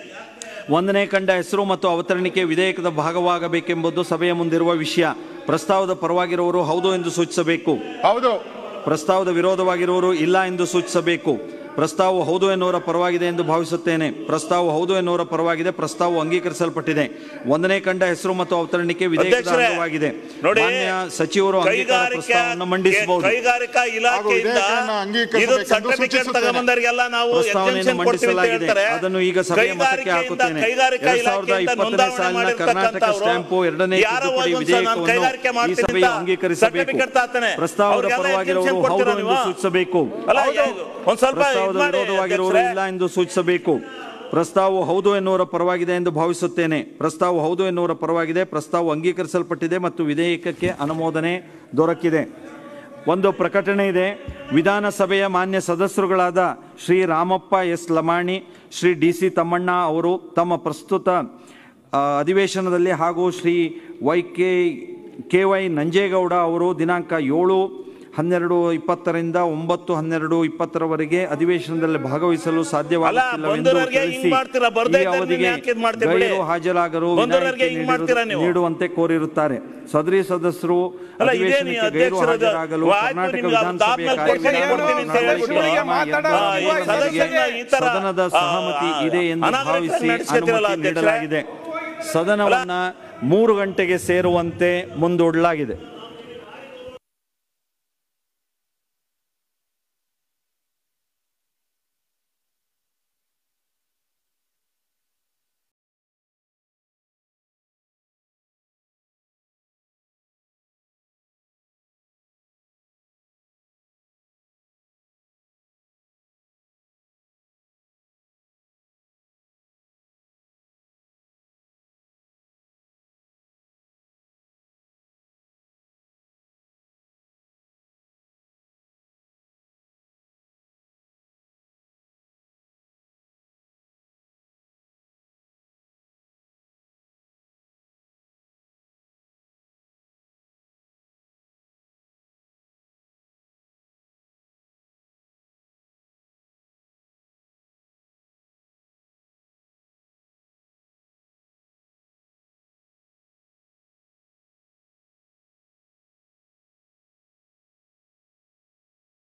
ಒಂದನೇ ಖಂಡ ಹೆಸರು ಮತ್ತು ಅವತರಣಿಕೆ ವಿಧೇಯಕದ ಭಾಗವಾಗಬೇಕೆಂಬುದು ಸಭೆಯ ಮುಂದಿರುವ ವಿಷಯ ಪ್ರಸ್ತಾವದ ಪರವಾಗಿರುವವರು ಹೌದು ಎಂದು ಸೂಚಿಸಬೇಕು ಹೌದು ಪ್ರಸ್ತಾವದ ವಿರೋಧವಾಗಿರುವವರು ಇಲ್ಲ ಎಂದು ಸೂಚಿಸಬೇಕು ಪ್ರಸ್ತಾವವು ಹೌದು ಎನ್ನುವರ ಪರವಾಗಿದೆ ಎಂದು ಭಾವಿಸುತ್ತೇನೆ ಪ್ರಸ್ತಾವ ಹೌದು ಎನ್ನುವರ ಪರವಾಗಿದೆ ಪ್ರಸ್ತಾವವು ಅಂಗೀಕರಿಸಲ್ಪಟ್ಟಿದೆ ಒಂದನೇ ಕಂಡ ಹೆಸರು ಮತ್ತು ಅವತರಣಿಕೆ ವಿಧೇಯಕದ ಅಧ್ಯಕ್ಷರೇ, ಅಂಗವಾಗಿದೆ ನೋಡಿ, ಮಾನ್ಯ ಸಚಿವರು ಅಂಗೀಕಾರ ಕೈಗಾರಿಕಾ ಪ್ರಸ್ತಾವವನ್ನು ಮಂಡಿಸಬಹುದು ಕೈಗಾರಿಕಾ ಇಲಾಖೆಯಿಂದ ವಿಧೇಯಕವನ್ನು ಅಂಗೀಕರಿಸಬೇಕೆಂದು ಇದು ಸರ್ಟಿಫಿಕೇಟ್ ಸೂಚಿಸುತ್ತೇನೆ. ತಗೊಂಬಂದರಿಗೆಲ್ಲ ನಾವು ಪ್ರಸ್ತಾವನೆಯನ್ನು exemption ಕೊಡ್ತೀವಿ ಅಂತ ಮಂಡಿಸಲಾಗಿದೆ ಹೇಳ್ತಾರೆ ಅದನ್ನು ಈಗ ಸಭೆಯ ಮತಕ್ಕೆ ಕೈಗಾರಿಕೆಯಿಂದ- ಹಾಕುತ್ತೇನೆ ಕೈಗಾರಿಕಾ ಎರಡ್ ಸಾವಿರದ ಇಲಾಖೆಯಿಂದ ಇಪ್ಪತ್ತನೇ ಸಾಲಿನ ನೋಂದಾವಣೆ ಕರ್ನಾಟಕ ಮಾಡಿರ್ತಕ್ಕಂಥವ್ರು ಸ್ಟ್ಯಾಂಪು ಎರಡನೇ ಯಾರೋ ತಿದ್ದುಪಡಿ ಒಂದ್ಸಲ ನಾನು ವಿಧೇಯಕವನ್ನು ಕೈಗಾರಿಕೆ ಈ ಮಾಡ್ತೀನಿ ಸಭೆಯು ಅಂತ ಅಂಗೀಕರಿಸಬೇಕು certificate ತಾತಾನೆ. ಪ್ರಸ್ತಾವದ ಅವ್ರಿಗೆಲ್ಲ ಪರವಾಗಿರುವವರು exemption ಹೌದು ಕೊಡ್ತೀರಾ ಎಂದು ನೀವು? ಸೂಚಿಸಬೇಕು ಅಲ್ಲ, ಒಂದ್ ಸ್ವಲ್ಪ ಪ್ರಸ್ತಾವದ ಇದ್ ಮಾಡಿ, ವಿರೋಧವಾಗಿರುವವರು ಅಧ್ಯಕ್ಷರೇ. ಇಲ್ಲ ಎಂದು ಸೂಚಿಸಬೇಕು ಪ್ರಸ್ತಾವವು ಹೌದು ಎನ್ನುವರ ಪರವಾಗಿದೆ ಎಂದು ಭಾವಿಸುತ್ತೇನೆ ಪ್ರಸ್ತಾವ ಹೌದು ಎನ್ನುವರ ಪರವಾಗಿದೆ ಪ್ರಸ್ತಾವ ಅಂಗೀಕರಿಸಲ್ಪಟ್ಟಿದೆ ಮತ್ತು ವಿಧೇಯಕಕ್ಕೆ ಅನುಮೋದನೆ ದೊರಕಿದೆ ಒಂದು ಪ್ರಕಟಣೆ ಇದೆ ವಿಧಾನಸಭೆಯ ಮಾನ್ಯ ಸದಸ್ಯರುಗಳಾದ Shri Ramappa S Lamani Shri D C Thammanna ಅವರು ತಮ್ಮ ಪ್ರಸ್ತುತ ಆ, ಅಧಿವೇಶನದಲ್ಲಿ ಹಾಗೂ Shri Y K K Y Nanjegowda ಅವರು ದಿನಾಂಕ ಏಳು ಹನ್ನೆರಡು ಇಪ್ಪತ್ತರಿಂದ ಒಂಬತ್ತು ಹನ್ನೆರಡು ಇಪ್ಪತ್ತರವರೆಗೆ ಅಧಿವೇಶನದಲ್ಲಿ ಭಾಗವಹಿಸಲು ಸಾಧ್ಯವಾಗುತ್ತಿಲ್ಲವೆಂದು ಬಂದವರಿಗೆ ಹಿಂಗ್ ತಿಳಿಸಿ ಮಾಡ್ತೀರಾ? ಬರ್ದೇ ಈ ಇದ್ದವ್ರಿಗೆ ಅವಧಿಗೆ ಯಾಕೆ ಇದ್ ಮಾಡ್ತೀರಾ ಬಿಡಿ? ಗೈರು ಹಾಜರಾಗರು ಬಂದವರಿಗೆ ವಿನಾಯಿತಿ ಹಿಂಗ್ ನೀಡಿರು- ಮಾಡ್ತೀರಾ ನೀವು? ನೀಡುವಂತೆ ಕೋರಿರುತ್ತಾರೆ ಸದರಿ ಸದಸ್ಯರು ಅಲ್ಲ, ಇದೇ ನೀವು ಅಧಿವೇಶನಕ್ಕೆ ಗೈರು ಅಧ್ಯಕ್ಷರಾದ- ಹಾಜರಾಗಲು ಆಯ್ತು, ಕರ್ನಾಟಕ ನಿಮ್ಗೆ ಅದು ವಿಧಾನಸಭೆಯ ಆದ್ಮೇಲೆ ಕೊಡ್ತೀನಿ, ಕೊಡ್ತೀನಿ ಅಂತ ಕಾರ್ಯವಿಧಾನ ಹೇಳ್ಬಿಟ್ಟು ನಿಯಮ ಮಾತಾಡೋ ಎರಡರ ಈ ಮೇರೆಗೆ ಸದಸ್ಯರನ್ನ ಈ ತರ, ಸದನದ ಆ, ಸಹಮತಿ ಇದೆ ಎಂದು ಅನಾಗರಿಕವಾಗಿ ಭಾವಿಸಿ ನಡೆಸ್ಕೊತೀರಲ್ಲ ಅನುಮತಿ ಅಧ್ಯಕ್ಷರೇ? ನೀಡಲಾಗಿದೆ ಸದನವನ್ನ ಮೂರು ಗಂಟೆಗೆ ಸೇರುವಂತೆ ಮುಂದೂಡಲಾಗಿದೆ